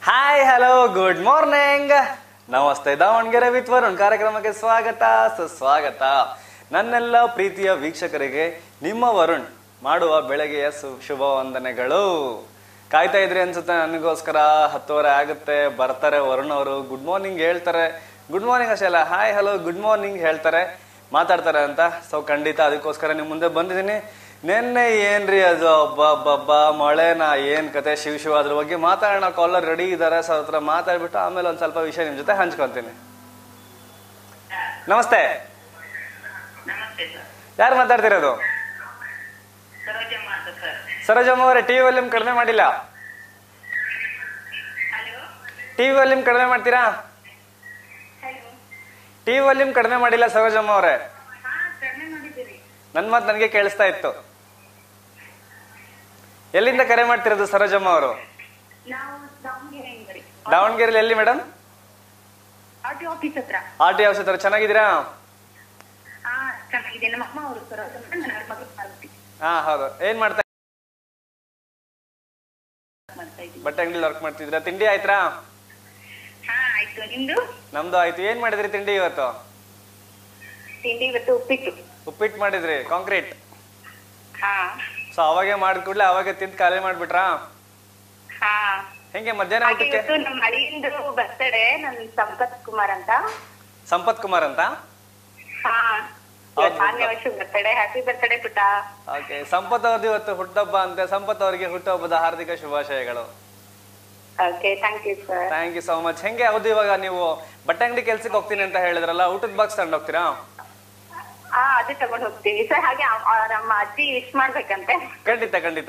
Hi hello good morning ನಮಸ್ತೆ Davanagere with Varun ಕಾರ್ಯಕ್ರಮಕ್ಕೆ ಸ್ವಾಗತ ಸುಸ್ವಾಗತ ನನ್ನೆಲ್ಲ ಪ್ರೀತಿಯ ವೀಕ್ಷಕರಿಗೆ ನಿಮ್ಮ ವರುಣ್ ಮಾಡುವ ಬೆಳಗ್ಗೆಯ ಸು- ಶುಭ ವಂದನೆಗಳು ಕಾಯ್ತಾ ಇದ್ರಿ ಅನ್ಸುತ್ತೆ ನನಗೋಸ್ಕರ ಹತ್ತುವರೆ ಆಗುತ್ತೆ ಬರ್ತಾರೆ ವರುಣ್ ಅವರು ಗುಡ್ ಮಾರ್ನಿಂಗ್ ಹೇಳ್ತಾರೆ ಗುಡ್ ಮಾರ್ನಿಂಗ್ ಅಷ್ಟೇ ಅಲ್ಲ ಹಾಯ್ ಹಲೋ ಗುಡ್ ಮಾರ್ನಿಂಗ್ ಹೇಳ್ತಾರೆ ಮಾತಾಡ್ತಾರೆ ಅಂತ ಸೊ ಖಂಡಿತ ಅದಕ್ಕೋಸ್ಕರ ನಿಮ್ ಮುಂದೆ ಬಂದಿದ್ದೀನಿ ನಿನ್ನೆ ಏನ್ರಿ ಅದು ಅಬ್ಬಬ್ಬಬ್ಬ ಮಳೆನಾ ಏನ್ ಕತೆ ಶಿವ ಶಿವ ಅದ್ರ ಬಗ್ಗೆ ಮಾತಾಡೋಣ ಕಾಲರ್ ರೆಡಿ ಇದಾರೆ ಸೊ ಹತ್ರ ಮಾತಾಡ್ಬಿಟ್ಟು ಆಮೇಲೆ ಒಂದ್ ಸ್ವಲ್ಪ ವಿಷಯ ನಿಮ್ ಜೊತೆ ಹಂಚ್ಕೊಂತೀನಿ ನಮಸ್ತೆ ನಮಸ್ತೆ ಸರ್ ಯಾರು ಮಾತಾಡ್ತಿರೋದು ಸರೋಜಮ್ಮ ಅಂತ ಸರ್ ಸರೋಜಮ್ಮ ಅವರೇ ಟಿವಿ ವಾಲ್ಯೂಮ್ ಕಡಿಮೆ ಮಾಡಿಲ್ಲ ಹಲೋ ಟಿವಿ ವಾಲ್ಯೂಮ್ ಕಡಿಮೆ ಮಾಡ್ತೀರಾ ಹಲೋ ಟಿವಿ ವಾಲ್ಯೂಮ್ ಕಡಿಮೆ ಮಾಡಿಲ್ಲ ಸರೋಜಮ್ಮ ಅವರೇ ಹಾ ಕಡಿಮೆ ಮಾಡಿದ್ದೀರಿ ನನ್ ಮಾತು ನನಗೆ ಕೇಳಿಸ್ತಾ ಇತ್ತು ಎಲ್ಲಿಂದ ಕರೆ ಮಾಡ್ತಿರೋದು ಸರೋಜಮ್ಮ ಅವರು ನಾವು ದಾವಣಗೆರೆಯಿಂದ ರೀ ದಾವಣಗೆರೆಯಲ್ಲಿ ಎಲ್ಲಿ ಮೇಡಮ್ ಆರ್ ಟಿ ಆಫೀಸ್ ಹತ್ರ ಆರ್ ಟಿ ಹೌಸ್ ಹತ್ರ ಚೆನ್ನಾಗಿದ್ದೀರಾ ಹಾ ಚೆನ್ನಾಗಿದೆ ನಮ್ಮ ಅಮ್ಮ ಅವರು ಸರೋಜಮ್ಮ ನನ್ನ ಮಗಳು ಪಾರ್ವತಿ ಹಾ ಹೌದು ಏನ್ ಮಾಡ್ತಾ ಮಾಡ್ತಾ ಇದ್ದೀವಿ ಬಟ್ಟೆ ಅಂಗಡಿ ವರ್ಕ್ ಮಾಡ್ತಿದ್ರ ತಿಂಡಿ ಆಯ್ತಾ ಹಾ ಆಯ್ತು ನಿಮ್ದು ನಮ್ದು ಆಯ್ತು ಏನ್ ಮಾಡಿದ್ರಿ ತಿಂಡಿ ಇವತ್ತು ತಿಂಡಿ ಇವತ್ತು ಉಪ್ಪಿಟ್ಟು ಉಪ್ಪಿಟ್ಟು ಮಾಡಿದ್ರಿ ಕಾಂಕ್ರೀಟ್ ಹಾ ಸೊ ಅವಾಗೆ ಮಾಡಿದ ಕೂಡಲೇ ಅವಾಗೆ ತಿಂದು ಖಾಲಿ ಮಾಡ್ಬಿಟ್ರಾ ಹಾ ಹೆಂಗೆ ಮಧ್ಯಾಹ್ನ ಹಾಗೆ ಊಟಕ್ಕೆ ಇವತ್ತು ನಮ್ಮ ಅಳಿಯಂದು ಬರ್ತಡೆ ನನ್ ಸಂಪತ್ ಕುಮಾರ್ ಅಂತ ಸಂಪತ್ ಕುಮಾರ್ ಅಂತ ಹಾ ಹೌದು. ಮಾನ್ಯ ವರ್ಷ ಬರ್ತಡೆ ಹ್ಯಾಪಿ ಬರ್ತಡೆ ಪುಟ್ಟ ಓಕೆ ಸಂಪತ್ ಅವ್ರದ್ದು ಇವತ್ತು ಹುಟ್ಟಹಬ್ಬ ಅಂತೆ ಸಂಪತ್ ಅವರಿಗೆ ಹುಟ್ಟುಹಬ್ಬದ ಹಾರ್ದಿಕ ಶುಭಾಶಯಗಳು okay thank you sir thank you so much ಹೆಂಗೆ ಹೌದು ಇವಾಗ ನೀವು ಬಟ್ಟೆ ಅಂಗಡಿ ಕೆಲ್ಸಕ್ಕೆ ಹೋಗ್ತೀನಿ ಅಂತ ಹೇಳಿದ್ರಲ್ಲ ಊಟದ ಬಾಕ್ಸ್ ತಗೊಂಡು ಹೋಗ್ತೀರಾ ಹಾ ಅದು ತಗೊಂಡ್ ಹೋಗ್ತೀವಿ ಸರ್ ಹಾಗೆ ಅವ್- ಆ, ನಮ್ಮ ಅಜ್ಜಿ ವಿಶ್ ಮಾಡ್ಬೇಕಂತೆ ಖಂಡಿತ ಖಂಡಿತ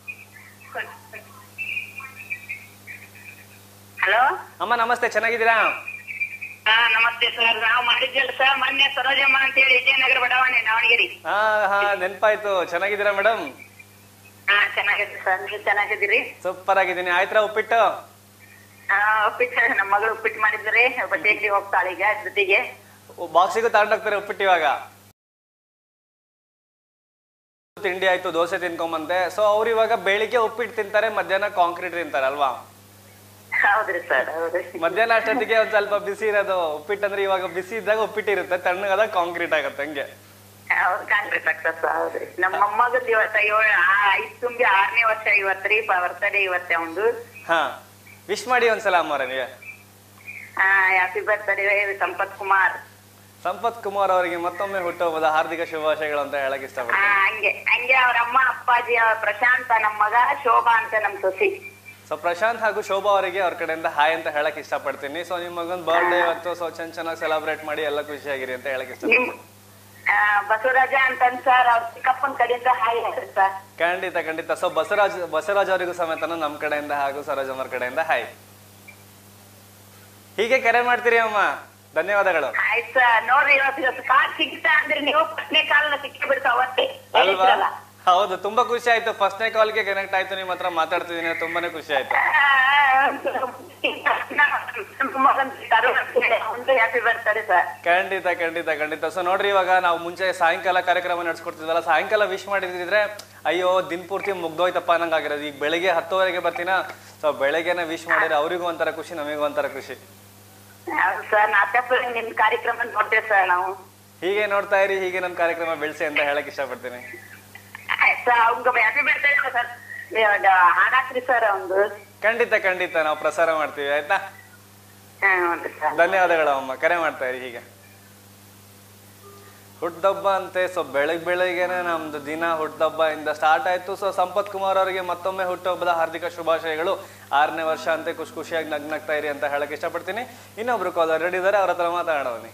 ಹಲೋ ಅಮ್ಮ ನಮಸ್ತೆ ಚೆನ್ನಾಗಿದ್ದೀರಾ ಹಾ ನಮಸ್ತೆ ಸರ್ ನಾವು ಮಾಡಿದ್ವಲ್ಲ ಸರ್ ಮೊನ್ನೆ ಸರೋಜಮ್ಮ ಅಂತ ಹೇಳಿ ವಿಜಯನಗರ ಬಡಾವಣೆ ದಾವಣಗೆರೆ ಹಾ ಹಾ ನೆನ್ಪಾಯ್ತು ಚೆನ್ನಾಗಿದ್ದೀರಾ ಮೇಡಮ್ ಹಾ ಚೆನ್ನಾಗಿದೆ ಸರ್ ನೀವು ಚೆನ್ನಾಗಿದ್ದೀರಿ ಸೂಪರ್ ಆಗಿದ್ದೀನಿ ಆಯ್ತಾ ಉಪ್ಪಿಟ್ಟು ಹಾ ಉಪ್ಪಿಟ್ಟು ನಮ್ಮ ಮಗಳು ಉಪ್ಪಿಟ್ಟು ಮಾಡಿದ್ರೆ ಬಟ್ಟೆ ಅಂಗಡಿ ಹೋಗ್ತಾಳೆ ಈಗ ಜೊತೆಗೆ ಬಾಕ್ಸಿಗೂ ತಗೊಂಡೋಗ್ತಾರೆ ಉಪ್ಪಿಟ್ಟು ಇವಾಗ ತಿಂಡಿ ಆಯ್ತು ದೋಸೆ ತಿನ್ಕೊಂಬಂತೆ ಸೊ ಅವ್ರು ಇವಾಗ ಬೆಳಿಗ್ಗೆ ಉಪ್ಪಿಟ್ಟು ತಿಂತಾರೆ ಮಧ್ಯಾಹ್ನ ಕಾಂಕ್ರೀಟ್ ತಿಂತಾರೆ ಅಲ್ವಾ ಹೌದ್ರಿ ಸರ್ ಹೌದ್ರಿ ಮಧ್ಯಾಹ್ನ ಅಷ್ಟೊತ್ತಿಗೆ ಒಂದ್ ಸ್ವಲ್ಪ ಬಿಸಿ ಇರೋದು ಉಪ್ಪಿಟ್ಟು ಅಂದ್ರೆ ಇವಾಗ ಬಿಸಿ ಇದ್ದಾಗ ಉಪ್ಪಿಟ್ಟು ಇರುತ್ತೆ ತಣ್ಣಗಾದಾಗ ಕಾಂಕ್ರೀಟ್ ಆಗುತ್ತೆ ಹಂಗೆ ಹೌದು ಕಾಂಗ್ರೆಸ್ ಆಗ್ತದ ಸರ್ ಹೌದ್ರಿ ನಮ್ಮ ಮೊಮ್ಮಗದ್ ಇವತ್ತ ಏಳು ಆ- ಐದ್ ತುಂಬಿ ಆರನೇ ವರ್ಷ ಇವತ್ತ್ರಿ ಬರ್ತಡೇ ಇವತ್ತೆ ಒಂದು ಹಾ ವಿಶ್ ಮಾಡಿ ಒಂದ್ಸಲ ಅಮ್ಮವ್ರೆ ನೀವೇ ಹಾ ಹ್ಯಾಪಿ ಬರ್ತಡೇ ಸಂಪತ್ ಕುಮಾರ್ ಸಂಪತ್ ಕುಮಾರ್ ಅವರಿಗೆ ಮತ್ತೊಮ್ಮೆ ಹುಟ್ಟುಹಬ್ಬದ ಹಾರ್ದಿಕ ಶುಭಾಶಯಗಳು ಅಂತ ಹೇಳಕ್ ಹಾ ಇಷ್ಟಪಡ್ತೀನಿ ಹಂಗೆ ಹಂಗೆ ಅವ್ರ ಅಮ್ಮ ಅಪ್ಪಾಜಿ ಅವ್ರ ಪ್ರಶಾಂತ ನಮ್ ಮಗ ಶೋಭಾ ಅಂತ ನಮ್ ಸೊಸಿ ಸೊ ಪ್ರಶಾಂತ್ ಹಾಗೂ ಶೋಭಾ ಅವರಿಗೆ ಅವ್ರ ಕಡೆಯಿಂದ ಹಾಯ್ ಅಂತ ಹೇಳಕ್ ಇಷ್ಟಪಡ್ತೀನಿ ಸೊ ನಿಮ್ಮ ಮಗನ್ ಬರ್ಡೇ ಇವತ್ತು ಸೊ ಚೆನ್ನ ಚೆನ್ನಾಗಿ ಸೆಲೆಬ್ರೇಟ್ ಮಾಡಿ ಎಲ್ಲ ಖುಷಿಯಾಗಿರಿ ಅಂತ ಹೇಳಕ್ ನಿಮ್ ಇಷ್ಟಪಡ್ತೀನಿ ಆ, ಬಸವರಾಜ ಅಂತ ಸರ್ ಅವ್ರ ಚಿಕ್ಕಪ್ಪನ ಕಡೆಯಿಂದ ಹಾಯ್ ಹೇಳ್ರಿ ಸರ್ ಖಂಡಿತ ಖಂಡಿತ ಸೊ ಬಸವರಾಜ್ ಬಸವರಾಜ್ ಅವರಿಗೂ ಸಮೇತ ನಮ್ಮ ಕಡೆಯಿಂದ ಹಾಗೂ ಸರೋಜ್ ಅವರ ಕಡೆಯಿಂದ ಹಾಯ್ ಹೀಗೆ ಕರೆ ಮಾಡ್ತೀರಿ ಅಮ್ಮ ಧನ್ಯವಾದಗಳು ಆಯ್ತು ಸರ್ ನೋಡ್ರಿ ಇವತ್ತು ಇವತ್ತು ಕಾಲ್ ಸಿಗ್ತಾ ಅಂದ್ರೆ ನೀವು ಫಸ್ಟ್ನೇ ಕಾಲ್ನ ಸಿಕ್ಕೇ ಬಿಡ್ತು ಅವತ್ತೇ ಅಲ್ವಾ ಹೇಳಿದ್ರಲ್ಲ. ಹೌದು ತುಂಬಾ ಖುಷಿ ಆಯ್ತು ಫಸ್ಟ್ನೇ ಕಾಲ್ಗೆ ಕನೆಕ್ಟ್ ಆಯ್ತು ನಿಮ್ಮ ಹತ್ರ ಮಾತಾಡ್ತಿದ್ದೀನಿ ತುಂಬಾನೇ ಖುಷಿ ಆಯ್ತು ಒಂದು ಹ್ಯಾಪಿ ಬರ್ತಡೆ ಸರ್ ಖಂಡಿತ ಖಂಡಿತ ಖಂಡಿತ ಸೊ ನೋಡ್ರಿ ಇವಾಗ ನಾವು ಮುಂಚೆ ಸಾಯಂಕಾಲ ಕಾರ್ಯಕ್ರಮ ನಡ್ಸ್ಕೊಡ್ತಿದ್ವಲ್ಲ ಸಾಯಂಕಾಲ ವಿಶ್ ಮಾಡಿದ್ರೆ ಅಯ್ಯೋ ದಿನ ಪೂರ್ತಿ ಮುಗ್ದೋಯ್ತಪ್ಪ ಅನ್ನಂಗ್ ಆಗಿರೋದು ಈಗ ಬೆಳಿಗ್ಗೆ ಹತ್ತುವರೆಗೆ ಬರ್ತೀನ ಸೊ ಬೆಳಗ್ಗೆನೆ ವಿಶ್ ಮಾಡಿದ್ರೆ ಅವರಿಗೂ ಒಂಥರ ಖುಷಿ ನಮಗೂ ಒಂಥರ ಖುಷಿ ಹೌದು ಸರ್ ನಾಟ್ಯಪುರ ನಿಮ್ ಕಾರ್ಯಕ್ರಮ ನೋಡ್ತೇವೆ ಸರ್ ನಾವು ಹೀಗೆ ನೋಡ್ತಾ ಇರಿ ಹೀಗೆ ನಮ್ಮ ಕಾರ್ಯಕ್ರಮ ಬೆಳೆಸಿ ಅಂತ ಹೇಳಕ್ ಇಷ್ಟಪಡ್ತೀನಿ ಆಯ್ತು ಸರ್ ಅವ್ಗ ಹ್ಯಾಪಿ ಬರ್ತಡೆ ಸರ್ ಹಾಡಾಕ್ರಿ ಸರ್ ಒಂದು ಖಂಡಿತ ಖಂಡಿತ ನಾವು ಪ್ರಸಾರ ಮಾಡ್ತೀವಿ ಆಯ್ತಾ ಹಾ ಹೌದು ಸರ್ ಧನ್ಯವಾದಗಳು ಅಮ್ಮ ಕರೆ ಮಾಡ್ತಾ ಇರಿ ಹೀಗೆ ಹುಟ್ಟದಬ್ಬ ಅಂತೆ ಸೊ ಬೆಳಗ್ ಬೆಳಗ್ಗೆನೆ ನಮ್ದು ದಿನ ಹುಟ್ಟದಬ್ಬ ಇಂದ ಸ್ಟಾರ್ಟ್ ಆಯ್ತು ಸೊ ಸಂಪತ್ ಕುಮಾರ್ ಅವರಿಗೆ ಮತ್ತೊಮ್ಮೆ ಹುಟ್ಟುಹಬ್ಬದ ಹಾರ್ದಿಕ ಶುಭಾಶಯಗಳು ಆರನೇ ವರ್ಷ ಅಂತೆ ಖುಷಿ ಖುಷಿಯಾಗಿ ನಗ್ನಗ್ತಾ ಇರಿ ಅಂತ ಹೇಳಕ್ ಇಷ್ಟಪಡ್ತೀನಿ ಇನ್ನೊಬ್ರು ಕಾಲರ್ ರೆಡಿ ಇದಾರೆ ಅವ್ರ ಹತ್ರ ಮಾತಾಡೋನಿ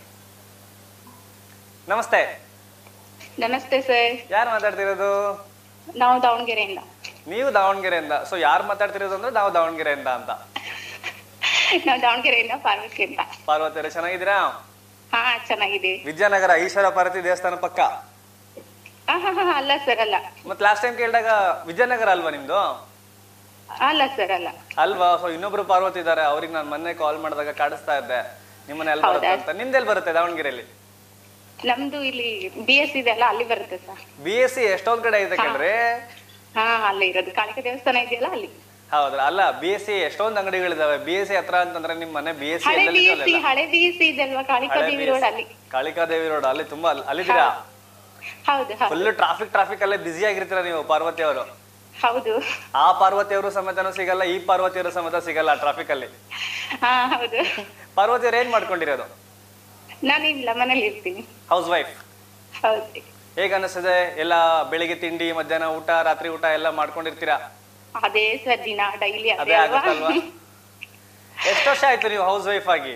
ನಮಸ್ತೆ ನಮಸ್ತೆ ಸರ್ ಯಾರು ಮಾತಾಡ್ತಿರೋದು ನಾವು ದಾವಣಗೆರೆಯಿಂದ ನೀವು ದಾವಣಗೆರೆಯಿಂದ ಸೊ ಯಾರು ಮಾತಾಡ್ತಿರೋದು ಅಂದ್ರೆ ನಾವು ದಾವಣಗೆರೆಯಿಂದ ಅಂತ ನಾವು ದಾವಣಗೆರೆಯಿಂದ ಪಾರ್ವತಿ ಅಂತ ಪಾರ್ವತಿಯರೇ ಚೆನ್ನಾಗಿದ್ದೀರಾ ಹಾ ಚೆನ್ನಾಗಿದೆ ವಿದ್ಯಾನಗರ ಈಶ್ವರ ಪಾರ್ವತಿ ದೇವಸ್ಥಾನ ಪಕ್ಕ ಹಾ ಹಾ ಹಾ ಅಲ್ಲ ಸರ್ ಅಲ್ಲ ಮತ್ ಲಾಸ್ಟ್ ಟೈಮ್ ಕೇಳಿದಾಗ ವಿದ್ಯಾನಗರ ಅಲ್ವಾ ನಿಮ್ದು ಅಲ್ಲ ಸರ್ ಅಲ್ಲ ಅಲ್ವಾ ಸೊ ಇನ್ನೊಬ್ರು ಪಾರ್ವತಿ ಇದಾರೆ ಅವ್ರಿಗೆ ನಾನು ಮೊನ್ನೆ ಕಾಲ್ ಮಾಡಿದಾಗ ಕಾಡಿಸ್ತಾ ಇದ್ದೆ ನಿಮ್ಮನ್ನ ಎಲ್ಲಿ ಬರುತ್ತೆ ಅಂತ ನಿಮ್ದೆಲ್ಲಿ ಬರುತ್ತೆ ದಾವಣಗೆರೆಯಲ್ಲಿ ನಮ್ದು ಇಲ್ಲಿ ಬಿ ಎಸ್ ಇದೆ ಅಲ್ಲ ಅಲ್ಲಿ ಬರುತ್ತೆ ಸರ್ ಬಿ ಎಸ್ ಸಿ ಎಷ್ಟೊಂದ್ ಕಡೆ ಇದೆ ಕಣ್ರಿ ಹಾ ಅಲ್ಲೇ ಇರೋದು ಕಾಳಿಕ ದೇವಸ್ಥಾನ ಇದೆಯಲ್ಲ ಅಲ್ಲಿ ಹೌದ್ರ ಅಲ್ಲ ಬಿ ಎಸ್ ಸಿ ಎಷ್ಟೊಂದು ಅಂಗಡಿಗಳಿದಾವೆ ಬಿ ಎಸ್ ಸಿ ಹತ್ರ ಅಂತಂದ್ರೆ ನಿಮ್ ಮನೆ ಬಿ ಎಸ್ ಸಿ ಹಳೆ ಬಿ ಎಸ್ ಸಿ ಹಳೆ ಬಿ ಎಸ್ ಸಿ ಇದಲ್ವಾ ಕಾಳಿಕಾದೇವಿ ರೋಡ್ ಅಲ್ಲಿ ಕಾಳಿಕಾದೇವಿ ರೋಡ್ ಅಲ್ಲಿ ತುಂಬಾ ಅಲ್- ಅಲ್ಲಿದ್ದೀರಾ ಹೌದು ಹೌದು ಫುಲ್ ಟ್ರಾಫಿಕ್ ಟ್ರಾಫಿಕ್ ಅಲ್ಲೇ ಬಿಸಿ ಆಗಿರ್ತೀರಾ ನೀವು ಪಾರ್ವತಿ ಅವರು ಹೌದು ಆ ಪಾರ್ವತಿ ಅವರು ಸಮೇತನೂ ಸಿಗಲ್ಲ ಈ ಪಾರ್ವತಿ ಅವರು ಸಮೇತ ಸಿಗಲ್ಲ ಟ್ರಾಫಿಕ್ ಅಲ್ಲಿ ಹಾ ಹೌದು ಪಾರ್ವತಿ ಅವ್ರು ಏನ್ ಮಾಡ್ಕೊಂಡಿರೋದು ನಾನು ಇಲ್ಲ ಮನೇಲಿ ಇರ್ತೀನಿ ಹೌಸ್ ವೈಫ್ ಹೌದು ಹೇಗ ಅನಿಸ್ತದೆ ಎಲ್ಲ ಬೆಳಿಗ್ಗೆ ತಿಂಡಿ ಮಧ್ಯಾಹ್ನ ಊಟ ರಾತ್ರಿ ಊಟ ಎಲ್ಲ ಮಾಡ್ಕೊಂಡಿರ್ತೀರಾ ಅದೇ ಸರ್ ದಿನ ಡೈಲಿ ಅದೇ ಅದೇ ಅಲ್ವಾ ಆಗುತ್ತಲ್ವಾ ಎಷ್ಟು ವರ್ಷ ಆಯ್ತು ನೀವು ಹೌಸ್ ವೈಫ್ ಆಗಿ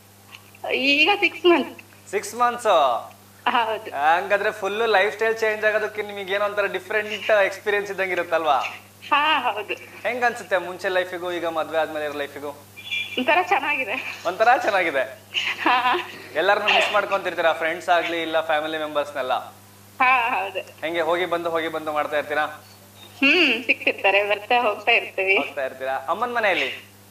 ಈಗ ಸಿಕ್ಸ್ ಮಂತ್ ಸಿಕ್ಸ್ ಮಂತ್ಸ್ ಹೌದು ಹಂಗಾದ್ರೆ ಫುಲ್ ಲೈಫ್ ಸ್ಟೈಲ್ ಚೇಂಜ್ ಆಗೋದಕ್ಕೆ ನಿಮಗೆ ಏನೋ ಒಂಥರ ಡಿಫ್ರೆಂಟ್ ಎಕ್ಸ್ಪೀರಿಯನ್ಸ್ ಇದ್ದಂಗೆ ಇರುತ್ತಲ್ವಾ ಹಾ ಹೌದು ಹೆಂಗ್ ಅನ್ಸುತ್ತೆ ಮುಂಚೆ ಲೈಫಿಗೂ ಈಗ ಮದ್ವೆ ಆದ್ಮೇಲೆ ಇರೋ ಲೈಫಿಗೂ ಒಂಥರ ಚೆನ್ನಾಗಿದೆ ಒಂಥರ ಚೆನ್ನಾಗಿದೆ ಹಾ ಎಲ್ಲರನ್ನು ಮಿಸ್ ಮಾಡ್ಕೊಂತಿರ್ತೀರಾ ಫ್ರೆಂಡ್ಸ್ ಆಗ್ಲಿ ಇಲ್ಲ ಫ್ಯಾಮಿಲಿ ಮೆಂಬರ್ಸ್ನೆಲ್ಲ ಹಾ ಹೌದು ಹೆಂಗೆ ಹೋಗಿ ಬಂದು ಹೋಗಿ ಬಂದು ಮಾಡ್ತಾ ಇರ್ತೀರಾ ಹ್ಮ್ ಸಿಕ್ತಿರ್ತಾರೆ ಬರ್ತಾ ಹೋಗ್ತಾ ಇರ್ತೀವಿ ಹೋಗ್ತಾ ಇರ್ತೀರಾ ಅಮ್ಮನ ಮನೆಯಲ್ಲಿ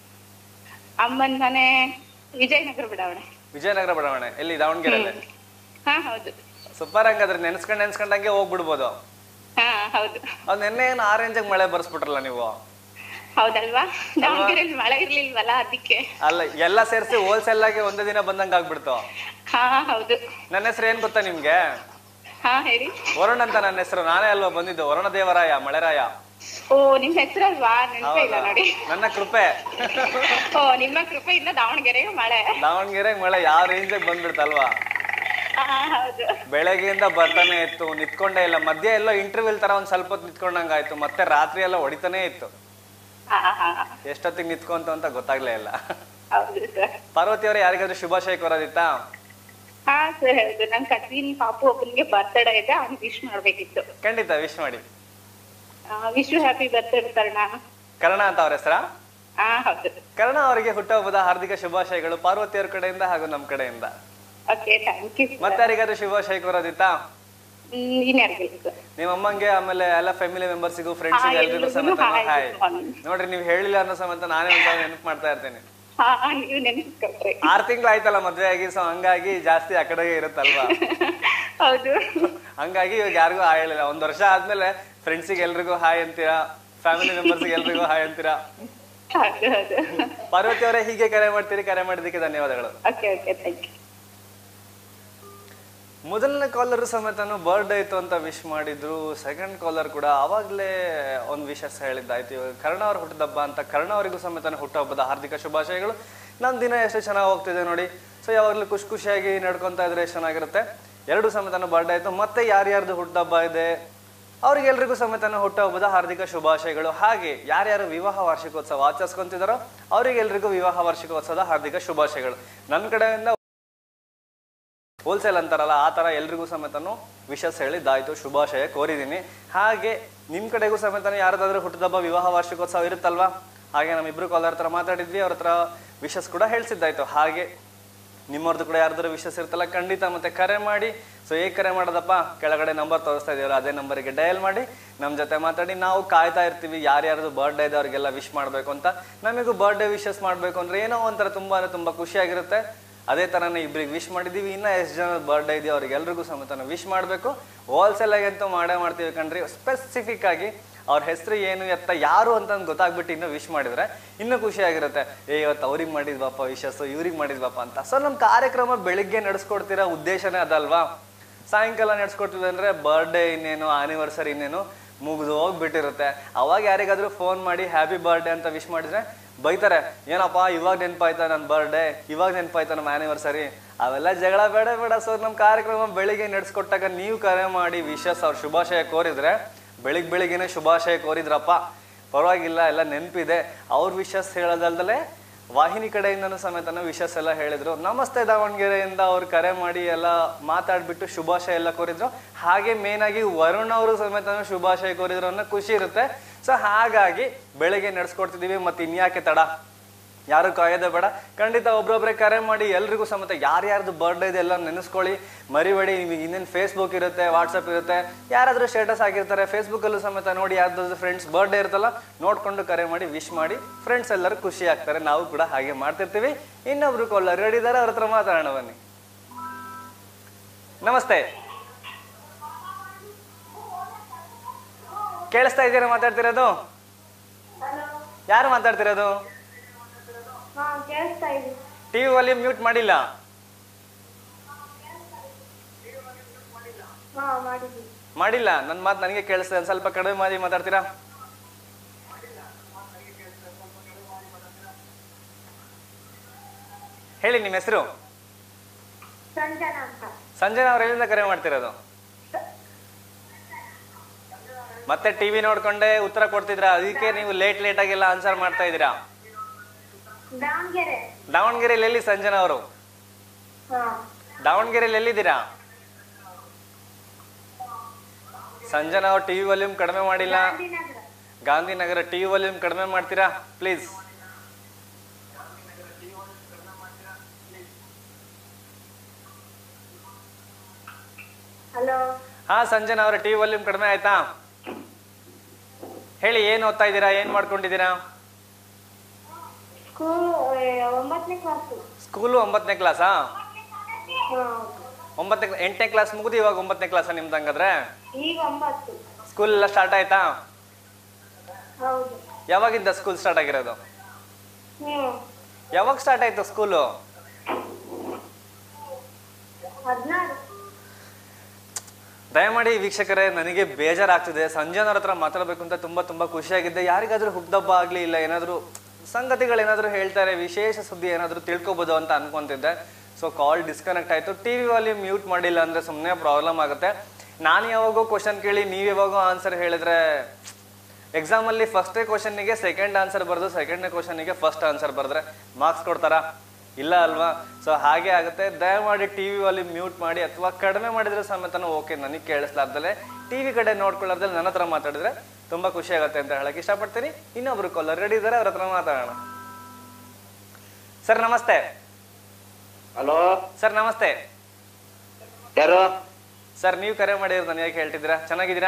ಅಮ್ಮನ್ ಮನೆ ವಿಜಯನಗರ ಬಡಾವಣೆ ವಿಜಯನಗರ ಬಡಾವಣೆ ಎಲ್ಲಿ ದಾವಣಗೆರೆಯಲ್ಲಿ ಹಾ ಹೌದು ಸೂಪರ್ ಹಂಗಾದ್ರೆ ನೆನ್ಸ್ಕೊಂಡ್ ನೆನ್ಸ್ಕೊಂಡಂಗೆ ಹೋಗ್ಬಿಡ್ಬೋದು ಹಾ ಹೌದು ಅದ್ ನೆನ್ನೆ ಏನು ಆರೆಂಜಾಗ ಮಳೆ ಬರ್ಸ್ಬಿಟ್ರಲ್ಲ ನೀವು ಹೌದಲ್ವಾ ದಾವಣಗೆರೆಯಲ್ಲಿ ಮಳೆ ಇರ್ಲಿಲ್ವಲ್ಲ ಅದಕ್ಕೆ ಅಲ್ಲ ಎಲ್ಲ ಸೇರಿಸಿ ಹೋಲ್ಸೇಲ್ ಆಗಿ ಒಂದೇ ದಿನ ಬಂದಂಗ ಆಗ್ಬಿಡ್ತು ಹಾ ಹೌದು ನನ್ನ ಹೆಸರು ಏನ್ ಗೊತ್ತಾ ನಿಮ್ಗೆ ಹಾ ಹೇಳಿ ವರುಣ್ ಅಂತ ನನ್ನ ಹೆಸರು ನಾನೇ ಅಲ್ವಾ ಬಂದಿದ್ದು ವರುಣ ದೇವರಾಯ ಮಳೆರಾಯ ಓ ನಿಮ್ ಹೆಸರಲ್ವಾ ನೆನಪೇ ಇಲ್ಲ ಹೌದಾ? ನೋಡಿ ನನ್ನ ಕೃಪೆ ಓ ನಿಮ್ಮ ಕೃಪೆಯಿಂದ ದಾವಣಗೆರೆಗೆ ಮಳೆ ದಾವಣಗೆರೆಗೆ ಮಳೆ ಯಾವ ರೇಂಜಿಗೆ ಬಂದ್ಬಿಡ್ತಲ್ವಾ ಹಾ ಹೌದು ಬೆಳಗ್ಗೆಯಿಂದ ಬರ್ತಾನೆ ಇತ್ತು ನಿತ್ಕೊಂಡೇ ಇಲ್ಲ ಮಧ್ಯ ಎಲ್ಲ ಇಂಟರ್ವ್ಯೂಲ್ ತರ ಒಂದ್ ಸ್ವಲ್ಪ ಹೊತ್ತು ನಿತ್ಕೊಂಡಂಗಾಯ್ತು ಮತ್ತೆ ರಾತ್ರಿ ಎಲ್ಲ ಹೊಡಿತಾನೆ ಇತ್ತು ಹಾ ಹಾ ಎಷ್ಟೊತ್ತಿಗೆ ನಿತ್ಕೊಂತ ಅಂತ ಗೊತ್ತಾಗ್ಲೇ ಇಲ್ಲ ಹೌದು ಸರ್ ಪಾರ್ವತಿ ಅವರೇ ಯಾರಿಗಾದ್ರೂ ಶುಭಾಶಯ ಕೋರೋದಿತ್ತಾ ಹಾ ಸರ್ ಹೌದು ನನ್ ಕಸಿನ್ ಪಾಪು ಒಬ್ಬನಿಗೆ ಬರ್ತ್ಡೇ ಇದೆ ಅವ್ನ್ ವಿಶ್ ಮಾಡ್ಬೇಕಿತ್ತು ಖಂಡಿತ ವಿಶ್ ಮಾಡಿ wish happy birthday Karna Karna ಅಂತ ಅವ್ರ ಹೆಸರಾ ಹಾ ಹೌದು ಕರ್ಣ ಅವರಿಗೆ ಹುಟ್ಟುಹಬ್ಬದ ಹಾರ್ದಿಕ ಶುಭಾಶಯಗಳು ಪಾರ್ವತಿ ಅವ್ರ ಕಡೆಯಿಂದ ಹಾಗೂ ನಮ್ ಕಡೆಯಿಂದ ಓಕೆ ಥ್ಯಾಂಕ್ ಯು ಮತ್ತೆ ಯಾರಿಗಾದ್ರೂ ಶುಭಾಶಯ ಕೋರೋದಿತ್ತಾ ಇನ್ಯಾರಿಗಿಲ್ಲ ಸರ್ ನಿಮ್ಮ ಅಮ್ಮಂಗೆ ಆಮೇಲೆ ಎಲ್ಲ ಫ್ಯಾಮಿಲಿ ಮೆಂಬರ್ಸಿಗೂ ಫ್ರೆಂಡ್ಸ್ ಹಾ, ಎಲ್ರಿಗೂ ಎಲ್ರಿಗೂ ಸಮೇತ hi, ಹಾಯ್ good morning. ನೋಡ್ರಿ ನೀವು ಹೇಳಿಲ್ಲ ಅನ್ನೋ ಸಮೇತ ನಾನೇ ಒಂದ್ಸಲ ನೆನಪು ಮಾಡ್ತಾ ಇರ್ತೇನೆ ಹಾ ನೀವು ನೆನ್ಸ್ಕೊಟ್ರಿ ಆರ್ ತಿಂಗಳು ಆಯ್ತಲ್ಲ ಮದ್ವೆ ಆಗಿ ಸೊ ಹಂಗಾಗಿ ಜಾಸ್ತಿ ಆ ಕಡೆಗೆ ಇರುತ್ತಲ್ವಾ ಹೌದು ಹಂಗಾಗಿ ಇವಾಗ ಯಾರಿಗೂ ಹಾಯ್ ಹೇಳಿಲ್ಲ ಒಂದ್ ವರ್ಷ ಆದ್ಮೇಲೆ ಫ್ರೆಂಡ್ಸಿಗೆ ಎಲ್ರಿಗೂ ಹಾಯ್ ಅಂತೀರಾ ಫ್ಯಾಮಿಲಿ ಮೆಂಬರ್ಸ್ಗೆ ಎಲ್ರಿಗೂ ಹಾಯ್ ಅಂತೀರಾ ಹೌದು ಹೌದು ಪಾರ್ವತಿ ಅವರೇ ಹೀಗೆ ಕರೆ ಮಾಡ್ತೀರಿ ಕರೆ ಮಾಡಿದ್ದಕ್ಕೆ ಧನ್ಯವಾದಗಳು ಓಕೆ ಓಕೆ ಥ್ಯಾಂಕ್ ಯು ಮೊದಲನೇ ಕಾಲರ್ ಸಮೇತನು ಬರ್ಡೇ ಇತ್ತು ಅಂತ ವಿಶ್ ಮಾಡಿದ್ರು ಸೆಕೆಂಡ್ ಕಾಲರ್ ಕೂಡ ಅವಾಗಲೇ ಒಂದು ವಿಶಸ್ ಹೇಳಿದ್ದಾಯ್ತು ಇವಾಗ ಕರ್ಣ ಅವ್ರ ಹುಟ್ಟಿದಬ್ಬ ಅಂತ ಕರ್ಣ ಅವರಿಗೂ ಸಮೇತನ ಹುಟ್ಟುಹಬ್ಬದ ಹಾರ್ದಿಕ ಶುಭಾಶಯಗಳು ನನ್ನ ದಿನ ಎಷ್ಟು ಚೆನ್ನಾಗಿ ಹೋಗ್ತಿದೆ ನೋಡಿ ಸೊ ಯಾವಾಗಲೂ ಖುಷಿ ಖುಷಿಯಾಗಿ ನಡ್ಕೊಂತಾ ಇದ್ರೆ ಎಷ್ಟು ಚೆನ್ನಾಗಿರುತ್ತೆ ಎರಡು ಸಮೇತನ ಬರ್ಡೇ ಆಯ್ತು ಮತ್ತೆ ಯಾರ್ಯಾರ್ದು ಹುಟ್ಟುಹಬ್ಬ ಇದೆ ಅವ್ರಿಗೆಲ್ರಿಗೂ ಸಮೇತನ ಹುಟ್ಟುಹಬ್ಬದ ಹಾರ್ದಿಕ ಶುಭಾಶಯಗಳು ಹಾಗೆ ಯಾರ್ಯಾರು ವಿವಾಹ ವಾರ್ಷಿಕೋತ್ಸವ ಆಚರಿಸ್ಕೊಂತಿದಾರೋ ಅವರಿಗೆಲ್ರಿಗೂ ವಿವಾಹ ವಾರ್ಷಿಕೋತ್ಸವದ ಹಾರ್ದಿಕ ಶುಭಾಶಯಗಳು ನನ್ನ ಕಡೆಯಿಂದ ಹೋಲ್ಸೇಲ್ ಅಂತಾರಲ್ಲ ಆ ಥರ ಎಲ್ರಿಗೂ ಸಮೇತನು ವಿಶಸ್ ಹೇಳಿದ್ದಾಯ್ತು ಶುಭಾಶಯ ಕೋರಿದ್ದೀನಿ ಹಾಗೆ ನಿಮ್ಮ ಕಡೆಗೂ ಸಮೇತನು ಯಾರದಾದ್ರೂ ಹುಟ್ಟಿದಬ್ಬ ವಿವಾಹ ವಾರ್ಷಿಕೋತ್ಸವ ಇರುತ್ತಲ್ವಾ ಹಾಗೆ ನಮ್ಮಿಬ್ರು ಕಾಲರ್ ಹತ್ರ ಮಾತಾಡಿದ್ವಿ ಅವ್ರ ಹತ್ರ ವಿಶಸ್ ಕೂಡ ಹೇಳ್ಸಿದ್ದಾಯ್ತು ಹಾಗೆ ನಿಮ್ಮವ್ರದ್ದು ಕೂಡ ಯಾರ್ದಾರು ವಿಶಸ್ ಇರ್ತಲ್ಲ ಖಂಡಿತ ಮತ್ತೆ ಕರೆ ಮಾಡಿ ಸೊ ಹೇಗೆ ಕರೆ ಮಾಡೋದಪ್ಪ ಕೆಳಗಡೆ ನಂಬರ್ ತೋರಿಸ್ತಾ ಇದೆಯಲ್ಲ ಅದೇ ನಂಬರ್ಗೆ ಡಯಲ್ ಮಾಡಿ ನಮ್ಮ ಜೊತೆ ಮಾತಾಡಿ ನಾವು ಕಾಯ್ತಾ ಇರ್ತೀವಿ ಯಾರ್ಯಾರ್ದು ಬರ್ಡೇ ಇದೆ ಅವ್ರಿಗೆಲ್ಲ ವಿಶ್ ಮಾಡಬೇಕು ಅಂತ ನಮಗೂ ಬರ್ಡೇ ವಿಶಸ್ ಮಾಡಬೇಕು ಅಂದ್ರೆ ಏನೋ ಒಂಥರ ತುಂಬಾ ಅಂದ್ರೆ ತುಂಬಾ ಖುಷಿಯಾಗಿರುತ್ತೆ ಅದೇ ಥರನೇ ಇಬ್ರಿಗೆ ವಿಶ್ ಮಾಡಿದ್ದೀವಿ ಇನ್ನ ಎಷ್ಟು ಜನ ಬರ್ಡೇ ಇದೆಯೋ ಅವ್ರಿಗೆಲ್ರಿಗೂ ಸಮೇತ ವಿಶ್ ಮಾಡಬೇಕು ಹೋಲ್ಸೇಲ್ ಆಗಿ ಅಂತೂ ಮಾಡೇ ಮಾಡ್ತೀವಿ ಕಣ್ರಿ ಸ್ಪೆಸಿಫಿಕ್ ಆಗಿ ಅವ್ರ ಹೆಸರು ಏನು ಎತ್ತ ಯಾರು ಅಂತ ಗೊತ್ತಾಗ್ಬಿಟ್ಟು ಇನ್ನೂ ವಿಶ್ ಮಾಡಿದ್ರೆ ಇನ್ನೂ ಖುಷಿಯಾಗಿರುತ್ತೆ ಏ ಇವತ್ತು ಅವ್ರಿಗೆ ಮಾಡಿದ್ವಪ್ಪ ವಿಶಸ್ಸು ಇವ್ರಿಗೆ ಮಾಡಿದ್ವಪ್ಪ ಅಂತ ಸೊ ನಮ್ಮ ಕಾರ್ಯಕ್ರಮ ಬೆಳಿಗ್ಗೆ ನಡೆಸ್ಕೊಡ್ತಿರೋ ಉದ್ದೇಶನೇ ಅದಲ್ವಾ ಸಾಯಂಕಾಲ ನಡೆಸ್ಕೊಡ್ತೀವಿ ಅಂದ್ರೆ ಬರ್ಡೇ ಇನ್ನೇನು ಆನಿವರ್ಸರಿ ಇನ್ನೇನು ಮುಗಿದು ಹೋಗ್ಬಿಟ್ಟಿರುತ್ತೆ ಅವಾಗ ಯಾರಿಗಾದ್ರೂ ಫೋನ್ ಮಾಡಿ ಹ್ಯಾಪಿ ಬರ್ಡೇ ಅಂತ ವಿಶ್ ಮಾಡಿದ್ರೆ ಬೈತಾರೆ ಏನಪ್ಪ ಇವಾಗ ನೆನಪಾಯ್ತಾ ನನ್ನ ಬರ್ಡೇ ಇವಾಗ ನೆನಪಾಯ್ತಾ ನಮ್ಮ ಆನಿವರ್ಸರಿ ಅವೆಲ್ಲ ಜಗಳ ಬೇಡ ಬೇಡ ಸೊ ನಮ್ಮ ಕಾರ್ಯಕ್ರಮ ಬೆಳಿಗ್ಗೆ ನಡೆಸ್ಕೊಟ್ಟಾಗ ನೀವು ಕರೆ ಮಾಡಿ ವಿಶಸ್ ಅವ್ರ ಶುಭಾಶಯ ಕೋರಿದ್ರೆ ಬೆಳಿಗ್ಗೆ ಬೆಳಿಗ್ಗೆನೆ ಶುಭಾಶಯ ಕೋರಿದ್ರಪ್ಪ ಪರವಾಗಿಲ್ಲ ಎಲ್ಲ ನೆನಪಿದೆ ಅವ್ರ ವಿಶಸ್ ಹೇಳೋದಲ್ದಲೆ ವಾಹಿನಿ ಕಡೆಯಿಂದನೂ ಸಮೇತನ ವಿಶಸ್ ಎಲ್ಲ ಹೇಳಿದ್ರು ನಮಸ್ತೆ ದಾವಣಗೆರೆಯಿಂದ ಅವ್ರು ಕರೆ ಮಾಡಿ ಎಲ್ಲ ಮಾತಾಡ್ಬಿಟ್ಟು ಶುಭಾಶಯ ಎಲ್ಲ ಕೋರಿದ್ರು ಹಾಗೆ ಮೇನ್ ಆಗಿ ವರುಣ್ ಅವರು ಸಮೇತ ಶುಭಾಶಯ ಕೋರಿದ್ರು ಅನ್ನೋ ಖುಷಿ ಇರುತ್ತೆ ಸೊ ಹಾಗಾಗಿ ಬೆಳಿಗ್ಗೆ ನಡೆಸ್ಕೊಡ್ತಿದೀವಿ ಮತ್ತೆ ಇನ್ಯಾಕೆ ತಡ ಯಾರು ಕಾಯೋದೇ ಬೇಡ ಖಂಡಿತ ಒಬ್ರೊಬ್ರೆ ಕರೆ ಮಾಡಿ ಎಲ್ರಿಗೂ ಸಮೇತ ಯಾರ್ಯಾರ್ದು ಬರ್ಡೇ ಇದೆ ಎಲ್ಲ ನೆನೆಸ್ಕೊಳ್ಳಿ ಮರಿಬೇಡಿ ನಿಮಗೆ ಇನ್ನೇನು ಫೇಸ್ಬುಕ್ ಇರುತ್ತೆ ವಾಟ್ಸಪ್ ಇರುತ್ತೆ ಯಾರಾದರೂ ಸ್ಟೇಟಸ್ ಆಗಿರ್ತಾರೆ ಫೇಸ್ಬುಕ್ಕಲ್ಲೂ ಸಮೇತ ನೋಡಿ ಯಾರ್ದಾದ್ರು ಫ್ರೆಂಡ್ಸ್ ಬರ್ಡೇ ಇರುತ್ತಲ್ಲ ನೋಡ್ಕೊಂಡು ಕರೆ ಮಾಡಿ ವಿಶ್ ಮಾಡಿ ಫ್ರೆಂಡ್ಸ್ ಎಲ್ಲರೂ ಖುಷಿ ಆಗ್ತಾರೆ ನಾವು ಕೂಡ ಹಾಗೆ ಮಾಡ್ತಿರ್ತೀವಿ ಇನ್ನೊಬ್ರು ಕೊಳ್ಳರ್ ರೆಡಿ ಇದ್ದಾರೆ ಅವ್ರ ಹತ್ರ ಮಾತಾಡೋಣ ಬನ್ನಿ ನಮಸ್ತೆ ಕೇಳಿಸ್ತಾ ಇದ್ದೀರಾ ಮಾತಾಡ್ತಿರೋದು ಯಾರು ಮಾತಾಡ್ತಿರೋದು ಹಾ ಕೇಳಿಸ್ತಾ ಇದೆ ಟಿವಿ ವಾಲ್ಯೂಮ್ ಮ್ಯೂಟ್ ಮಾಡಿಲ್ಲ ಹಾ ಮಾಡಿದ್ವಿ ಮಾಡಿಲ್ಲ ನನ್ನ ಮಾತು ನನಗೆ ಕೇಳಿಸ್ತದೆ ಒಂದ್ ಸ್ವಲ್ಪ ಕಡಿಮೆ ಮಾಡಿ ಮಾತಾಡ್ತೀರಾ ಹೇಳಿ ನಿಮ್ಮ ಹೆಸರು ಸಂಜನಾ ಅಂತ ಸಂಜನಾ ಅವ್ರು ಎಲ್ಲಿಂದ ಕರೆ ಮಾಡ್ತಿರೋದು ಮತ್ತೆ ಟಿವಿ ನೋಡ್ಕೊಂಡೆ ಉತ್ತರ ಕೊಡ್ತಿದ್ರಾ ಅದಕ್ಕೆ ನೀವು ಲೇಟ್ ಲೇಟ್ ಆಗೆಲ್ಲ ಆನ್ಸರ್ ಮಾಡ್ತಾ ಇದ್ದೀರಾ ದಾವಣಗೆರೆ ದಾವಣಗೆರೆಯಲ್ಲಿ ಎಲ್ಲಿ ಸಂಜನಾ ಅವರು ಹಾ ದಾವಣಗೆರೆಯಲ್ಲಿ ಎಲ್ಲಿದ್ದೀರಾ ಸಂಜನಾ ಅವ್ರು ಟಿವಿ ವಾಲ್ಯೂಮ್ ಕಡಿಮೆ ಮಾಡಿಲ್ಲ ಗಾಂಧಿನಗರ ಗಾಂಧಿನಗರ ಟಿವಿ ವಾಲ್ಯೂಮ್ ಕಡಿಮೆ ಮಾಡ್ತೀರಾ ಪ್ಲೀಸ್ ಹಲೋ ಹಾ ಸಂಜನಾ ಅವರ ಟಿವಿ ವಾಲ್ಯೂಮ್ ಕಡಿಮೆ ಆಯ್ತಾ ಹೇಳಿ ಏನ್ ಓದ್ತಾ ಇದ್ದೀರಾ ಏನ್ ಮಾಡ್ಕೊಂಡಿದ್ದೀರಾ ಸ್ಕೂಲ್ ಒಂಬತ್ತನೇ ಕ್ಲಾಸು ಸ್ಕೂಲು ಒಂಬತ್ತನೇ ಕ್ಲಾಸಾ ಹಾ ಒಂಬತ್ತನೇ ಎಂಟನೇ ಕ್ಲಾಸ್ ಮುಗಿದು ಇವಾಗ ಒಂಬತ್ತನೇ ಕ್ಲಾಸ್ ನಿಮ್ದು ಹಂಗಾದ್ರೆ ಈಗ ಒಂಬತ್ತು ಸ್ಕೂಲ್ ಎಲ್ಲ ಸ್ಟಾರ್ಟ್ ಆಯ್ತಾ ಹೌದು ಯಾವಾಗಿಂದ ಸ್ಕೂಲ್ ಸ್ಟಾರ್ಟ್ ಆಗಿರೋದು ಹ್ಮ್ ಯಾವಾಗ ಸ್ಟಾರ್ಟ್ ಆಯ್ತು ಸ್ಕೂಲು ಹದಿನಾರು ದಯಮಾಡಿ ವೀಕ್ಷಕರೇ ನನಗೆ ಬೇಜಾರಾಗ್ತಿದೆ ಸಂಜನವ್ರ ಹತ್ರ ಮಾತಾಡ್ಬೇಕು ಅಂತ ತುಂಬಾ ತುಂಬಾ ಖುಷಿಯಾಗಿದ್ದೆ ಯಾರಿಗಾದ್ರೂ ಹುಟ್ಟದಬ್ಬ ಆಗ್ಲಿ ಇಲ್ಲ ಏನಾದ್ರು ಸಂಗತಿಗಳೇನಾದ್ರೂ ಹೇಳ್ತಾರೆ ವಿಶೇಷ ಸುದ್ದಿ ಏನಾದ್ರೂ ತಿಳ್ಕೊಬೋದು ಅಂತ ಅನ್ಕೊಂತಿದ್ದೆ ಸೊ ಕಾಲ್ ಡಿಸ್ಕನೆಕ್ಟ್ ಆಯ್ತು ಟಿವಿ ವಾಲ್ಯೂಮ್ ಮ್ಯೂಟ್ ಮಾಡಿಲ್ಲ ಅಂದ್ರೆ ಸುಮ್ಮನೆ ಪ್ರಾಬ್ಲಮ್ ಆಗುತ್ತೆ ನಾನು ಯಾವಾಗೋ ಕ್ವಶನ್ ಕೇಳಿ ನೀವು ಯಾವಾಗೋ ಆನ್ಸರ್ ಹೇಳಿದ್ರೆ ಎಕ್ಸಾಮ್ ಅಲ್ಲಿ ಫಸ್ಟೇ ಕ್ವಶನ್ನಿಗೆ ಸೆಕೆಂಡ್ ಆನ್ಸರ್ ಬರೆದು ಸೆಕೆಂಡ್ನೇ ಕ್ವಶನ್ನಿಗೆ ಫಸ್ಟ್ ಆನ್ಸರ್ ಬರೆದ್ರೆ ಮಾರ್ಕ್ಸ್ ಕೊಡ್ತಾರಾ ಇಲ್ಲ ಅಲ್ವಾ ಸೊ ಹಾಗೆ ಆಗುತ್ತೆ ದಯಮಾಡಿ ಟಿವಿ ವಾಲ್ಯೂಮ್ ಮ್ಯೂಟ್ ಮಾಡಿ ಅಥವಾ ಕಡಿಮೆ ಮಾಡಿದ್ರೆ ಸಮೇತನೂ ಓಕೆ ನನಗೆ ಕೇಳಿಸ್ಲಾರ್ದಲೆ ಟಿವಿ ಕಡೆ ನೋಡ್ಕೊಳ್ಳೋದ್ರಲ್ಲಿ ನನ್ನ ಹತ್ರ ಮಾತಾಡಿದ್ರೆ ತುಂಬಾ ಖುಷಿ ಆಗುತ್ತೆ ಅಂತ ಹೇಳಕ್ ಇಷ್ಟಪಡ್ತೀನಿ ಇನ್ನೊಬ್ರು ಕಾಲರ್ ರೆಡಿ ಇದ್ದಾರೆ ಅವ್ರ ಹತ್ರ ಮಾತಾಡೋಣ ಸರ್ ನಮಸ್ತೆ ಹಲೋ ಸರ್ ನಮಸ್ತೆ ಯಾರು ಸರ್ ನೀವು ಕರೆ ಮಾಡಿರೋದು ನಾನು ಯಾಕೆ ಹೇಳ್ತಿದ್ದೀರಾ ಚೆನ್ನಾಗಿದ್ದೀರಾ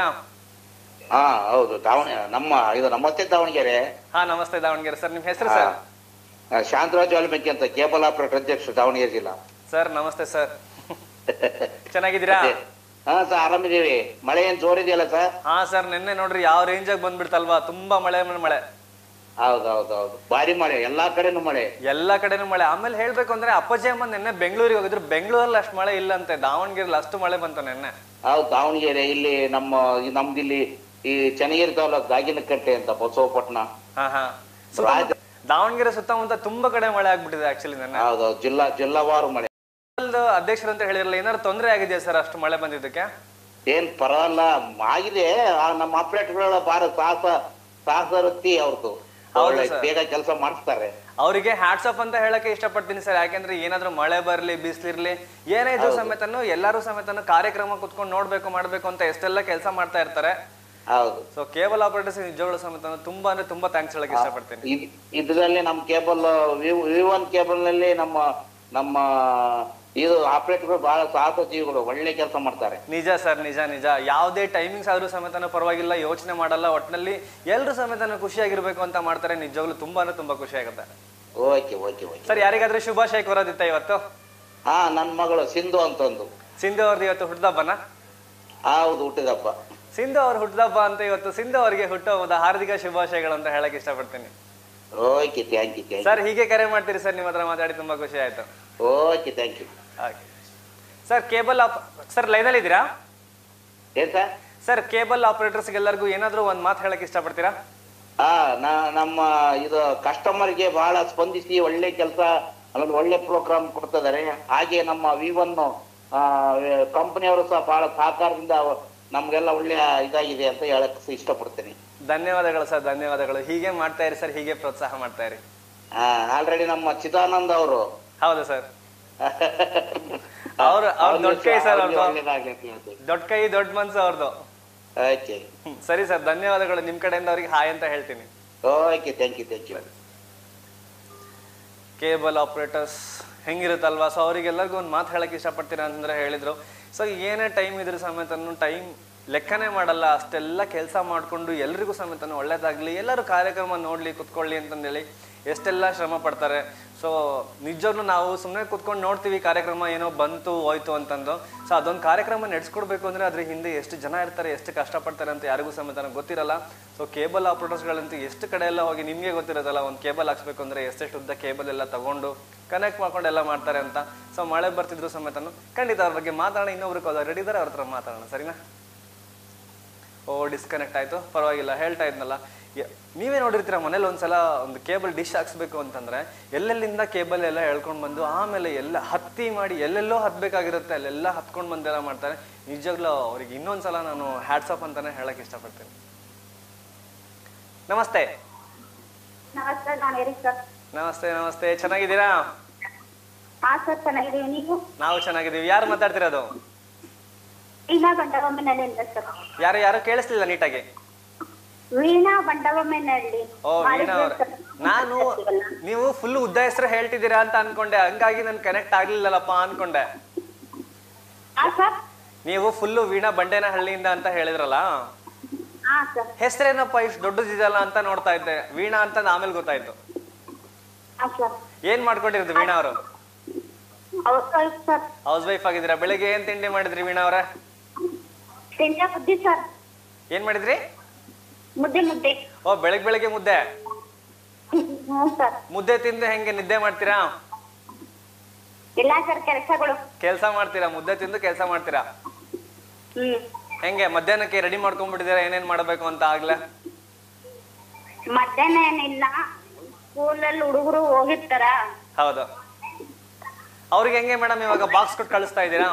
ಹಾ ಹೌದು ದಾವಣಗೆರೆ ನಮ್ಮ ಇದು ನಮಸ್ತೆ ದಾವಣಗೆರೆ ಹಾ ನಮಸ್ತೆ ದಾವಣಗೆರೆ ಸರ್ ನಿಮ್ಮ ಹೆಸರು ಸರ್ ಆ, ಶಾಂತರಾಜ್ ವಾಲ್ಮೀಕಿ ಅಂತ ಕೇಬಲ್ ಆಪರೇಟರ್ ಅಧ್ಯಕ್ಷ ದಾವಣಗೆರೆ ಜಿಲ್ಲಾ ಸರ್ ನಮಸ್ತೆ ಸರ್ ಚೆನ್ನಾಗಿದ್ದೀರಾ ಮತ್ತೆ? ಹಾ ಸರ್ ಆರಾಮಿದೀವಿ ಮಳೆ ಏನ್ ಜೋರಿದೆಯಲ್ಲ ಸರ್ ಹಾ ಸರ್ ನಿನ್ನೆ ನೋಡ್ರಿ ಯಾವ ರೇಂಜಾಗ ಬಂದ್ಬಿಡ್ತಲ್ವಾ ತುಂಬಾ ಮಳೆ ಮೇಲೆ ಮಳೆ ಹೌದು ಹೌದು ಹೌದು ಭಾರಿ ಮಳೆ ಎಲ್ಲಾ ಕಡೆನೂ ಮಳೆ ಎಲ್ಲಾ ಕಡೆನೂ ಮಳೆ ಆಮೇಲೆ ಹೇಳ್ಬೇಕು ಅಂದ್ರೆ ಅಪ್ಪಾಜಿ ಅಮ್ಮ ನಿನ್ನೆ ಬೆಂಗಳೂರಿಗೆ ಹೋಗಿದ್ರು ಬೆಂಗಳೂರಲ್ಲಿ ಅಷ್ಟು ಮಳೆ ಇಲ್ಲಂತೆ ದಾವಣಗೆರೆಲಿ ಅಷ್ಟು ಮಳೆ ಬಂತು ನಿನ್ನೆ ಹೌದು ದಾವಣಗೆರೆ ಇಲ್ಲಿ ನಮ್ಮ ಈ ನಮ್ದು ಇಲ್ಲಿ ಈ ಚನ್ನಗಿರಿ ತಾಲೂಕು ಗಾಗಿನಕಟ್ಟೆ ಅಂತ ಬಸವಪಟ್ಟಣ ಹಾ ಹಾ ರಾಜ- ದಾವಣಗೆರೆ ಸುತ್ತಮುತ್ತ ತುಂಬಾ ಕಡೆ ಮಳೆ ಆಗ್ಬಿಟ್ಟಿದೆ ಆಕ್ಚುಲಿ ನಿನ್ನೆ ಹೌದೌದು ಜಿಲ್ಲಾ ಜಿಲ್ಲಾವಾರು ಮಳೆ ಒಂದು ಅಧ್ಯಕ್ಷರು ಅಂತ ಹೇಳಿರಲ್ಲ ಏನಾದ್ರು ತೊಂದರೆ ಆಗಿದೆಯಾ ಸರ್ ಅಷ್ಟು ಮಳೆ ಬಂದಿದ್ದಕ್ಕೆ ಏನ್ ಪರವಾಗಿಲ್ಲ ಆಗಿದೆ ಆ ನಮ್ಮ ಆಪರೇಟರ್ಗಳ ಬಾರ ಸಾಹಸ ಸಾಹಸ ವೃತ್ತಿ ಅವ್ರದ್ದು ಹೌದು ಒಳ್ಳೆ ಸರ್. ಬೇಗ ಕೆಲಸ ಮಾಡಿಸ್ತಾರೆ ಅವರಿಗೆ ಹ್ಯಾಟ್ಸ್ ಆಫ್ ಅಂತ ಹೇಳಕ್ಕೆ ಇಷ್ಟಪಡ್ತೀನಿ ಸರ್ ಯಾಕೆಂದ್ರೆ ಏನಾದ್ರೂ ಮಳೆ ಬರ್ಲಿ ಬಿಸಿಲಿರ್ಲಿ ಏನೇ ಇದ್ರು ಸಮೇತನು ಎಲ್ಲರೂ ಸಮೇತನು ಕಾರ್ಯಕ್ರಮ ಕುತ್ಕೊಂಡು ನೋಡ್ಬೇಕು ಮಾಡ್ಬೇಕು ಅಂತ ಎಷ್ಟೆಲ್ಲ ಕೆಲಸ ಮಾಡ್ತಾ ಇರ್ತಾರೆ ಹೌದು ಸೊ ಕೇಬಲ್ ಆಪರೇಟರ್ಸ್ ನಿಜವಾಗ್ಲೂ ಸಮೇತ ತುಂಬಾ ಅಂದ್ರೆ ತುಂಬಾ ಥ್ಯಾಂಕ್ಸ್ ಹೇಳಕ್ ಇಷ್ಟಪಡ್ತೀನಿ ಇದ್- ಇದ್ರಲ್ಲಿ ನಮ್ಮ ಕೇಬಲ್ ವಿ ಒನ್ ಕೇಬಲ್ ನಲ್ಲಿ ನಮ್ಮ ನಮ್ಮ ಇದು ಆಪರೇಟರ್ಗಳು ಬಹಳ ಸಾಹಸ ಜೀವಿಗಳು ಒಳ್ಳೆ ಕೆಲಸ ಮಾಡ್ತಾರೆ ನಿಜ ಸರ್ ನಿಜ ನಿಜ ಯಾವುದೇ ಟೈಮಿಂಗ್ಸ್ ಆದ್ರೂ ಸಮೇತನ ಪರವಾಗಿಲ್ಲ ಯೋಚನೆ ಮಾಡಲ್ಲ ಒಟ್ಟಿನಲ್ಲಿ ಎಲ್ರು ಸಮೇತನ ಖುಷಿಯಾಗಿರ್ಬೇಕು ಅಂತ ಮಾಡ್ತಾರೆ ನಿಜವಾಗ್ಲೂ ತುಂಬಾ ಅಂದ್ರೆ ತುಂಬಾ ಖುಷಿ ಆಗುತ್ತೆ ಓಕೆ ಓಕೆ ಓಕೆ ಸರ್ ಯಾರಿಗಾದ್ರೂ ಶುಭಾಶಯ ಕೋರೋದಿತ್ತ ಇವತ್ತು ಹಾ ನನ್ನ ಮಗಳು ಸಿಂಧು ಅಂತಂದು ಸಿಂಧು ಅವ್ರದ್ದು ಇವತ್ತು ಹುಟ್ಟದಬ್ಬನ ಹೌದು ಹುಟ್ಟಿದಬ್ಬ ಸಿಂಧು ಅವ್ರ ಹುಟ್ಟದಬ್ಬ ಅಂತ ಇವತ್ತು ಸಿಂಧು ಅವರಿಗೆ ಹುಟ್ಟುಹಬ್ಬದ ಹಾರ್ದಿಕ ಶುಭಾಶಯಗಳು ಅಂತ ಹೇಳಕ್ ಇಷ್ಟಪಡ್ತೀನಿ okay thank you thank sir ಹೀಗೆ ಕರೆ ಮಾಡ್ತೀರಿ ಸರ್ ನಿಮ್ಮ ಹತ್ರ ಮಾತಾಡಿ ತುಂಬಾ ಖುಷಿ ಆಯ್ತು ಯು ಓಕೆ ಥ್ಯಾಂಕ್ ಯು ಹಾಗೆ ಸರ್ ಕೇಬಲ್ ಆಪ್ ಸರ್ ಲೈನಲ್ಲಿ ಇದ್ದೀರಾ ಏನ್ ಸರ್ ಸರ್ ಕೇಬಲ್ ಆಪರೇಟರ್ಸ್ ಎಲ್ಲರಿಗೂ ಏನಾದ್ರೂ ಒಂದ್ ಮಾತು ಹೇಳಕ್ ಇಷ್ಟಪಡ್ತೀರಾ ಹಾ ನಾ ನಮ್ಮ ಇದು ಕಸ್ಟಮರ್ಗೆ ಬಹಳ ಸ್ಪಂದಿಸಿ ಒಳ್ಳೆ ಕೆಲಸ ಆಮೇಲೆ ಒಳ್ಳೆ ಪ್ರೋಗ್ರಾಮ್ ಕೊಡ್ತಿದ್ದಾರೆ ಹಾಗೆ ನಮ್ಮ ವಿ ಒನ್ ಕಂಪನಿಯವರು ಸಹ ಬಹಳ ಸಹಕಾರದಿಂದ ಅವ- ನಮ್ಗೆಲ್ಲ ಒಳ್ಳೆ ಇದಾಗಿದೆ ಅಂತ ಹೇಳಕ್ ಇಷ್ಟಪಡ್ತೀನಿ ಧನ್ಯವಾದಗಳು ಸರ್ ಧನ್ಯವಾದಗಳು ಹೀಗೆ ಮಾಡ್ತಾ ಇರಿ ಸರ್ ಹೀಗೆ ಪ್ರೋತ್ಸಾಹ ಮಾಡ್ತಾ ಇರಿ ಆಲ್ರೆಡಿ ನಮ್ಮ ಚಿದಾನಂದ್ ಅವರು ಹೌದು ಸರ್ ಅವ್ರ ಅವ್ರ ದೊಡ್ಡ ಕೈ ಸರ್ ಅವ್ರದ್ದು ಒಳ್ಳೇದಾಗ್ಲಿ ಅಂತ ಹೇಳ್ತೀನಿ ದೊಡ್ಡ ಕೈ ದೊಡ್ಡ ಮನ್ಸು ಅವ್ರದ್ದು ಓಕೆ ಹ್ಮ್, ಸರಿ ಸರ್ ಧನ್ಯವಾದಗಳು ನಿಮ್ ಕಡೆಯಿಂದ ಅವ್ರಿಗೆ ಹಾಯ್ ಅಂತ ಹೇಳ್ತೀನಿ okay thank you thank you cable operators ಹೆಂಗಿರುತ್ತಲ್ವಾ ಸೊ ಅವರಿಗೆಲ್ಲರಿಗೂ ಒಂದು ಮಾತು ಹೇಳಕ್ ಇಷ್ಟಪಡ್ತೀನಿ ಅಂತಂದ್ರೆ ಹೇಳಿದ್ರು ಸೊ ಏನೇ ಟೈಮ್ ಇದ್ರ ಸಮೇತನು ಟೈಮ್ ಲೆಕ್ಕನೇ ಮಾಡಲ್ಲ ಅಷ್ಟೆಲ್ಲ ಕೆಲಸ ಮಾಡ್ಕೊಂಡು ಎಲ್ರಿಗೂ ಸಮೇತನು ಒಳ್ಳೇದಾಗ್ಲಿ ಎಲ್ಲರೂ ಕಾರ್ಯಕ್ರಮ ನೋಡ್ಲಿ ಕುತ್ಕೊಳ್ಳಿ ಅಂತಂದೇಳಿ ಎಷ್ಟೆಲ್ಲ ಶ್ರಮ ಪಡ್ತಾರೆ ಸೊ ನಿಜವಾಗ್ಲೂ ನಾವು ಸುಮ್ಮನೆ ಕುತ್ಕೊಂಡು ನೋಡ್ತೀವಿ ಕಾರ್ಯಕ್ರಮ ಏನೋ ಬಂತು ಹೋಯ್ತು ಅಂತಂದು ಸೊ ಅದೊಂದು ಕಾರ್ಯಕ್ರಮ ನಡೆಸ್ಕೊಡ್ಬೇಕು ಅಂದ್ರೆ ಅದ್ರ ಹಿಂದೆ ಎಷ್ಟು ಜನ ಇರ್ತಾರೆ ಎಷ್ಟು ಕಷ್ಟಪಡ್ತಾರೆ ಅಂತ ಯಾರಿಗೂ ಸಮೇತ ಗೊತ್ತಿರಲ್ಲ ಸೊ ಕೇಬಲ್ ಆಪರೇಟರ್ಸ್ಗಳಂತೂ ಎಷ್ಟು ಕಡೆ ಎಲ್ಲ ಹೋಗಿ ನಿಮಗೆ ಗೊತ್ತಿರೋದಲ್ಲ ಒಂದು ಕೇಬಲ್ ಹಾಕ್ಸ್ಬೇಕು ಅಂದ್ರೆ ಎಷ್ಟೆಷ್ಟು ಉದ್ದ ಕೇಬಲ್ ಎಲ್ಲ ತಗೊಂಡು ಕನೆಕ್ಟ್ ಮಾಡ್ಕೊಂಡು ಎಲ್ಲ ಮಾಡ್ತಾರೆ ಅಂತ ಸೊ ಮಳೆ ಬರ್ತಿದ್ರು ಸಮೇತನು ಖಂಡಿತ ಅವ್ರ ಬಗ್ಗೆ ಮಾತಾಡೋಣ ಇನ್ನೊಬ್ರು ಕಾಲ್ ರೆಡಿ ಇದ್ದಾರೆ ಅವ್ರ ಹತ್ರ ಮಾತಾಡೋಣ ಸರಿನಾ ಓ ಡಿಸ್ಕನೆಕ್ಟ್ ಆಯ್ತು ಪರವಾಗಿಲ್ಲ ಹೇಳ್ತಾ ಇದ್ನಲ್ಲ ಯ- ನೀವೇ ನೋಡಿರ್ತೀರ ಮನೇಲಿ ಒಂದ್ಸಲ ಒಂದು ಕೇಬಲ್ ಡಿಶ್ ಹಾಕ್ಸ್ಬೇಕು ಅಂತಂದ್ರೆ ಎಲ್ಲೆಲ್ಲಿಂದ ಕೇಬಲ್ ಎಲ್ಲ ಎಳ್ಕೊಂಡ್ ಬಂದು ಆಮೇಲೆ ಎಲ್ಲ ಹತ್ತಿ ಮಾಡಿ ಎಲ್ಲೆಲ್ಲೋ ಹತ್ಬೇಕಾಗಿರುತ್ತೆ ಅಲ್ಲೆಲ್ಲ ಹತ್ಕೊಂಡ್ ಬಂದೆಲ್ಲ ಮಾಡ್ತಾರೆ ನಿಜವಾಗ್ಲೂ ಅವ್ರಿಗೆ ಇನ್ನೊಂದ್ಸಲ ನಾನು ಹ್ಯಾಟ್ಸಪ್ ಅಂತಾನೆ ಹೇಳಕ್ ಇಷ್ಟಪಡ್ತೀನಿ ನಮಸ್ತೆ ನಮಸ್ತೆ ನಾನು ಎರಿ ಸರ್ ನಮಸ್ತೆ ನಮಸ್ತೆ ಚೆನ್ನಾಗಿದ್ದೀರಾ ಹಾ ಸರ್ ಚೆನ್ನಾಗಿದ್ದೀವಿ ನೀವು ನಾವು ಚೆನ್ನಾಗಿದ್ದೀವಿ ಯಾರು ಮಾತಾಡ್ತಿರೋದು ವೀಣಾ ಬಂಡವಮ್ಮನಹಳ್ಳಿಯಿಂದ ಸರ್ ಯಾರು ಯಾರು ಕೇಳಿಸ್ಲಿಲ್ಲ ನೀಟಾಗಿ ವೀಣಾ ಬಂಡವಮ್ಮನಹಳ್ಳಿ ಓ ವೀಣಾ ಅವ್ರೆ ನಾನು ನೀವು ಫುಲ್ ಉದ್ದ ಹೆಸರು ಹೇಳ್ತಿದ್ದೀರಾ ಅಂತ ಅನ್ಕೊಂಡೆ ಹಂಗಾಗಿ ನನ್ ಕನೆಕ್ಟ್ ಆಗ್ಲಿಲ್ಲಲ್ಲಪ್ಪ ಅನ್ಕೊಂಡೆ ಹಾ ಸರ್ ನೀವು ಫುಲ್ಲು ವೀಣಾ ಬಂಡೇನಹಳ್ಳಿಯಿಂದ ಅಂತ ಹೇಳಿದ್ರಲ್ಲ ಹಾ ಸರ್ ಹೆಸರೇನಪ್ಪ ಇಷ್ಟು ದೊಡ್ಡದಿದೆಯಲ್ಲ ಅಂತ ನೋಡ್ತಾ ಇದ್ದೆ ವೀಣಾ ಅಂತ ಆಮೇಲೆ ಗೊತ್ತಾಯ್ತು ಹಾ ಸರ್ ಏನ್ ಮಾಡ್ಕೊಂಡಿರೋದು ವೀಣಾ ಅವರು ಹೌದು ಸರ್ ಹೌಸ್ ವೈಫ್ ಆಗಿದ್ದೀರಾ ಬೆಳಿಗ್ಗೆ ಏನ್ ತಿಂಡಿ ಮಾಡಿದ್ರಿ ವೀಣಾ ಅವ್ರೆ ತಿಂಡ ಬುದ್ಧಿ ಸರ್ ಏನ್ ಮಾಡಿದ್ರಿ ಮುದ್ದೆ ಮುದ್ದೆ ಓ ಬೆಳಗ್ ಬೆಳಗ್ಗೆ ಮುದ್ದೆ ಹ್ಞೂ ಸರ್ ಮುದ್ದೆ ತಿಂದು ಹೆಂಗೆ ನಿದ್ದೆ ಮಾಡ್ತೀರಾ ಇಲ್ಲ ಸರ್ ಕೆಲಸಗಳು ಕೆಲಸ ಮಾಡ್ತೀರಾ ಮುದ್ದೆ ತಿಂದು ಕೆಲಸ ಮಾಡ್ತೀರಾ ಹ್ಮ್ ಹೆಂಗೆ ಮಧ್ಯಾಹ್ನಕ್ಕೆ ರೆಡಿ ಮಾಡ್ಕೊಂಡ್ಬಿಟ್ಟಿದ್ದೀರಾ ಏನೇನ್ ಮಾಡ್ಬೇಕು ಅಂತ ಆಗ್ಲೇ ಮಧ್ಯಾಹ್ನ ಏನಿಲ್ಲ ಸ್ಕೂಲಲ್ಲಿ ಹುಡುಗರು ಹೋಗಿರ್ತಾರ ಹೌದು ಅವ್ರಿಗೆ ಹೆಂಗೆ ಮೇಡಮ್ ಇವಾಗ ಬಾಕ್ಸ್ ಕೊಟ್ಟು ಕಳಿಸ್ತಾ ಇದ್ದೀರಾ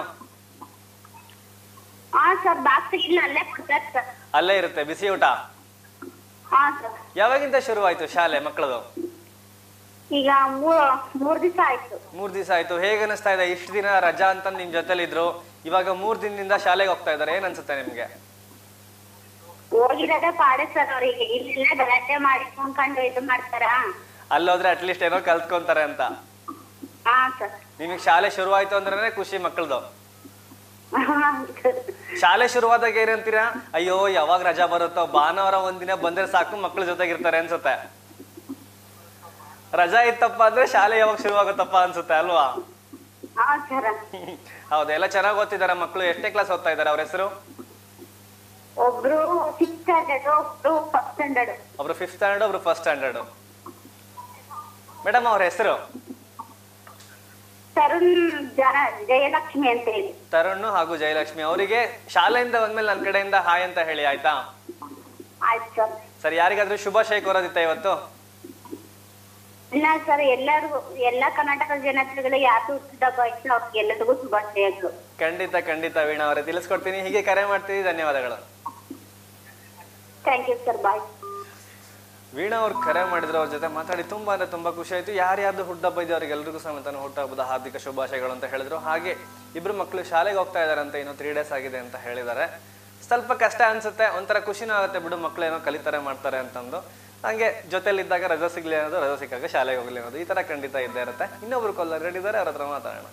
ಹಾ ಸರ್ ಬಾಕ್ಸ್ ಇಲ್ಲ ಅಲ್ಲೇ ಕೊಡ್ತಾರೆ ಸರ್ ಅಲ್ಲೇ ಇರುತ್ತೆ ಬಿಸಿ ಊಟ ಹಾ ಸರ್ ಯಾವಾಗಿಂದ ಶುರುವಾಯ್ತು ಶಾಲೆ ಮಕ್ಕಳದು ಈಗ ಮೂರ್ ಮೂರ್ ದಿವಸ ಆಯ್ತು ಮೂರ್ ದಿವಸ ಆಯ್ತು ಹೇಗ್ ಅನಿಸ್ತಾ ಇದೆ ಇಷ್ಟು ದಿನ ರಜಾ ಅಂತ ನಿಮ್ ಜೊತೆಲಿ ಇದ್ರು ಇವಾಗ ಮೂರ್ ದಿನದಿಂದ ಶಾಲೆಗೆ ಹೋಗ್ತಾ ಇದಾರೆ ಏನ್ ಅನ್ಸುತ್ತೆ ನಿಮ್ಗೆ ಹೋಗಿರೋದೇ ಪಾಡೆ ಸರ್ ಅವರಿಗೆ ಇಲ್ಲೆಲ್ಲ ಗಲಾಟೆ ಮಾಡಿಕೊಂಡ್ಕೊಂಡು ಇದು ಮಾಡ್ತಾರ ಅಲ್ಲೋದ್ರೆ ಅಟ್ಲೀಸ್ಟ್ ಏನೋ ಕಲ್ತ್ಕೊಂತಾರೆ ಅಂತ ಹಾ ಸರ್ ನಿಮಗೆ ಶಾಲೆ ಶುರುವಾಯ್ತು ಅಂದ್ರೆ ಖುಷಿ ಮಕ್ಕಳದು ಶಾಲೆ ಶುರುವಾದಾಗ ಏನಂತೀರಾ ಅಯ್ಯೋ ಯಾವಾಗ ರಜಾ ಬರುತ್ತೋ ಭಾನುವಾರ ಒಂದಿನ ಬಂದ್ರೆ ಸಾಕು ಮಕ್ಳ ಜೊತೆಗಿರ್ತಾರೆ ಅನ್ಸುತ್ತೆ ರಜಾ ಇತ್ತಪ್ಪ ಅಂದ್ರೆ ಶಾಲೆ ಯಾವಾಗ ಶುರುವಾಗುತ್ತಪ್ಪ ಅನ್ಸುತ್ತೆ ಅಲ್ವಾ ಹಾ ಸರ್ ಹೌದು ಎಲ್ಲ ಚೆನ್ನಾಗಿ ಓದ್ತಿದಾರೆ ಮಕ್ಕಳು ಎಷ್ಟೇ ಕ್ಲಾಸ್ ಓದ್ತಾ ಇದಾರೆ ಅವ್ರ ಹೆಸರು ಒಬ್ರು ಸಿಕ್ಸ್ ಸ್ಟ್ಯಾಂಡರ್ಡ್ ಒಬ್ರು ಫಸ್ಟ್ ಸ್ಟ್ಯಾಂಡರ್ಡ್ ಒಬ್ರು ಫಿಫ್ತ್ ಸ್ಟ್ಯಾಂಡರ್ಡ್ ಒಬ್ರು ಫಸ್ಟ್ ಸ್ಟ್ಯಾಂಡರ್ಡ್ ಮೇಡಮ್ ಅವ್ರ ಹೆಸರು ತರುಣ್ ಜನ ಜಯಲಕ್ಷ್ಮಿ ಅಂತ ಹೇಳಿ ತರುಣ್ ಹಾಗೂ ಜಯಲಕ್ಷ್ಮಿ ಅವರಿಗೆ ಶಾಲೆಯಿಂದ ಬಂದ್ಮೇಲೆ ನನ್ನ ಕಡೆಯಿಂದ ಹಾಯ್ ಅಂತ ಹೇಳಿ ಆಯ್ತಾ ಆಯ್ತು ಸರ್ ಸರಿ ಯಾರಿಗಾದ್ರೂ ಶುಭಾಶಯ ಕೋರೋದಿತ್ತ ಇವತ್ತು ಇಲ್ಲ ಸರ್ ಎಲ್ಲರಿಗೂ ಎಲ್ಲಾ ಕರ್ನಾಟಕ ಜನತೆಗಳು ಯಾರು ಹುಟ್ಟಿದ ಬಯಸ್ಸು ಅವ್ರಿಗೆ ಎಲ್ಲರಿಗೂ ಶುಭಾಶಯಗಳು ಖಂಡಿತ ಖಂಡಿತ ವೀಣಾ ಅವರೇ ತಿಳಿಸ್ಕೊಡ್ತೀನಿ ಹೀಗೆ ಕರೆ ಮಾಡ್ತೀವಿ ಧನ್ಯವಾದಗಳು thank you sir bye Veena ಅವ್ರು ಕರೆ ಮಾಡಿದ್ರು ಅವ್ರ ಜೊತೆ ಮಾತಾಡಿ ತುಂಬಾ ಅಂದ್ರೆ ತುಂಬಾ ಖುಷಿ ಆಯ್ತು ಯಾರ್ಯಾರ್ದು ಹುಟ್ಟಹಬ್ಬ ಇದೆ ಅವ್ರಿಗೆಲ್ರಿಗೂ ಸಮೇತ ಹುಟ್ಟಹಬ್ಬದ ಹಾರ್ದಿಕ ಶುಭಾಶಯಗಳು ಅಂತ ಹೇಳಿದ್ರು ಹಾಗೆ ಇಬ್ರು ಮಕ್ಕಳು ಶಾಲೆಗೆ ಹೋಗ್ತಾ ಇದಾರೆ ಅಂತ ಇನ್ನು ತ್ರೀ ಡೇಸ್ ಆಗಿದೆ ಅಂತ ಹೇಳಿದ್ದಾರೆ ಸ್ವಲ್ಪ ಕಷ್ಟ ಅನ್ಸುತ್ತೆ ಒಂಥರ ಖುಷಿನೂ ಆಗುತ್ತೆ ಬಿಡು ಮಕ್ಳು ಏನೋ ಕಲಿತಾರೆ ಮಾಡ್ತಾರೆ ಅಂತಂದು ಹಂಗೆ ಜೊತೆಲಿದ್ದಾಗ ರಜಾ ಸಿಗ್ಲಿ ಅನ್ನೋದು ರಜಾ ಸಿಕ್ಕಾಗ ಶಾಲೆಗೆ ಹೋಗ್ಲಿ ಅನ್ನೋದು ಈ ತರ ಖಂಡಿತ ಇದ್ದೇ ಇರುತ್ತೆ ಇನ್ನೊಬ್ರು ಕಾಲ್ ರೆಡಿ ಇದ್ದಾರೆ ಅವ್ರ ಹತ್ರ ಮಾತಾಡೋಣ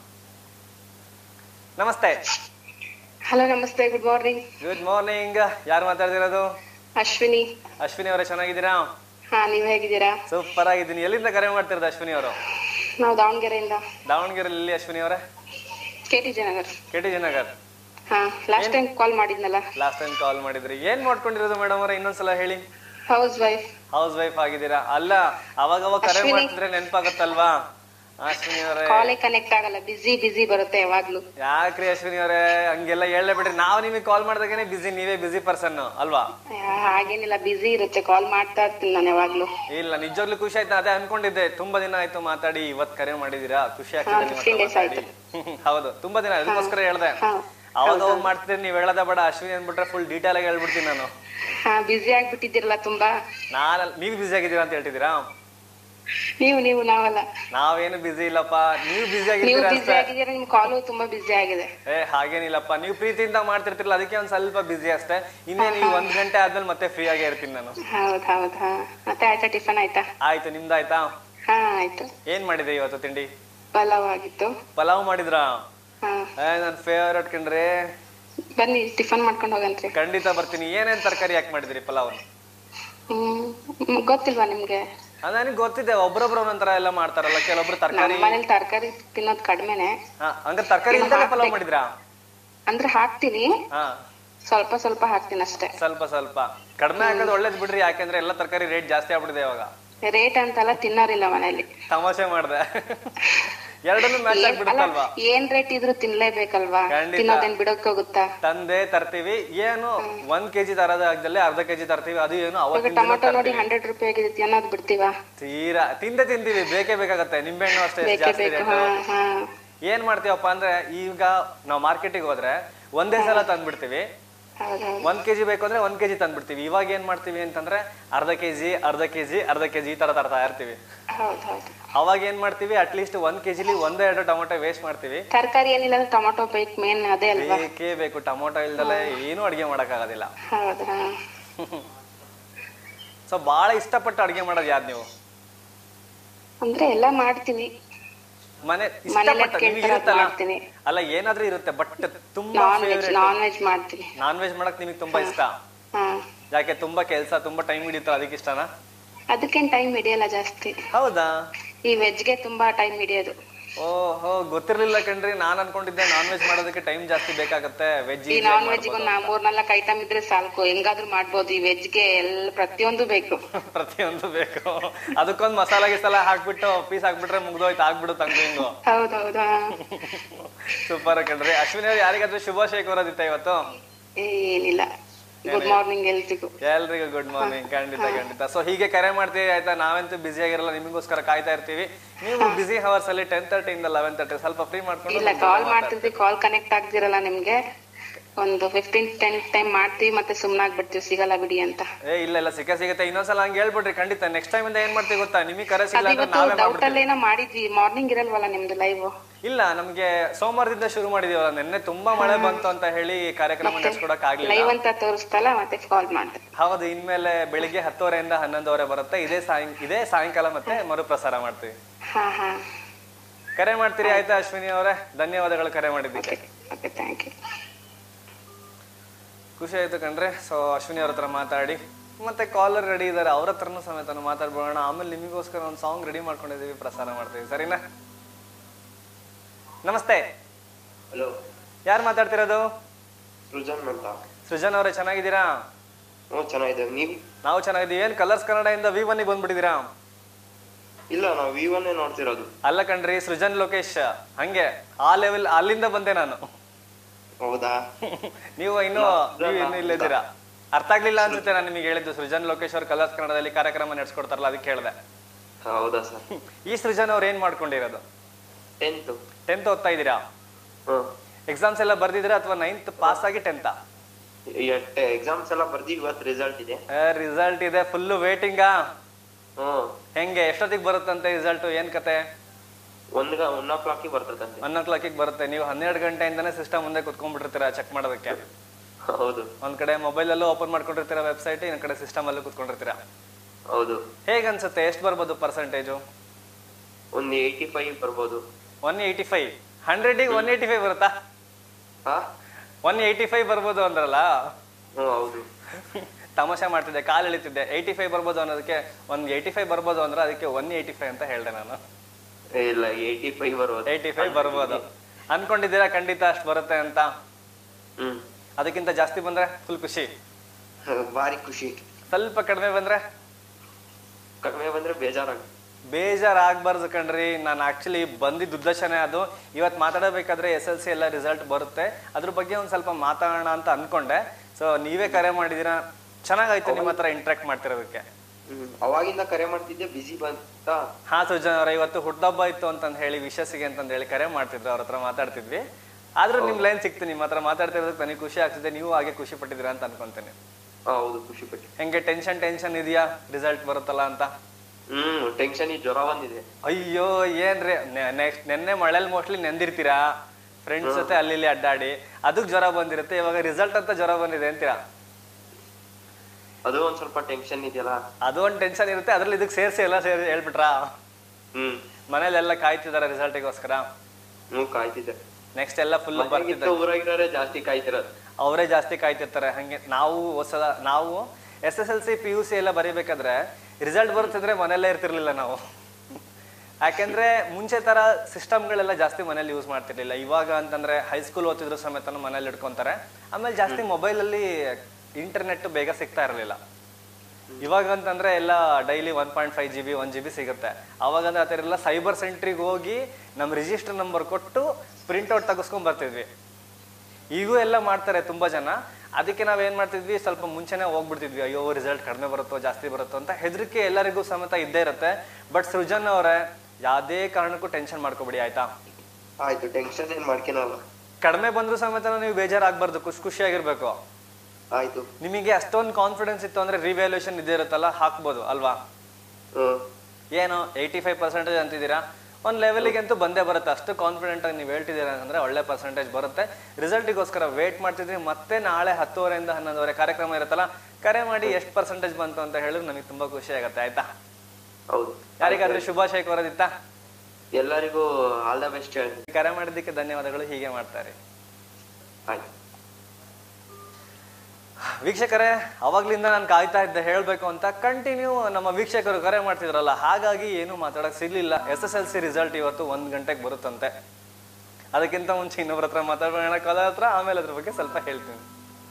ನಮಸ್ತೆ ಹಲೋ ನಮಸ್ತೆ ಗುಡ್ ಮಾರ್ನಿಂಗ್ ಗುಡ್ ಮಾರ್ನಿಂಗ್ ಯಾರು ಮಾತಾಡ್ತಿರೋದು ಅಶ್ವಿನಿ ಅಶ್ವಿನಿ ಅವರೇ ಚೆನ್ನಾಗಿದ್ದೀರಾ ಹಾ ನೀವ್ ಹೇಗಿದ್ದೀರಾ ಸೂಪರ್ ಆಗಿದ್ದೀನಿ ಎಲ್ಲಿಂದ ಕರೆ ಮಾಡ್ತಿರೋದು ಅಶ್ವಿನಿ ಅವರು ನಾವು ದಾವಣಗೆರೆಯಿಂದ ದಾವಣಗೆರೆಯಲ್ಲಿ ಅಶ್ವಿನಿ ಅವರೇ ಕೆ ಟಿ ಜನಗರ್ ಕೆ ಟಿ ಜನಗರ್ ಹಾ ಲಾಸ್ಟ್ ಟೈಮ್ ಕಾಲ್ ಮಾಡಿದ್ನಲ್ಲ ಲಾಸ್ಟ್ ಟೈಮ್ ಕಾಲ್ ಮಾಡಿದ್ರಿ ಏನ್ ಮಾಡ್ಕೊಂಡಿರೋದು ಮೇಡಮ್ ಅವರೇ ಇನ್ನೊಂದ್ಸಲ ಹೇಳಿ ಹೌಸ್ ವೈಫ್ ಹೌಸ್ ವೈಫ್ ಆಗಿದ್ದೀರಾ ಅಲ್ಲ ಅವಾಗ ಅವಾಗ ಕರೆ ಅಶ್ವಿನಿ. ಮಾಡ್ತಿದ್ರೆ ನೆನಪಾಗತ್ತಲ್ವಾ ಅಶ್ವಿನಿ ಅವರೇ ಕಾಲೇ ಕನೆಕ್ಟ್ ಆಗಲ್ಲ ಬಿಸಿ ಬಿಸಿ ಬರುತ್ತೆ ಯಾವಾಗ್ಲೂ ಯಾಕ್ರಿ ಅಶ್ವಿನಿ ಅವರೇ ಹಂಗೆಲ್ಲ ಹೇಳಲೇ ಬಿಡ್ರಿ ನಾವು ನಿಮಗೆ ಕಾಲ್ ಮಾಡಿದಾಗೇನೆ ಬಿಸಿ ನೀವೇ ಬಿಸಿ ಪರ್ಸನ್ ಅಲ್ವಾ ಆ, ಹಾಗೇನಿಲ್ಲ ಬಿಸಿ ಇರುತ್ತೆ ಕಾಲ್ ಮಾಡ್ತಾ ಇರ್ತೀನಿ ನಾನು ಯಾವಾಗ್ಲೂ ಇಲ್ಲ ನಿಜವಾಗ್ಲೂ ಖುಷಿ ಆಯ್ತು ಅದೇ ಅನ್ಕೊಂಡಿದ್ದೆ ತುಂಬಾ ದಿನ ಆಯ್ತು ಮಾತಾಡಿ ಇವತ್ ಕರೆ ಮಾಡಿದೀರಾ ಖುಷಿ ಹಾ, ಆಗ್ತದೆ ನಿಮ್ಮ 15 ಹತ್ರ days ಮಾತಾಡಿ. ಹೌದು ತುಂಬಾ ದಿನ ಅದಕ್ಕೋಸ್ಕರ ಹೇಳ್ದೆ ಹಾ. ಅವಾಗ ಅವಾಗ ಮಾಡ್ತಿದ್ರೆ ನೀವ್ ಹೇಳದ ಬೇಡ ಅಶ್ವಿನಿ ಅಂದ್ಬಿಟ್ರೆ ಫುಲ್ ಡೀಟೇಲ್ ಆಗಿ ಹೇಳ್ಬಿಡ್ತೀನಿ ನಾನು ಹಾ ಬಿಸಿ ಆಗ್ಬಿಟ್ಟಿದ್ದೀರಲ್ಲ ತುಂಬಾ ನಾನು ನೀವು ಬಿಸಿ ಆಗಿದ್ದೀರಾ ಅಂತ ಹೇಳ್ತಿದ್ದೀರಾ ನೀವು ನೀವು ನಾವಲ್ಲ ನಾವೇನು ಬಿಸಿ ಇಲ್ಲಪ್ಪ ನೀವು ಬಿಸಿ ನೀವು ಆಗಿದ್ದೀರಾ ಬಿಸಿ ಅಷ್ಟೇ ಆಗಿದ್ದೀರಾ ನಿಮ್ ಕಾಲು ತುಂಬಾ ಬಿಸಿ ಆಗಿದೆ ಏ ಹಾಗೇನಿಲ್ಲಪ್ಪ ನೀವು ಪ್ರೀತಿಯಿಂದ ಮಾಡ್ತಿರ್ತಿರಲ್ಲ ಅದಕ್ಕೆ ಒಂದ್ ಸ್ವಲ್ಪ ಬಿಸಿ ಅಷ್ಟೇ ಇನ್ನೇ ನೀವು ಒಂದ್ ಗಂಟೆ ಆದ್ಮೇಲೆ ಮತ್ತೆ ಫ್ರೀ ಆಗೇ ಇರ್ತೀನಿ ನಾನು ಹೌದ್ ಹೌದ್ ಹಾ ಮತ್ತೆ ಆಯ್ತಾ ಟಿಫನ್ ಆಯ್ತಾ ಆಯ್ತು ನಿಮ್ದಾಯ್ತಾ ಹಾ ಆಯ್ತು ಏನ್ ಮಾಡಿದೆ ಇವತ್ತು ತಿಂಡಿ ಪಲಾವ್ ಆಗಿತ್ತು ಪಲಾವ್ ಮಾಡಿದ್ರಾ ಹಾ ಏ ನನ್ ಫೇವರೇಟ್ ಕಣ್ರಿ ಬನ್ನಿ ಟಿಫನ್ ಮಾಡ್ಕೊಂಡು ಹೋಗಂತ್ರಿ ಖಂಡಿತ ಬರ್ತೀನಿ ಏನೇನ್ ತರಕಾರಿ ಯಾಕೆ ಮಾಡಿದ್ರಿ ಪಲಾವ್ ಹ್ಮ್ ಮ್, ಗೊತ್ತಿಲ್ವಾ ನಿಮ್ಗೆ ನನಗೆ ಗೊತ್ತಿದೆ ಒಬ್ರೊಬ್ರು ಒಂದೊಂಥರ ಎಲ್ಲ ಮಾಡ್ತಾರಲ್ಲ ಕೆಲವೊಬ್ರು ತರಕಾರಿ ನಮ್ಮ ಮನೇಲಿ ತರಕಾರಿ ತಿನ್ನೋದ್ ಕಡಿಮೆನೆ ಹಂಗ ತರಕಾರಿ ಇಲ್ದಲೆ ಪಲಾವ್ ಮಾಡಿದ್ರಾ ಅಂದ್ರೆ ಹಾಕ್ತೀನಿ ಹಾ ಸ್ವಲ್ಪ ಸ್ವಲ್ಪ ಹಾಕ್ತೀನಿ ಅಷ್ಟೇ ಸ್ವಲ್ಪ ಸ್ವಲ್ಪ ಕಡಿಮೆ ಹಾಕೋದು ಒಳ್ಳೇದ್ ಬಿಡ್ರಿ ಯಾಕೆಂದ್ರೆ ಎಲ್ಲ ತರಕಾರಿ ರೇಟ್ ಜಾಸ್ತಿ ಆಗ್ಬಿಟ್ಟಿದೆ ಇವಾಗ ರೇಟ್ ಅಂತೆಲ್ಲ ತಿನ್ನೋರಿಲ್ಲ ಮನೇಲಿ ತಮಾಷೆ ಮಾಡ್ದೆ ಎರಡನ್ನೂ ಮ್ಯಾಚ್ ಏನ್- ಅಲ್ಲ ಆಗ್ಬಿಡುತ್ತಲ್ವಾ ಏನ್ ರೇಟ್ ಇದ್ರು ತಿನ್ಲೇಬೇಕಲ್ವಾ ಖಂಡಿತ. ತಿನ್ನೋದೇನ್ ಬಿಡೋಕ್ ಹೋಗುತ್ತಾ ತಂದೆ ತರ್ತೀವಿ ಏನು ಒಂದ್ ಕೆಜಿ ತರದ ಆಗ್ದಲೆ ಅರ್ಧ ಕೆಜಿ ತರ್ತೀವಿ ಅದು ಏನು ಇವಾಗ ಅವತ್ತಿನ ದಿನ ಟೊಮೊಟೊ ನೋಡಿ ತರ್ತೀವಿ. ಹಂಡ್ರೆಡ್ ರೂಪಾಯಿ ಆಗಿದೆ ಅನ್ನೋದ್ ಬಿಡ್ತೀವಾ ತೀರಾ ತಿಂದೆ ತಿಂತೀವಿ ಬೇಕೇ ಬೇಕಾಗತ್ತೆ ನಿಂಬೆಹಣ್ಣು ಅಷ್ಟೇ ಬೇಕೇ ಜಾಸ್ತಿ ಬೇಕು ರೇಟು ಹಾ ಹಾ ಏನ್ ಮಾಡ್ತೀವಪ್ಪ ಅಂದ್ರೆ ಈಗ ನಾವು ಮಾರ್ಕೆಟಿಗೆ ಹೋದ್ರೆ ಒಂದೇ ಸಲ ತಂದ್ಬಿಡ್ತೀವಿ ಹೌದೌದು ಒಂದ್ ಕೆಜಿ ಬೇಕು ಅಂದ್ರೆ ಒಂದ್ ಕೆಜಿ ತಂದ್ಬಿಡ್ತೀವಿ ಇವಾಗ ಏನ್ ಮಾಡ್ತೀವಿ ಅಂತಂದ್ರೆ ಅರ್ಧ ಕೆಜಿ ಅರ್ಧ ಕೆಜಿ ಅರ್ಧ ಕೆಜಿ ಈ ತರ ತರ್ತಾ ಇರ್ತೀವಿ ಹೌದ್ ಹೌದು ಅವಾಗ ಏನ್ ಮಾಡ್ತೀವಿ ಅಟ್ಲೀಸ್ಟ್ ಒಂದ್ ಕೆಜಿಲಿ ಒಂದೇ ಎರಡು ಟೊಮೊಟೊ ವೇಸ್ಟ್ ಮಾಡ್ತೀವಿ ತರಕಾರಿ ಏನಿಲ್ಲ ಅಂದ್ರೆ ಟೊಮೊಟೊ ಬೇಕು ಮೇನ್ ಅದೇ ಅಲ್ವಾ ಬೇಕೇ ಬೇಕು ಟೊಮೊಟೊ ಇಲ್ದಲೆ ಏನು ಅಡಿಗೆ ಮಾಡಕ್ ಆಗೋದಿಲ್ಲ ಹೌದಾ ಸೊ ಬಹಳ ಇಷ್ಟಪಟ್ಟು ಅಡಿಗೆ ಮಾಡೋದು ಯಾವ್ದು ನೀವು ಅಂದ್ರೆ ಎಲ್ಲಾ ಮಾಡ್ತೀನಿ ಮನೆ ಮನೇಲೆ ಇಷ್ಟಪಟ್ಟು ನಿಮಗೆ ಕೇಳ್ತಾರದ್ ಇರುತ್ತಲ್ಲ ಮಾಡ್ತೀನಿ ಅಲ್ಲ ಏನಾದ್ರೂ ಇರುತ್ತೆ ಬಟ್ ತುಂಬಾ ನಾನ್ ವೆಜ್ ನಾನ್ ವೆಜ್ ಮಾಡ್ತೀನಿ ನಾನ್ ವೆಜ್ ಮಾಡಕ್ ನಿಮಗೆ ತುಂಬಾ ಇಷ್ಟ ಹಾ ಯಾಕೆ ತುಂಬಾ ಕೆಲಸ ತುಂಬಾ ಟೈಮ್ ಹಿಡಿಯುತ್ತಲ್ಲ ಅದಕ್ಕೆ ಇಷ್ಟನಾ ಅದಕ್ಕೇನ್ ಟೈಮ್ ಹಿಡಿಯಲ್ಲ ಜಾಸ್ತಿ ಹೌದಾ ಈ ವೆಜ್ಗೆ ತುಂಬಾ ಟೈಮ್ ಹಿಡಿಯೋದು ಓಹೋ ಗೊತ್ತಿರ್ಲಿಲ್ಲ ಕಣ್ರಿ ನಾನ್ ಅನ್ಕೊಂಡಿದ್ದೆ ನಾನ್ ವೆಜ್ ಮಾಡೋದಕ್ಕೆ ಟೈಮ್ ಜಾಸ್ತಿ ಬೇಕಾಗತ್ತೆ ವೆಜ್ ಈ ನಾನ್ ವೆಜ್ ನಾ ಮೂರ್ ನಾಲ್ಕು ಐಟಮ್ ಇದ್ರೆ ಸಾಕು ಹೆಂಗಾದ್ರೂ ಮಾಡ್ಬೋದು ಈ ವೆಜ್ಗೆ ಎಲ್ಲ ಪ್ರತಿಯೊಂದು ಬೇಕು ಪ್ರತಿಯೊಂದು ಬೇಕು ಅದಕ್ಕೊಂದ್ ಮಸಾಲ ಗಿಸಾಲ ಹಾಕ್ಬಿಟ್ಟು ಪೀಸ್ ಹಾಕ್ಬಿಟ್ರೆ ಮುಗ್ದೋಯ್ತು ಆಗ್ಬಿಡುತ್ತೆ ಹಂಗ ಹಿಂಗು ಹೌದೌದಾ ಸೂಪರ್ ಕಣ್ರಿ ಅಶ್ವಿನಿ ಅವ್ರು ಯಾರಿಗಾದ್ರೂ ಶುಭಾಶಯ ಕೋರೋದಿತ್ತ ಇವತ್ತು ಏನಿಲ್ಲ ಗುಡ್ ಮಾರ್ನಿಂಗ್ ಎಲ್ರಿಗೂ ಎಲ್ರಿಗೂ ಗುಡ್ ಮಾರ್ನಿಂಗ್ ಖಂಡಿತ ಖಂಡಿತ ಸೊ ಹೀಗೆ ಕರೆ ಮಾಡ್ತೀವಿ ಆಯ್ತಾ ನಾವಂತೂ ಬಿಸಿ ಆಗಿರಲ್ಲ ನಿಮಗೋಸ್ಕರ ಕಾಯ್ತಾ ಇರ್ತೀವಿ ನೀವು ಬಿಸಿ ಅವರ್ಸ್ ಅಲ್ಲಿ ಟೆನ್ ತರ್ಟಿ ಇಂದ ಲೆವೆನ್ ತರ್ಟಿ ಸ್ವಲ್ಪ ಫ್ರೀ ಮಾಡ್ಕೊಂಡು ಇಲ್ಲ ಕಾಲ್ ಮಾಡ್ತಿರ್ತೀವಿ ಕಾಲ್ ಕನೆಕ್ಟ್ ಆಗ್ದಿರಲ್ಲ ನಿಮ್ಗೆ ಒಂದು ಫಿಫ್ಟೀನ್ ಟೆನ್ ಟೈಮ್ ಮಾಡ್ತೀವಿ ಮತ್ತೆ ಸುಮ್ನಾಗ್ಬಿಡ್ತೀವಿ ಸಿಗಲ್ಲ ಬಿಡಿ ಅಂತ ಏ ಇಲ್ಲ ಇಲ್ಲ ಸಿಕ್ಕ ಸಿಗುತ್ತೆ ಇನ್ನೊಂದ್ಸಲ ಹಂಗೆ ಹೇಳ್ಬಿಡ್ರಿ ಖಂಡಿತ ನೆಕ್ಸ್ಟ್ ಟೈಮ್ ಇಂದ ಏನ್ ಮಾಡ್ತೀವಿ ಗೊತ್ತಾ ನಿಮಗೆ ಕರೆ ಸಿಗ್ಲ ಅದ್ ಅಂದ್ರೆ ಇವತ್ತು ನಾವೇ ಡೌಟ್ ಮಾಡ್ಬಿಡ್ತೀವಿ ಅಲ್ಲೇನೋ ಮಾಡಿದ್ವಿ ಮಾರ್ನಿಂಗ್ ಇರಲ್ವಲ್ಲ ನಿಮ್ದು ಲೈವ್ ಇಲ್ಲ ನಮ್ಗೆ ಸೋಮವಾರದಿಂದ ಶುರು ಮಾಡಿದೀವಲ್ಲ ನಿನ್ನೆ ತುಂಬಾ ಮಳೆ ಬಂತು ಅಂತ ಹೇಳಿ ಕಾರ್ಯಕ್ರಮ ನಡೆಸ್ಕೊಡಕ್ ಆಗ್ಲಿಲ್ಲ ಲೈವ್ ಅಂತ ತೋರಿಸ್ತಲ್ಲ ಮತ್ತೆ ಕಾಲ್ ಮಾಡ್ದೆ ಹೌದು ಇನ್ಮೇಲೆ ಬೆಳಿಗ್ಗೆ ಹತ್ತುವರೆಯಿಂದ ಹನ್ನೊಂದುವರೆ ಬರುತ್ತೆ ಇದೇ ಸಾಯಂ ಇದೇ ಸಾಯಂಕಾಲ ಮತ್ತೆ ಮರುಪ್ರಸಾರ ಮಾಡ್ತೀವಿ ಹಾ ಹಾ ಕರೆ ಮಾಡ್ತೀರಿ ಆಯ್ತಾ ಅಶ್ವಿನಿ ಅವರೇ ಧನ್ಯವಾದಗಳು ಕರೆ ಮಾಡಿದ್ದಕ್ಕೆ ಓಕೆ ಥ್ಯಾಂಕ್ ಯು ಖುಷಿ ಆಯ್ತು ಕಣ್ರೆ ಸೊ ಅಶ್ವಿನಿ ಅವ್ರ ಹತ್ರ ಮಾತಾಡಿ ಮತ್ತೆ ಕಾಲರ್ ರೆಡಿ ಇದಾರೆ ಅವ್ರ ಹತ್ರನೂ ಸಮೇತ ಮಾತಾಡ್ಬೋಣ ಆಮೇಲೆ ನಿಮಗೋಸ್ಕರ ಒಂದು ಸಾಂಗ್ ರೆಡಿ ಮಾಡ್ಕೊಂಡಿದೀವಿ ಪ್ರಸಾರ ಮಾಡ್ತೀವಿ ಸರಿನಾ ನಮಸ್ತೆ ಹಲೋ ಯಾರು ಮಾತಾಡ್ತಿರೋದು ಸೃಜನ್ ಅಂತ ಸೃಜನ್ ಅವರೇ ಚೆನ್ನಾಗಿದ್ದೀರಾ ಹ್ಞೂ ಚೆನ್ನಾಗಿದ್ದೇವೆ ನೀವು ನಾವು ಚೆನ್ನಾಗಿದ್ದೀವಿ ಏನ್ ಕಲರ್ಸ್ ಕನ್ನಡದಿಂದ ವಿ ಒನ್ ಬಂದ್ಬಿಟ್ಟಿದ್ದೀರಾ ಇಲ್ಲ ನಾವು ವಿ ಒನ್ನೇ ನೋಡ್ತಿರೋದು ಅಲ್ಲ ಕಣ್ರಿ ಸೃಜನ್ ಲೋಕೇಶ್ ಹಂಗೆ ಆ ಲೆವೆಲ್ ಅಲ್ಲಿಂದ ಬಂದೆ ನಾನು ಹೌದಾ ನೀವು ಇನ್ನು ನೀವು ಇನ್ನು ಇಲ್ಲಿದ್ದೀರಾ ಅರ್ಥ ಆಗ್ಲಿಲ್ಲ ಅನ್ಸುತ್ತೆ ನಾನು ನಿಮಗೆ ಹೇಳಿದ್ದು ಸೃಜನ್ ಲೋಕೇಶ್ ಅವ್ರ ಕಲರ್ಸ್ ಕನ್ನಡದಲ್ಲಿ ಕಾರ್ಯಕ್ರಮ ನಡೆಸ್ಕೊಡ್ತಾರಲ್ಲ ಅದಕ್ಕೆ ಹೇಳಿದೆ ಹೌದಾ ಸರ್ ಈ ಸೃಜನ್ ಅವ್ರು ಏನ್ ಮಾಡ್ಕೊಂಡಿರೋದು ಟೆಂತ್ ಟೆಂತ್ ಓದ್ತಾ ಇದ್ದೀರಾ ಹ್ಮ್ ಎಕ್ಸಾಮ್ಸ್ ಎಲ್ಲ ಬರ್ದಿದ್ದೀರಾ ಅಥವಾ ನೈನ್ತ್ ಪಾಸ್ ಆಗಿ ಟೆಂತ್ ಎಕ್ಸಾಮ್ಸ್ ಎಲ್ಲ ಬರ್ದಿ ಇವತ್ತು ರಿಸಲ್ಟ್ ಇದೆ ರಿಸಲ್ಟ್ ಇದೆ ಫುಲ್ ವೇಟಿಂಗಾ ಹ್ಮ್ ಹೆಂಗೆ ಎಷ್ಟೊತ್ತಿಗೆ ಬರುತ್ತಂತೆ ರಿಸಲ್ಟ್ ಏನ್ ಕತೆ ಒಂದ್ ಒನ್ ಓ ಕ್ಲಾಕಿಗೆ ಬರ್ತದಂತೆ ಒನ್ ಓ ಕ್ಲಾಕಿಗೆ ಬರುತ್ತೆ ನೀವು ಹನ್ನೆರಡು ಗಂಟೆಯಿಂದನೇ ಸಿಸ್ಟಮ್ ಮುಂದೆ ಕುತ್ಕೊಂಡ್ಬಿಟ್ಟಿರ್ತೀರಾ ಚೆಕ್ ಮಾಡೋದಕ್ಕೆ ಹೌದು ಒಂದ್ ಕಡೆ ಮೊಬೈಲ್ ಅಲ್ಲೂ ಓಪನ್ ಮಾಡ್ಕೊಂಡಿರ್ತೀರಾ ವೆಬ್ಸೈಟ್ ಇನ್ನೊಂದ್ ಕಡೆ ಸಿಸ್ಟಮ್ ಅಲ್ಲೂ ಕುತ್ಕೊಂಡಿರ್ತೀರಾ ಹೌದು ಹೇಗ್ ಅನ್ಸುತ್ತೆ ಎಷ್ಟು ಬರ್ಬೋದು ಪರ್ಸೆಂಟೇಜು ಒಂದ್ ಏಯ್ಟಿ ಫೈವ್ ಬರ್ಬೋದು ಒನ್ ಏಯ್ಟಿ ಫೈವ್ ಹಂಡ್ರೆಡಿಗೆ ಒನ್ ಏಯ್ಟಿ ಫೈವ್ ಬರುತ್ತಾ ಹಾ ಒನ್ ಏಯ್ಟಿ ಫೈವ್ ಬರ್ಬೋದು ಅಂದ್ರಲ್ಲ ಹ್ಮ್ ಹೌದು ತಮಾಷೆ ಮಾಡ್ತಿದ್ದೆ ಕಾಲ್ ಎಳಿತಿದ್ದೆ ಏಯ್ಟಿ ಫೈವ್ ಬರ್ಬೋದು ಅನ್ನೋದಕ್ಕೆ ಒಂದ್ ಏಯ್ಟಿ ಫೈವ್ ಬರ್ಬೋದು ಅಂದ್ರೆ ಅದಕ್ಕೆ ಒನ್ ಏಯ್ಟಿ ಫೈವ್ ಅಂತ ಹೇಳ್ದೆ ನಾನು ಏ, ಇಲ್ಲ ಏಯ್ಟಿ ಫೈವ್ ಬರ್ಬೋದು ಏಯ್ಟಿ ಫೈವ್ ಬರ್ಬೋದು ಅನ್ಕೊಂಡಿದ್ದೀರಾ ಖಂಡಿತ ಅಷ್ಟು ಬರುತ್ತೆ ಅಂತ ಹ್ಮ್ ಅದಕ್ಕಿಂತ ಜಾಸ್ತಿ ಬಂದ್ರೆ ಫುಲ್ ಖುಷಿ ಭಾರಿ ಖುಷಿ ಸ್ವಲ್ಪ ಕಡಿಮೆ ಬಂದ್ರೆ ಕಡಿಮೆ ಬಂದ್ರೆ ಬೇಜಾರಾಗ ಬೇಜಾರಾಗ್ಬಾರ್ದು ಕಣ್ರಿ ನಾನು ಆಕ್ಚುಲಿ ಬಂದಿದ್ದ ಉದ್ದೇಶನೇ ಅದು ಇವತ್ತು ಮಾತಾಡಬೇಕಾದ್ರೆ ಎಸ್ ಎಲ್ ಸಿ ಎಲ್ಲ ರಿಸಲ್ಟ್ ಬರುತ್ತೆ ಅದ್ರ ಬಗ್ಗೆ ಒಂದ್ ಸ್ವಲ್ಪ ಮಾತಾಡೋಣ ಅಂತ ಅನ್ಕೊಂಡೆ ಸೊ ನೀವೇ ಕರೆ ಮಾಡಿದೀರಾ ಚೆನ್ನಾಗಾಯ್ತು ನಿಮ್ಮ ಹತ್ರ ಇಂಟ್ರಾಕ್ಟ್ ಮಾಡ್ತಿರೋದಕ್ಕೆ ಹ್ಮ್ ಅವಾಗಿಂದ ಕರೆ ಮಾಡ್ತಿದ್ದೆ ಬಿಸಿ ಬಂತ ಹಾ ಸುಜನ್ ಅವ್ರ ಇವತ್ತು ಹುಟ್ಟದಬ್ಬ ಇತ್ತು ಅಂತಂದ್ ಹೇಳಿ ವಿಶಸ್ಸಿಗೆ ಅಂತಂದ್ ಹೇಳಿ ಕರೆ ಮಾಡ್ತಿದ್ರು ಅವ್ರ ಹತ್ರ ಮಾತಾಡ್ತಿದ್ವಿ ಆದ್ರೂ ನಿಮ್ ಲೈನ್ ಸಿಕ್ತು ನಿಮ್ಮ ಹತ್ರ ಮಾತಾಡ್ತಿರೋದಕ್ಕೆ ನನಗೆ ಖುಷಿ ಆಗ್ತಿದೆ ನೀವು ಹಾಗೆ ಖುಷಿ ಪಟ್ಟಿದ್ದೀರಾ ಅಂತ ಅನ್ಕೊಂತೇನೆ ಹಾ, ಹೌದು ಖುಷಿ ಪಟ್ಟಿ ಹೆಂಗೆ ಟೆನ್ಷನ್ ಟೆನ್ಷನ್ ಇದೆಯಾ ರಿಸಲ್ಟ್ ಬರುತ್ತಲ್ಲ ಅಂತ ಹ್ಮ್ ಟೆನ್ಷನ್ ಜ್ವರ ಬಂದಿದೆ ಅಯ್ಯೋ ಏನ್ರಿ ನೆಕ್ಸ್ಟ್ ನೆನ್ನೆ ಮಳೆಲ್ ಮೋಸ್ಟ್ಲಿ ನೆಂದಿರ್ತೀರಾ ಫ್ರೆಂಡ್ಸ್ ಜೊತೆ ಅಲ್ಲಿ ಇಲ್ಲಿ ಅಡ್ಡಾಡಿ ಅದಕ್ ಜ್ವರ ಬಂದಿರುತ್ತೆ ಇವಾಗ ರಿಸಲ್ಟ್ ಅಂತ ಜ್ವರ ಬಂದಿದೆ ಅಂತೀರಾ ಅದು ಒಂದ್ ಸ್ವಲ್ಪ ಟೆನ್ಷನ್ ಇದೆಯಲ್ಲ ಅದು ಒಂದ್ ಟೆನ್ಷನ್ ಇರುತ್ತೆ ಅದ್ರಲ್ಲಿ ಇದಕ್ ಸೇರ್ಸಿ ಎಲ್ಲ ಸೇರಿ ಹೇಳ್ಬಿಟ್ರಾ ಹ್ಮ್ ಮನೇಲೆಲ್ಲ ಕಾಯ್ತಿದಾರೆ ರಿಸಲ್ಟಿಗೋಸ್ಕರ ಹ್ಮ್ ಕಾಯ್ತಿದ್ದೆ ನೆಕ್ಸ್ಟ್ ಎಲ್ಲ ಫುಲ್ ಬರ್ತಿದ್ದಾರೆ ಮನೆಗಿಂತ ಊರಾಗಿರೋರೆ ಜಾಸ್ತಿ ಕಾಯ್ತಿರೋದು ಅವರೇ ಜಾಸ್ತಿ ಕಾಯ್ತಿರ್ತಾರೆ ಹಂಗೆ ನಾವು ಹೊಸದ ನಾವು S S L C P U C ಎಲ್ಲ ಬರೀಬೇಕಾದ್ರೆ ರಿಸಲ್ಟ್ ಬರುತ್ತಿದ್ರೆ ಮನೆಯಲ್ಲೇ ಇರ್ತಿರ್ಲಿಲ್ಲ ನಾವು ಯಾಕೆಂದ್ರೆ ಮುಂಚೆ ತರ ಸಿಸ್ಟಮ್ಗಳೆಲ್ಲ ಜಾಸ್ತಿ ಮನೇಲಿ ಯೂಸ್ ಮಾಡ್ತಿರ್ಲಿಲ್ಲ ಇವಾಗ ಅಂತಂದ್ರೆ ಹೈಸ್ಕೂಲ್ ಓದ್ತಿದ್ರು ಸಮೇತ ಮನೇಲಿ ಇಟ್ಕೊಂತಾರೆ ಆಮೇಲೆ ಜಾಸ್ತಿ ಮೊಬೈಲ್ ಅಲ್ಲಿ ಇಂಟರ್ನೆಟ್ ಬೇಗ ಸಿಗ್ತಾ ಇರಲಿಲ್ಲ ಇವಾಗ ಅಂತಂದ್ರೆ ಎಲ್ಲ daily one point five G B one G B ಸಿಗುತ್ತೆ ಅವಾಗ ಅಂದ್ರೆ ಆ ಥರ ಎಲ್ಲ ಸೈಬರ್ ಸೆಂಟ್ರಿಗೆ ಹೋಗಿ ನಮ್ಮ ರಿಜಿಸ್ಟರ್ ನಂಬರ್ ಕೊಟ್ಟು ಪ್ರಿಂಟ್ಔಟ್ ತೆಗೆಸ್ಕೊಂಡ್ ಬರ್ತಿದ್ವಿ ಈಗೂ ಎಲ್ಲ ಮಾಡ್ತಾರೆ ತುಂಬಾ ಜನ ಅದಕ್ಕೆ ನಾವೇನ್ ಮಾಡ್ತಿದ್ವಿ ಸ್ವಲ್ಪ ಮುಂಚೆನೆ ಹೋಗ್ಬಿಡ್ತಿದ್ವಿ ಅಯ್ಯೋ ರಿಸಲ್ಟ್ ಕಡಿಮೆ ಬರುತ್ತೋ ಜಾಸ್ತಿ ಬರುತ್ತೋ ಅಂತ ಹೆದರಿಕೆ ಎಲ್ಲರಿಗೂ ಸಮೇತ ಇದ್ದೇ ಇರುತ್ತೆ ಬಟ್ ಸೃಜನ್ ಅವರೇ ಯಾವುದೇ ಕಾರಣಕ್ಕೂ ಟೆನ್ಷನ್ ಮಾಡ್ಕೋಬೇಡಿ ಆಯ್ತಾ ಆಯ್ತು ಟೆನ್ಷನ್ ಏನ್ ಮಾಡ್ಕೊಳಲ್ಲ ಕಡಿಮೆ ಬಂದ್ರು ಸಮೇತ ನೀವು ಬೇಜಾರಾಗ್ಬಾರ್ದು ಖುಷಿ ಖುಷಿಯಾಗಿರ್ಬೇಕು ಆಯ್ತು ನಿಮಗೆ ಅಷ್ಟೊಂದು ಕಾನ್ಫಿಡೆನ್ಸ್ ಇತ್ತು ಅಂದ್ರೆ ರಿವ್ಯಾಲ್ಯೂಷನ್ ಇದೇ ಇರುತ್ತಲ್ಲ ಹಾಕ್ಬೋದು ಅಲ್ವಾ ಹ್ಮ್ ಏನು ಏಯ್ಟಿ ಫೈವ್ ಪರ್ಸೆಂಟೇಜ್ ಅಂತಿದ್ದೀರಾ ಒಂದು ಲೆವೆಲಿಗೆ ಅಂತೂ ಬಂದೇ ಬರುತ್ತೆ ಅಷ್ಟು ಕಾನ್ಫಿಡೆಂಟ್ ಆಗಿ ನೀವು ಹೇಳ್ತಿದ್ದೀರಾ ಅಂದ್ರೆ ಒಳ್ಳೆ ಪರ್ಸೆಂಟೇಜ್ ಬರುತ್ತೆ ರಿಸಲ್ಟಿಗೋಸ್ಕರ ವೇಟ್ ಮಾಡ್ತಿದ್ವಿ ಮತ್ತೆ ನಾಳೆ ಹತ್ತುವರೆಯಿಂದ ಹನ್ನೊಂದುವರೆ ಕಾರ್ಯಕ್ರಮ ಇರುತ್ತಲ್ಲ ಕರೆ ಮಾಡಿ ಎಷ್ಟು ಪರ್ಸೆಂಟೇಜ್ ಬಂತು ಅಂತ ಹೇಳಿದ್ರೆ ನಮಗೆ ತುಂಬಾ ಖುಷಿ ಆಗುತ್ತೆ ಆಯ್ತಾ ಹೌದು ಯಾರಿಗಾದ್ರೂ ಶುಭಾಶಯ ಕೋರೋದಿತ್ತಾ ಎಲ್ಲರಿಗೂ ಆಲ್ ದ ಬೆಸ್ಟ್ ಹೇಳಿ ಕರೆ ಮಾಡಿದ್ದಕ್ಕೆ ಧನ್ಯವಾದಗಳು ಹೀಗೆ ಮಾಡ್ತಾರೆ ಆಯ್ತು ವೀಕ್ಷಕರೇ ಅವಾಗ್ಲಿಂದ ನಾನು ಕಾಯ್ತಾ ಇದ್ದೆ ಹೇಳ್ಬೇಕು ಅಂತ ಕಂಟಿನ್ಯೂ ನಮ್ಮ ವೀಕ್ಷಕರು ಕರೆ ಮಾಡ್ತಿದ್ರಲ್ಲ ಹಾಗಾಗಿ ಏನು ಮಾತಾಡಕ್ ಸಿಗ್ಲಿಲ್ಲ S S L C result ಇವತ್ತು ಒಂದ್ ಗಂಟೆಗೆ ಬರುತ್ತಂತೆ ಅದಕ್ಕಿಂತ ಮುಂಚೆ ಇನ್ನೊಬ್ರ ಹತ್ರ ಮಾತಾಡೋಣ ಕಾಲ ಹತ್ರ ಆಮೇಲೆ ಅದ್ರ ಬಗ್ಗೆ ಸ್ವಲ್ಪ ಹೇಳ್ತೀನಿ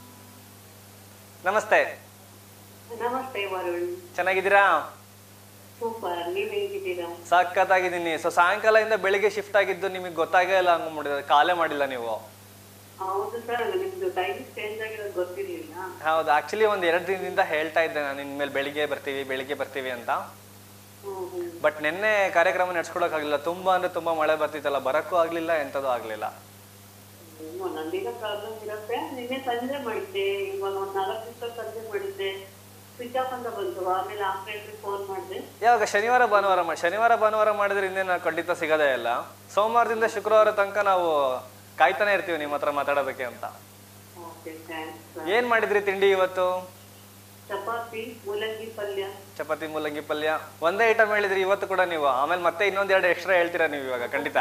ನಮಸ್ತೆ ನಮಸ್ತೆ ವರುಣ್ ಚೆನ್ನಾಗಿದ್ದೀರಾ ಸೂಪರ್ ನೀವ್ ಹೇಗಿದ್ದೀರಾ ಸಖತ್ತಾಗಿದ್ದೀನಿ ಸೊ ಸಾಯಂಕಾಲದಿಂದ ಬೆಳಿಗ್ಗೆ ಶಿಫ್ಟ್ ಆಗಿದ್ದು ನಿಮಗೆ ಗೊತ್ತಾಗೇ ಇಲ್ಲ ಹಂಗ ಕಾಲೇ ಮಾಡಿಲ್ಲ ನೀವು ಹೌದು ಸರ್ ನಿಮ್ದು ಟೈಮ್ ಚೇಂಜ್ ಆಗಿರೋದು ಗೊತ್ತಿರ್ಲಿಲ್ಲ ಹೌದು ಆಕ್ಚುಲಿ ಒಂದ್ ಎರಡು ದಿನದಿಂದ ಹೇಳ್ತಾ ಇದ್ದೆ ನಾನು ಇನ್ಮೇಲೆ ಬೆಳಿಗ್ಗೆ ಬರ್ತೀವಿ ಬೆಳಿಗ್ಗೆ ಬರ್ತೀವಿ ಅಂತ ಹ್ಮ್ ಹ್ಮ್ ಬಟ್ ನಿನ್ನೆ ಕಾರ್ಯಕ್ರಮ ನಡ್ಸ್ಕೊಳಕ್ ಆಗ್ಲಿಲ್ಲ ತುಂಬಾ ಅಂದ್ರೆ ತುಂಬಾ ಮಳೆ ಬರ್ತಿತ್ತಲ್ಲ ಬರಕ್ಕೂ ಆಗ್ಲಿಲ್ಲ ಎಂತದೂ ಆಗ್ಲಿಲ್ಲ ಹ್ಮ್, ನಂದೀಗ ಪ್ರಾಬ್ಲಮ್ ಇರುತ್ತೆ ನಿನ್ನೆ ಸಂಜೆ ಮಾಡಿದ್ದೆ ಇವಾಗ ಒಂದ್ ನಾಲ್ಕು ದಿವಸ ಸಂಜೆ ಮಾಡಿದ್ದೆ ಸ್ವಿಚ್ ಆಫ್ ಅಂತ ಬಂತು ಆಮೇಲೆ ಆಪರೇಟರ್ ಫೋನ್ ಮಾಡಿದೆ ಯಾವಾಗ ಶನಿವಾರ ಭಾನುವಾರ ಮಾಡಿ ಶನಿವಾರ ಭಾನುವಾರ ಮಾಡಿದ್ರೆ ಇನ್ನೇನು ಖಂಡಿತ ಸಿಗೋದೇ ಇಲ್ಲ ಸೋಮವಾರದಿಂದ ಶುಕ್ರವಾರ ತನಕ ನಾವು ಕಾಯ್ತಾನೆ ಇರ್ತೀವಿ ನಿಮ್ಮ ಹತ್ರ ಮಾತಾಡೋದಕ್ಕೆ ಅಂತ ಓಕೆ ಥ್ಯಾಂಕ್ಸ್ ಏನ್ ಮಾಡಿದ್ರಿ ತಿಂಡಿ ಇವತ್ತು ಚಪಾತಿ ಮೂಲಂಗಿ ಪಲ್ಯ ಚಪಾತಿ ಮೂಲಂಗಿ ಪಲ್ಯ ಒಂದೇ ಐಟಮ್ ಹೇಳಿದ್ರಿ ಇವತ್ತು ಕೂಡ ನೀವು ಆಮೇಲೆ ಮತ್ತೆ ಇನ್ನೊಂದೆರಡು ಎಕ್ಸ್ಟ್ರಾ ಹೇಳ್ತೀರಾ ನೀವು ಇವಾಗ ಖಂಡಿತ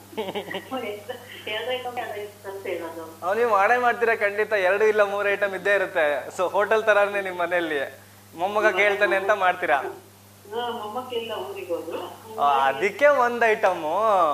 ಎರಡು ಐಟಮ್ ಅಂತ ಹೇಳೋದು ಅವ್ ನೀವು ಮಾಡೇ ಮಾಡ್ತೀರಾ ಖಂಡಿತ ಎರಡು ಇಲ್ಲ ಮೂರು ಐಟಮ್ ಇದ್ದೇ ಇರುತ್ತೆ ಸೊ ಹೋಟೆಲ್ ತರಾನೇ ನಿಮ್ ಮನೆಯಲ್ಲಿ ಮೊಮ್ಮಗ ಕೇಳ್ತಾನೆ ಅಂತ ಮಾಡ್ತೀರಾ ಹಾ ಮೊಮ್ಮಕ್ಕೆಲ್ಲ ಊರಿಗೆ ಹೋದ್ರು ಆ, ಅದಕ್ಕೆ ಒಂದ್ ಐಟಮು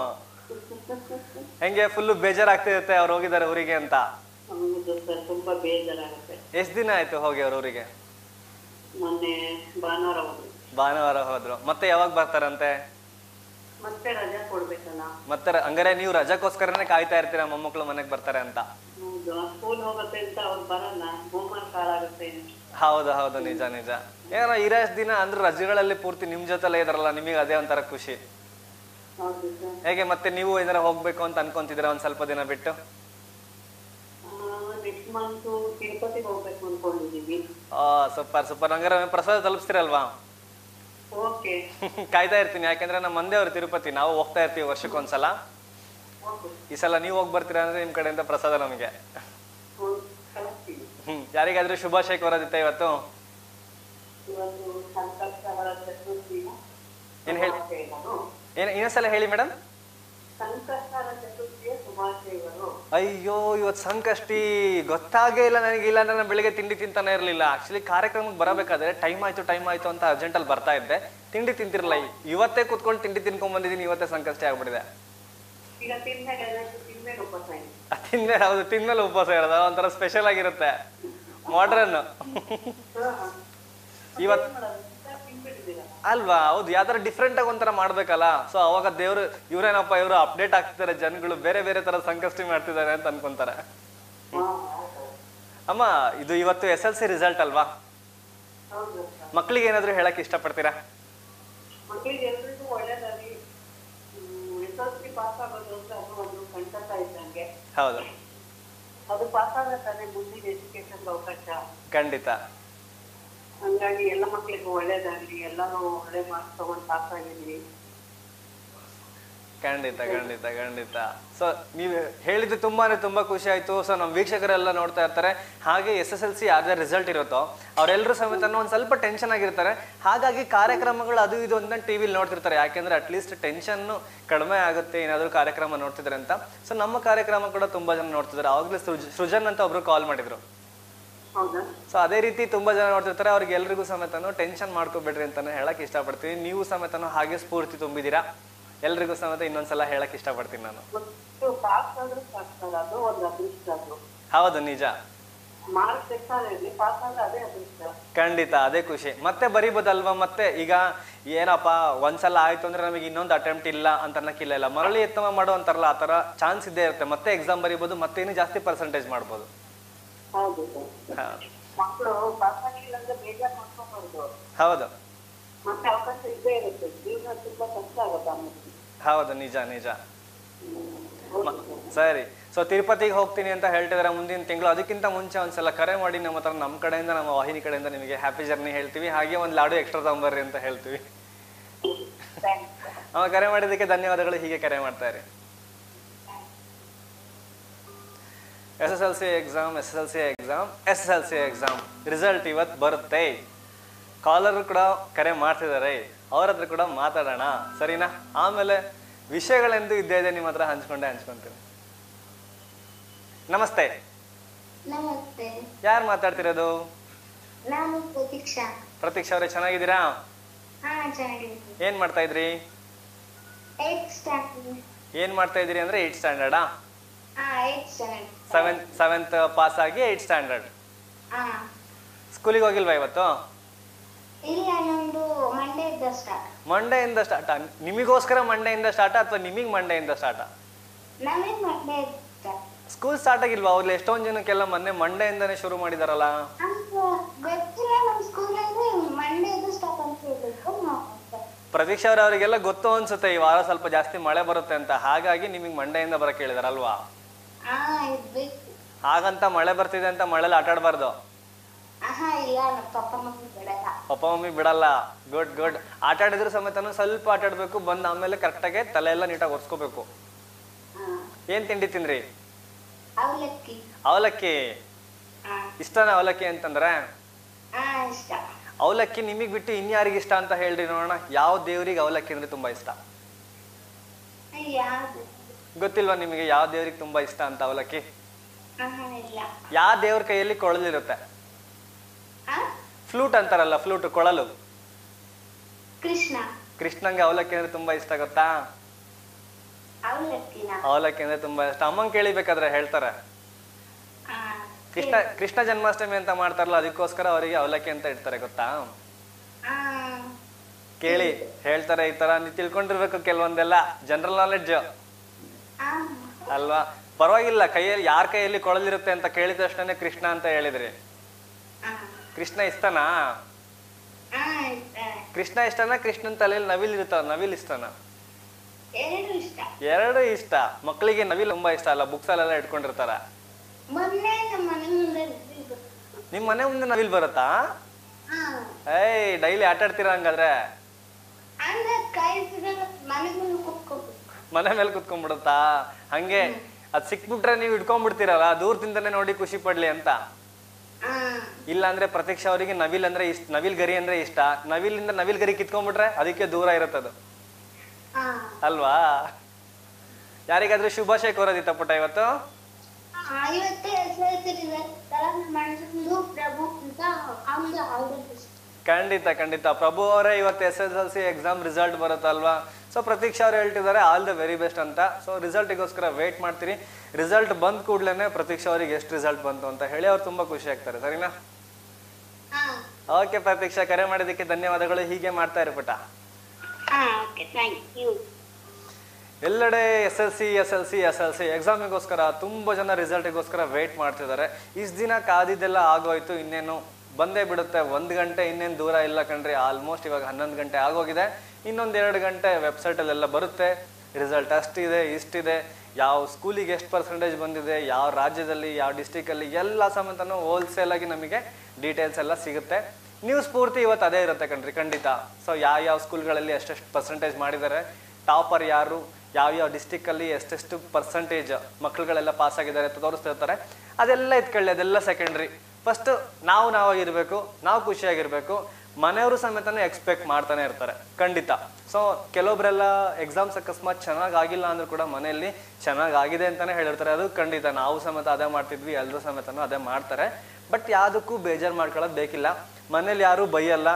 ಹೆಂಗೆ ಫುಲ್ ಬೇಜಾರಾಗ್ತಿರುತ್ತೆ ಅವ್ರು ಹೋಗಿದ್ದಾರೆ ಊರಿಗೆ ಅಂತ ಹೌದು ಸರ್ ತುಂಬಾ ಬೇಜಾರಾಗುತ್ತೆ ಎಷ್ಟ್ ದಿನ ಆಯ್ತು ಹೋಗಿ ಅವ್ರ ಊರಿಗೆ ಮೊನ್ನೆ ಭಾನುವಾರ ಹೋದ್ರು ಭಾನುವಾರ ಹೋದ್ರು ಮತ್ತೆ ಯಾವಾಗ ಬರ್ತಾರಂತೆ ಮತ್ತೆ ರಜಾ ಕೊಡ್ಬೇಕಲ್ಲ ಮತ್ತೆ ರ- ಹಂಗಾರೆ ನೀವು ರಜಕ್ಕೋಸ್ಕರನೇ ಕಾಯ್ತಾ ಇರ್ತೀರಾ ಮೊಮ್ಮಕ್ಳು ಮನೆಗ್ ಬರ್ತಾರೆ ಅಂತ ಹೌದು ಸ್ಕೂಲ್ ಹೋಗುತ್ತೆ ಅಂತ ಅವ್ರು ಬರಲ್ಲ ಹೋಮ್ವರ್ಕ್ ಹಾಳಾಗುತ್ತೆ ಹೌದು ಹೌದು ನಿಜ ನಿಜ ಏನೋ ಇರೋಷ್ಟು ದಿನ ಅಂದ್ರೆ ರಜೆಗಳಲ್ಲಿ ಪೂರ್ತಿ ನಿಮ್ ಜೊತೆಲೇ ಇದ್ರಲ್ಲ ನಿಮಗೆ ಅದೇ ಒಂಥರ ಖುಷಿ ಹೌದು ಸರ್ ಹೇಗೆ ಮತ್ತೆ ನೀವು ಏನಾರ ಹೋಗ್ಬೇಕು ಅಂತ ಅನ್ಕೊಂತಿದ್ದೀರಾ ಒಂದ್ ಸ್ವಲ್ಪ ದಿನ ಬಿಟ್ಟು ನೆಕ್ಸ್ಟ್ ಮಂತ್ ತಿರುಪತಿಗೆ ಹೋಗ್ಬೇಕು ಅನ್ಕೊಂಡಿದೀವಿ ಆ ಸೂಪರ್ ಸೂಪರ್ ಹಂಗಾರೆ ಪ್ರಸಾದ ತಲುಪಿಸ್ತೀರಲ್ವಾ ಓಕೆ ಕಾಯ್ತಾ ಇರ್ತೀನಿ ಯಾಕಂದ್ರೆ ನಮ್ಮ ಮಂದೇವ್ರು ತಿರುಪತಿ ನಾವು ಹೋಗ್ತಾ ಇರ್ತೀವಿ ವರ್ಷಕ್ಕೊಂದ್ಸಲ ಓಕೆ ಈ ಸಲ ನೀವು ಹೋಗಿ ಬರ್ತೀರಾ ಅಂದ್ರೆ ನಿಮ್ ಕಡೆಯಿಂದ ಪ್ರಸಾದ ನಮಗೆ ಕಳಿಸ್ತೀವಿ ಹ್ಮ್ ಯಾರಿಗಾದ್ರೂ ಶುಭಾಶಯ ಕೋರೋದಿತ್ತ ಇವತ್ತು ಇವತ್ತು ಸಂಕಷ್ಟಹರ ಚತುರ್ಥಿನ ಏನ್ ಹೇಳಿ ಶುಭಾಶಯಗಳು ಏನ್ ಇನ್ನೊಂದ್ಸಲ ಹೇಳಿ ಮೇಡಮ್ ಸಂಕಷ್ಟಹರ ಚತುರ್ಥಿಯ ಶುಭಾಶಯಗಳು ಅಯ್ಯೋ ಇವತ್ತು ಸಂಕಷ್ಟಿ ಗೊತ್ತಾಗೇ ಇಲ್ಲ ನನಗೆ ಇಲ್ಲ ಅಂದ್ರೆ ನಾನು ಬೆಳಿಗ್ಗೆ ತಿಂಡಿ ತಿಂತಾನೆ ಇರಲಿಲ್ಲ ಆಕ್ಚುಲಿ ಕಾರ್ಯಕ್ರಮಕ್ಕೆ ಬರಬೇಕಾದ್ರೆ ಟೈಮ್ ಆಯ್ತು ಟೈಮ್ ಆಯ್ತು ಅಂತ ಅರ್ಜೆಂಟಲ್ಲಿ ಬರ್ತಾ ಇದ್ದೆ ತಿಂಡಿ ತಿಂತಿರಲ್ಲ ಇವತ್ತೇ ಕುತ್ಕೊಂಡು ತಿಂಡಿ ತಿನ್ಕೊಂಡ್ ಬಂದಿದ್ದೀನಿ ಇವತ್ತೇ ಸಂಕಷ್ಟಿ ಆಗ್ಬಿಟ್ಟಿದೆ ಈಗ ತಿಂದ್ಮೇಲೆ ಏನಾಯ್ತು ತಿಂದ್ಮೇಲೆ ಉಪವಾಸ ಇದೆ ತಿಂದ್ಮೇಲೆ ಹೌದು ತಿಂದ್ಮೇಲೆ ಉಪವಾಸ ಇರೋದು ಒಂಥರ ಸ್ಪೆಷಲ್ ಆಗಿರುತ್ತೆ ಮಾಡ್ರನ್ ಇವತ್ ತಿಂದ್ಬಿಟ್ಟಿದ್ದೀರಾ ಅಲ್ವಾ ಹೌದು ಯಾವ್ದಾರ ಡಿಫ್ರೆಂಟ್ ಆಗಿ ಒಂಥರ ಮಾಡ್ಬೇಕಲ್ಲ ಸೊ ಅವಾಗ ದೇವ್ರು ಇವ್ರೇನಪ್ಪ ಇವರು ಅಪ್ಡೇಟ್ ಆಗ್ತಿದ್ದಾರೆ ಜನಗಳು ಬೇರೆ ಬೇರೆ ತರ ಸಂಕಷ್ಟಿ ಮಾಡ್ತಿದ್ದಾರೆ ಅಂತ ಅನ್ಕೊಂತಾರೆ ಹಾ ಹೌದು ಅಮ್ಮ ಇದು ಇವತ್ತು ಎಸ್ ಎಲ್ ಸಿ ರಿಸಲ್ಟ್ ಅಲ್ವಾ ಹೌದು ಮಕ್ಳಿಗೆ ಏನಾದ್ರು ಹೇಳಕ್ ಇಷ್ಟಪಡ್ತೀರಾ ಮಕ್ಕಳಿಗೆ ಎಲ್ರಿಗೂ ಒಳ್ಳೇದಾಗಿ ಎಸ್ ಎಲ್ ಸಿ ಪಾಸ್ ಆಗೋದು ಅಂತ ಅದು ಒಂದು ಸಂಕಟ ಇದ್ದಂಗೆ ಹೌದು ಅದು ಪಾಸ್ ಆಗತ್ತಾನೆ ಮುಂದಿನ ಎಜುಕೇಶನ್ ಅವಕಾಶ ಖಂಡಿತ ಹಂಗಾಗಿ ಎಲ್ಲ ಮಕ್ಕಳಿಗೂ ಒಳ್ಳೇದಾಗ್ಲಿ ಎಲ್ಲರೂ ಒಳ್ಳೆ ಮಾರ್ಕ್ಸ್ ತಗೊಂಡ್ ಪಾಸ್ ಆಗಿದ್ವಿ ಖಂಡಿತ ಖಂಡಿತ ಖಂಡಿತ ಸೊ ನೀವು ಹೇಳಿದ್ದು ತುಂಬಾನೇ ತುಂಬಾ ಖುಷಿ ಆಯ್ತು ಸೊ ನಮ್ಮ ವೀಕ್ಷಕರೆಲ್ಲ ನೋಡ್ತಾ ಇರ್ತಾರೆ ಹಾಗೆ ಎಸ್ ಎಸ್ ಎಲ್ ಸಿ ಯಾವ್ದೇ ರಿಸಲ್ಟ್ ಇರುತ್ತೋ ಅವರೆಲ್ಲರೂ ಸಮೇತ ಒಂದ್ ಸ್ವಲ್ಪ ಟೆನ್ಷನ್ ಆಗಿರ್ತಾರೆ ಹಾಗಾಗಿ ಕಾರ್ಯಕ್ರಮಗಳು ಅದು ಇದು ಅಂತ ಟಿವಿಲಿ ನೋಡ್ತಿರ್ತಾರೆ ಯಾಕೆಂದ್ರೆ ಅಟ್ಲೀಸ್ಟ್ ಟೆನ್ಷನ್ ಕಡಿಮೆ ಆಗುತ್ತೆ ಏನಾದ್ರು ಕಾರ್ಯಕ್ರಮ ನೋಡ್ತಿದ್ದಾರೆ ಅಂತ ಸೊ ನಮ್ಮ ಕಾರ್ಯಕ್ರಮ ಕೂಡ ತುಂಬಾ ಜನ ನೋಡ್ತಿದ್ದಾರೆ ಆವಾಗಲೇ ಸೃಜ್ ಸೃಜನ್ ಅಂತ ಒಬ್ರು ಕಾಲ್ ಮಾಡಿದ್ರು ಹೌದಾ ಸೊ ಅದೇ ರೀತಿ ತುಂಬಾ ಜನ ನೋಡ್ತಿರ್ತಾರೆ ಅವ್ರಿಗೆ ಎಲ್ರಿಗೂ ಸಮೇತನು ಟೆನ್ಷನ್ ಮಾಡ್ಕೋಬೇಡ್ರಿ ಅಂತಾನೆ ಹೇಳಕ್ ಇಷ್ಟಪಡ್ತೀನಿ ನೀವು ಸಮೇತನು ಹಾಗೆ ಸ್ಫೂರ್ತಿ ತುಂಬಿದ್ದೀರಾ ಎಲ್ರಿಗೂ ಸಮೇತ ಇನ್ನೊಂದ್ಸಲ ಹೇಳಕ್ ಇಷ್ಟಪಡ್ತೀನಿ ನಾನು ಮತ್ತು ಪಾಸ್ ಆದ್ರೂ ಸಾಕ್ತಲ್ಲ ಅದು ಒಂದು ಅದೃಷ್ಟ ಅದು ಹೌದು ನಿಜ ಮಾರ್ಕ್ಸ್ ಎಷ್ಟಾಗಿರ್ಲಿ ಪಾಸ್ ಆದ್ರೆ ಅದೇ ಅದೃಷ್ಟ ಖಂಡಿತ ಅದೇ ಖುಷಿ ಮತ್ತೆ ಬರಿಬೋದಲ್ವಾ ಮತ್ತೆ ಈಗ ಏನಪ್ಪ ಒಂದ್ಸಲ ಆಯ್ತು ಅಂದ್ರೆ ನಮಗೆ ಇನ್ನೊಂದು ಅಟೆಂಪ್ಟ್ ಇಲ್ಲ ಅಂತ ಅನ್ನಕ್ಕಿಲ್ಲ ಇಲ್ಲ ಮರಳಿ ಎತ್ತಮ ಮಾಡೋ ಅಂತಾರಲ್ಲ ಆ ತರ ಚಾನ್ಸ್ ಇದ್ದೇ ಇರುತ್ತೆ ಮತ್ತೆ ಎಕ್ಸಾಮ್ ಬರಿಬೋದು ಮತ್ತೆ ಇನ್ನೂ ಜಾಸ್ತಿ ಪರ್ಸೆಂಟೇಜ್ ಮಾಡ್ಬೋದು ಹೌದು ಸರ್ ಹಾ. ಮಕ್ಕಳು ಪಾಸ್ ಆಗಿಲ್ಲ ಅಂದ್ರೆ ಬೇಜಾರ್ ಮಾಡ್ಕೋಬಾರ್ದು ಹೌದು ಮತ್ತೆ ಅವಕಾಶ ಇದ್ದೇ ಇರುತ್ತೆ ಜೀವನ ತುಂಬಾ ಕಷ್ಟ ಆಗುತ್ತೆ ಆಮೇಲೆ ಹೌದು ನಿಜ ನಿಜ ಹೌದು ಮ- ಸರಿ ಸೊ ತಿರುಪತಿಗೆ ಹೋಗ್ತೀನಿ ಅಂತ ಹೇಳ್ತಿದಾರೆ ಮುಂದಿನ ತಿಂಗಳು ಅದಕ್ಕಿಂತ ಮುಂಚೆ ಒಂದ್ಸಲ ಕರೆ ಮಾಡಿ ನಮ್ಮ ಹತ್ರ ನಮ್ಮ ಕಡೆಯಿಂದ ನಮ್ಮ ವಾಹಿನಿ ಕಡೆಯಿಂದ ನಿಮಗೆ ಹ್ಯಾಪಿ ಜರ್ನಿ ಹೇಳ್ತೀವಿ ಹಾಗೆ ಒಂದು ಲಾಡು ಎಕ್ಸ್ಟ್ರಾ ತಗೊಂಬರ್ರಿ ಅಂತ ಹೇಳ್ತೀವಿ ಥ್ಯಾಂಕ್ಸ್ ಅವ ಕರೆ ಮಾಡಿದ್ದಕ್ಕೆ ಧನ್ಯವಾದಗಳು ಹೀಗೆ ಕರೆ ಮಾಡ್ತಾ ಇರಿ S S L C exam S S L C exam S S L C exam result ಇವತ್ತು ಬರುತ್ತೆ ಕಾಲರ್ ಕೂಡ ಕರೆ ಮಾಡ್ತಿದ್ದಾರೆ ಅವ್ರ ಹತ್ರ ಕೂಡ ಮಾತಾಡೋಣ ಸರಿನಾ ಆಮೇಲೆ ವಿಷಯಗಳೆಂದು ಇದ್ದೇ ಇದೆ ನಿಮ್ಮ ಹತ್ರ ಹಂಚ್ಕೊಂಡೆ ಹಂಚ್ಕೊಂತೀನಿ ನಮಸ್ತೆ ನಮಸ್ತೆ ಯಾರು ಮಾತಾಡ್ತಿರೋದು ನಾನು ಪ್ರತೀಕ್ಷಾ ಪ್ರತೀಕ್ಷಾ ಅವರೇ ಚೆನ್ನಾಗಿದ್ದೀರಾ ಹಾ ಚೆನ್ನಾಗಿದ್ದೀನಿ ಏನ್ ಮಾಡ್ತಾ ಇದ್ರಿ ಏಟ್ ಸ್ಟ್ಯಾಂಡರ್ಡ್ ಏನ್ ಮಾಡ್ತಾ ಇದ್ರಿ ಅಂದ್ರೆ ಏಟ್ ಸ್ಟ್ಯಾಂಡರ್ಡಾ ಹಾ eight standard seventh seventh pass ಆಗಿ ಏಟ್ ಸ್ಟ್ಯಾಂಡರ್ಡ್ ಹಾ ಸ್ಕೂಲಿಗೆ ಹೋಗಿಲ್ವಾ ಇವತ್ತು ಇಲ್ಲ ನಮ್ದು ಮಂಡೇ ಇದ್ದ ಸ್ಟಾರ್ಟ್ ಮಂಡೆಯಿಂದ ಸ್ಟಾರ್ಟ್ ನಿಮಗೋಸ್ಕರ ಮಂಡೆಯಿಂದ ಸ್ಟಾರ್ಟ್ ಅಥವಾ ನಿಮಗೆ ಮಂಡೆಯಿಂದ ಸ್ಟಾರ್ಟ್ ನಮಗೆ ಮಂಡೇ ಇದ್ದ ಸ್ಕೂಲ್ ಸ್ಟಾರ್ಟ್ ಆಗಿಲ್ವಾ ಅವ್ರಲ್ಲಿ ಎಷ್ಟೊಂದ್ ಜನಕ್ಕೆಲ್ಲ ಮೊನ್ನೆ ಮಂಡೆಯಿಂದನೇ ಶುರು ಮಾಡಿದಾರಲ್ಲ ನಮ್ಗೆ ಗೊತ್ತಿಲ್ಲ ನಮ್ಮ ಸ್ಕೂಲಲ್ಲಿ ಮಂಡೇ ಇದ್ದು ಸ್ಟಾರ್ಟ್ ಅಂತ ಹೇಳಿದ್ರು ನಾವು ಪ್ರತೀಕ್ಷಾ ಅವ್ರ ಅವರಿಗೆಲ್ಲ ಗೊತ್ತು ಅನ್ಸುತ್ತೆ ಈ ವಾರ ಸ್ವಲ್ಪ ಜಾಸ್ತಿ ಮಳೆ ಬರುತ್ತೆ ಅಂತ ಹಾಗಾಗಿ ನಿಮಗೆ ಮಂಡೆಯಿಂದ ಬರಕ್ ಹೇಳಿದಾರಲ್ವಾ ಹಾ ಇದ್ಬೇಕು ಹಾಗಂತ ಮಳೆ ಬರ್ತಿದೆ ಅಂತ ಮಳೆಲಿ ಆಟ ಆಡ್ಬಾರ್ದು ಆಹಾ ಇಲ್ಲ ನಮ್ಮ ಪಪ್ಪ ಮಮ್ಮಿ ಬಿಡಲ್ಲ ಪಪ್ಪ ಮಮ್ಮಿ ಬಿಡಲ್ಲ ಗುಡ್ ಗುಡ್ ಆಟ ಆಡಿದ್ರು ಸಮೇತನು ಸ್ವಲ್ಪ ಆಟ ಆಡ್ಬೇಕು ಬಂದ್ ಆಮೇಲೆ ಕರೆಕ್ಟಾಗಿ ತಲೆ ಎಲ್ಲ ನೀಟಾಗಿ ಒರೆಸ್ಕೋಬೇಕು ಹಾ ಏನ್ ತಿಂಡಿ ತಿಂದ್ರಿ ಅವಲಕ್ಕಿ ಅವಲಕ್ಕಿ ಹಾ ಇಷ್ಟನ ಅವಲಕ್ಕಿ ಅಂತಂದ್ರೆ ಹಾ ಇಷ್ಟ ಅವಲಕ್ಕಿ ನಿಮಗ್ ಬಿಟ್ಟು ಇನ್ಯಾರಿಗೆ ಇಷ್ಟ ಅಂತ ಹೇಳ್ರಿ ನೋಡೋಣ ಯಾವ ದೇವ್ರಿಗೆ ಅವಲಕ್ಕಿ ಅಂದ್ರೆ ತುಂಬಾ ಇಷ್ಟ ಯಾವ್ದು ಗೊತ್ತಿಲ್ವಾ ನಿಮಗೆ ಯಾವ ದೇವ್ರಿಗೆ ತುಂಬಾ ಇಷ್ಟ ಅಂತ ಅವಲಕ್ಕಿ ಆಹಾ ಇಲ್ಲ ಯಾವ ದೇವ್ರ ಕೈಯಲ್ಲಿ ಕೊಳಲಿರುತ್ತೆ ಆ ಫ್ಲೂಟ್ ಅಂತಾರಲ್ಲ ಫ್ಲೂಟ್ ಕೊಳಲು ಕೃಷ್ಣ ಕೃಷ್ಣಂಗೆ ಅವಲಕ್ಕಿ ಅಂದ್ರೆ ತುಂಬಾ ಇಷ್ಟ ಗೊತ್ತಾ ಅವಲಕ್ಕಿನ ಅವಲಕ್ಕಿ ಅಂದ್ರೆ ತುಂಬಾ ಇಷ್ಟ ಅಮ್ಮಂಗ್ ಕೇಳಿಬೇಕಾದ್ರೆ ಹೇಳ್ತಾರೆ ಹಾ ಕೃಷ್ಣ ಕೃಷ್ಣ ಜನ್ಮಾಷ್ಟಮಿ ಅಂತ ಮಾಡ್ತಾರಲ್ಲ ಅದಕ್ಕೋಸ್ಕರ ಅವರಿಗೆ ಅವಲಕ್ಕಿ ಅಂತ ಇಡ್ತಾರೆ ಗೊತ್ತಾ ಹಾ ಕೇಳಿ ಹೇಳ್ತಾರೆ ಈ ತರ ನೀವು ತಿಳ್ಕೊಂಡಿರ್ಬೇಕು ಕೆಲವೊಂದೆಲ್ಲ ಜನರಲ್ ನಾಲೆಡ್ಜ್ ಆ ಅಲ್ವಾ ಪರವಾಗಿಲ್ಲ ಕೈಯಲ್ಲಿ ಯಾರ ಕೈಯಲ್ಲಿ ಕೊಳಲಿರುತ್ತೆ ಅಂತ ಕೇಳಿದ ತಕ್ಷಣ ಕೃಷ್ಣ ಅಂತ ಹೇಳಿದ್ರಿ ಆ ಕೃಷ್ಣ ಇಷ್ಟನಾ ಆ ಇಷ್ಟ ಕೃಷ್ಣ ಇಷ್ಟನಾ ಕೃಷ್ಣನ್ ತಲೆಯಲ್ಲಿ ನವಿಲ್ ಇರ್ತಾವ ನವಿಲ್ ಇಷ್ಟನಾ ಎರಡು ಇಷ್ಟ ಎರಡು ಇಷ್ಟ ಮಕ್ಕಳಿಗೆ ನವಿಲ್ ತುಂಬಾ ಇಷ್ಟ ಅಲ್ಲ ಬುಕ್ಸ್ ಅಲ್ಲೆಲ್ಲ ಇಟ್ಕೊಂಡಿರ್ತಾರ ಮೊನ್ನೆ ನಮ್ಮ ಮನೆ ಮುಂದೆ ಇದ್ದಿದ್ದು. ನಿಮ್ ಮನೆ ಮುಂದೆ ನವಿಲ್ ಬರುತ್ತಾ ಹಾ ಏಯ್ ಡೈಲಿ ಆಟ ಆಡ್ತೀರಾ ಹಂಗಾದ್ರೆ ಅಂದ್ರೆ ಕೈ ಸಿಗಲ್ಲ ಮನೆ ಮುಂದೆ ಕುತ್ಕೋಬೇಕು ಮನೆ ಮೇಲೆ ಕುತ್ಕೊಂಡ್ಬಿಡುತ್ತಾ ಹಂಗೆ ಅದ್ ಸಿಕ್ಬಿಟ್ರೆ ನೀವು ಇಟ್ಕೊಂಡ್ಬಿಡ್ತೀರಲ್ಲ ದೂರದಿಂದನೇ ನೋಡಿ ಖುಷಿ ಪಡ್ಲಿ ಅಂತ ಹಾ ಇಲ್ಲ ಅಂದ್ರೆ ಪ್ರತೀಕ್ಷಾ ಅವರಿಗೆ ನವಿಲ್ ಅಂದ್ರೆ ಇಷ್ಟ ನವಿಲ್ ಗರಿ ಅಂದ್ರೆ ಇಷ್ಟ ನವಿಲಿಂದ ನವಿಲ್ ಗರಿ ಕಿತ್ಕೊಂಡ್ಬಿಟ್ರೆ ಅದಕ್ಕೆ ದೂರ ಇರುತ್ತದು ಹಾ ಅಲ್ವಾ ಯಾರಿಗಾದ್ರೂ ಶುಭಾಶಯ ಕೋರೋದಿತ್ತ ಪುಟ್ಟ ಇವತ್ತು ಆ, ಇವತ್ತೇ ಸೇರ್ತಿರಿದೆ ಮನಸ್ಸು ಪ್ರಭು ಅಂತ ಅವ್ನಿಗೆ ಅವ್ರಿಗೆ ಇಷ್ಟ ಖಂಡಿತ ಖಂಡಿತ ಪ್ರಭು ಅವರೇ ಇವತ್ತು S S L C exam result ಬರುತ್ತಲ್ವಾ ಸೊ ಪ್ರತೀಕ್ಷಾ ಅವ್ರು ಹೇಳ್ತಿದ್ದಾರೆ ಆಲ್ ದ ವೆರಿ ಬೆಸ್ಟ್ ಅಂತ ಸೊ ರಿಸಲ್ಟಿಗೋಸ್ಕರ ವೇಟ್ ಮಾಡ್ತೀರಿ ರಿಸಲ್ಟ್ ಬಂದ ಕೂಡಲೇ ಪ್ರತೀಕ್ಷಾ ಅವರಿಗೆ ಎಷ್ಟು ರಿಸಲ್ಟ್ ಬಂತು ಅಂತ ಹೇಳಿ ಅವ್ರು ತುಂಬಾ ಖುಷಿ ಆಗ್ತಾರೆ ಸರಿನಾ ಹಾ ಓಕೆ ಪ್ರತೀಕ್ಷಾ ಕರೆ ಮಾಡಿದ್ದಕ್ಕೆ ಧನ್ಯವಾದಗಳು ಹೀಗೆ ಮಾಡ್ತಾ ಇರಿ ಪುಟ್ಟ ಹಾ ಓಕೆ ಥ್ಯಾಂಕ್ ಯು ಎಲ್ಲೆಡೆ S L C S L C S L C ಎಕ್ಸಾಮಿಗೋಸ್ಕರ ತುಂಬ ಜನ ರಿಸಲ್ಟಿಗೋಸ್ಕರ ವೇಟ್ ಮಾಡ್ತಿದ್ದಾರೆ ಇಷ್ಟು ದಿನ ಕಾದಿದ್ದೆಲ್ಲ ಆಗೋಯ್ತು ಇನ್ನೇನು ಬಂದೇ ಬಿಡುತ್ತೆ ಒಂದು ಗಂಟೆ ಇನ್ನೇನು ದೂರ ಇಲ್ಲ ಕಣ್ರಿ ಆಲ್ಮೋಸ್ಟ್ ಇವಾಗ ಹನ್ನೊಂದು ಗಂಟೆ ಆಗೋಗಿದೆ ಇನ್ನೊಂದು ಎರಡು ಗಂಟೆ ವೆಬ್ಸೈಟಲ್ಲೆಲ್ಲ ಬರುತ್ತೆ ರಿಸಲ್ಟ್ ಅಷ್ಟಿದೆ ಇಷ್ಟಿದೆ ಯಾವ ಸ್ಕೂಲಿಗೆ ಎಷ್ಟು ಪರ್ಸೆಂಟೇಜ್ ಬಂದಿದೆ ಯಾವ ರಾಜ್ಯದಲ್ಲಿ ಯಾವ ಡಿಸ್ಟಿಕಲ್ಲಿ ಎಲ್ಲ ಸಮೇತನೂ ಹೋಲ್ಸೇಲ್ ಆಗಿ ನಮಗೆ ಡೀಟೇಲ್ಸ್ ಎಲ್ಲ ಸಿಗುತ್ತೆ ನ್ಯೂಸ್ ಪೂರ್ತಿ ಇವತ್ತು ಅದೇ ಇರುತ್ತೆ ಕಣ್ರಿ ಖಂಡಿತ ಸೊ ಯಾವ ಯಾವ ಸ್ಕೂಲ್ಗಳಲ್ಲಿ ಎಷ್ಟೆಷ್ಟು ಪರ್ಸೆಂಟೇಜ್ ಮಾಡಿದ್ದಾರೆ ಟಾಪರ್ ಯಾರು ಯಾವ್ಯಾವ ಡಿಸ್ಟಿಕ್ಕಲ್ಲಿ ಎಷ್ಟೆಷ್ಟು ಪರ್ಸೆಂಟೇಜ್ ಮಕ್ಕಳುಗಳೆಲ್ಲ ಪಾಸ್ ಆಗಿದ್ದಾರೆ ಅಂತ ತೋರಿಸ್ತಿರ್ತಾರೆ ಅದೆಲ್ಲ ಎತ್ಕೊಳ್ಳಿ ಅದೆಲ್ಲ ಸೆಕೆಂಡ್ರಿ ಫಸ್ಟ್ ನಾವು ನಾವಾಗಿರ್ಬೇಕು ನಾವು ಖುಷಿಯಾಗಿರ್ಬೇಕು ಮನೆಯವರು ಸಮೇತನೇ ಎಕ್ಸ್ಪೆಕ್ಟ್ ಮಾಡ್ತಾನೆ ಇರ್ತಾರೆ ಖಂಡಿತ ಸೊ ಕೆಲವೊಬ್ರೆಲ್ಲ ಎಕ್ಸಾಮ್ಸ್ ಅಕಸ್ಮಾತ್ ಚೆನ್ನಾಗ್ ಆಗಿಲ್ಲ ಅಂದ್ರೂ ಕೂಡ ಮನೆಯಲ್ಲಿ ಚೆನ್ನಾಗ್ ಆಗಿದೆ ಅಂತಾನೆ ಹೇಳಿರ್ತಾರೆ ಅದು ಖಂಡಿತ ನಾವು ಸಮೇತ ಅದೇ ಮಾಡ್ತಿದ್ವಿ ಎಲ್ಲರೂ ಸಮೇತನೂ ಅದೇ ಮಾಡ್ತಾರೆ ಬಟ್ ಯಾವುದಕ್ಕೂ ಬೇಜಾರು ಮಾಡ್ಕೊಳ್ಳೋದು ಬೇಕಿಲ್ಲ ಮನೇಲಿ ಯಾರೂ ಬೈಯಲ್ಲ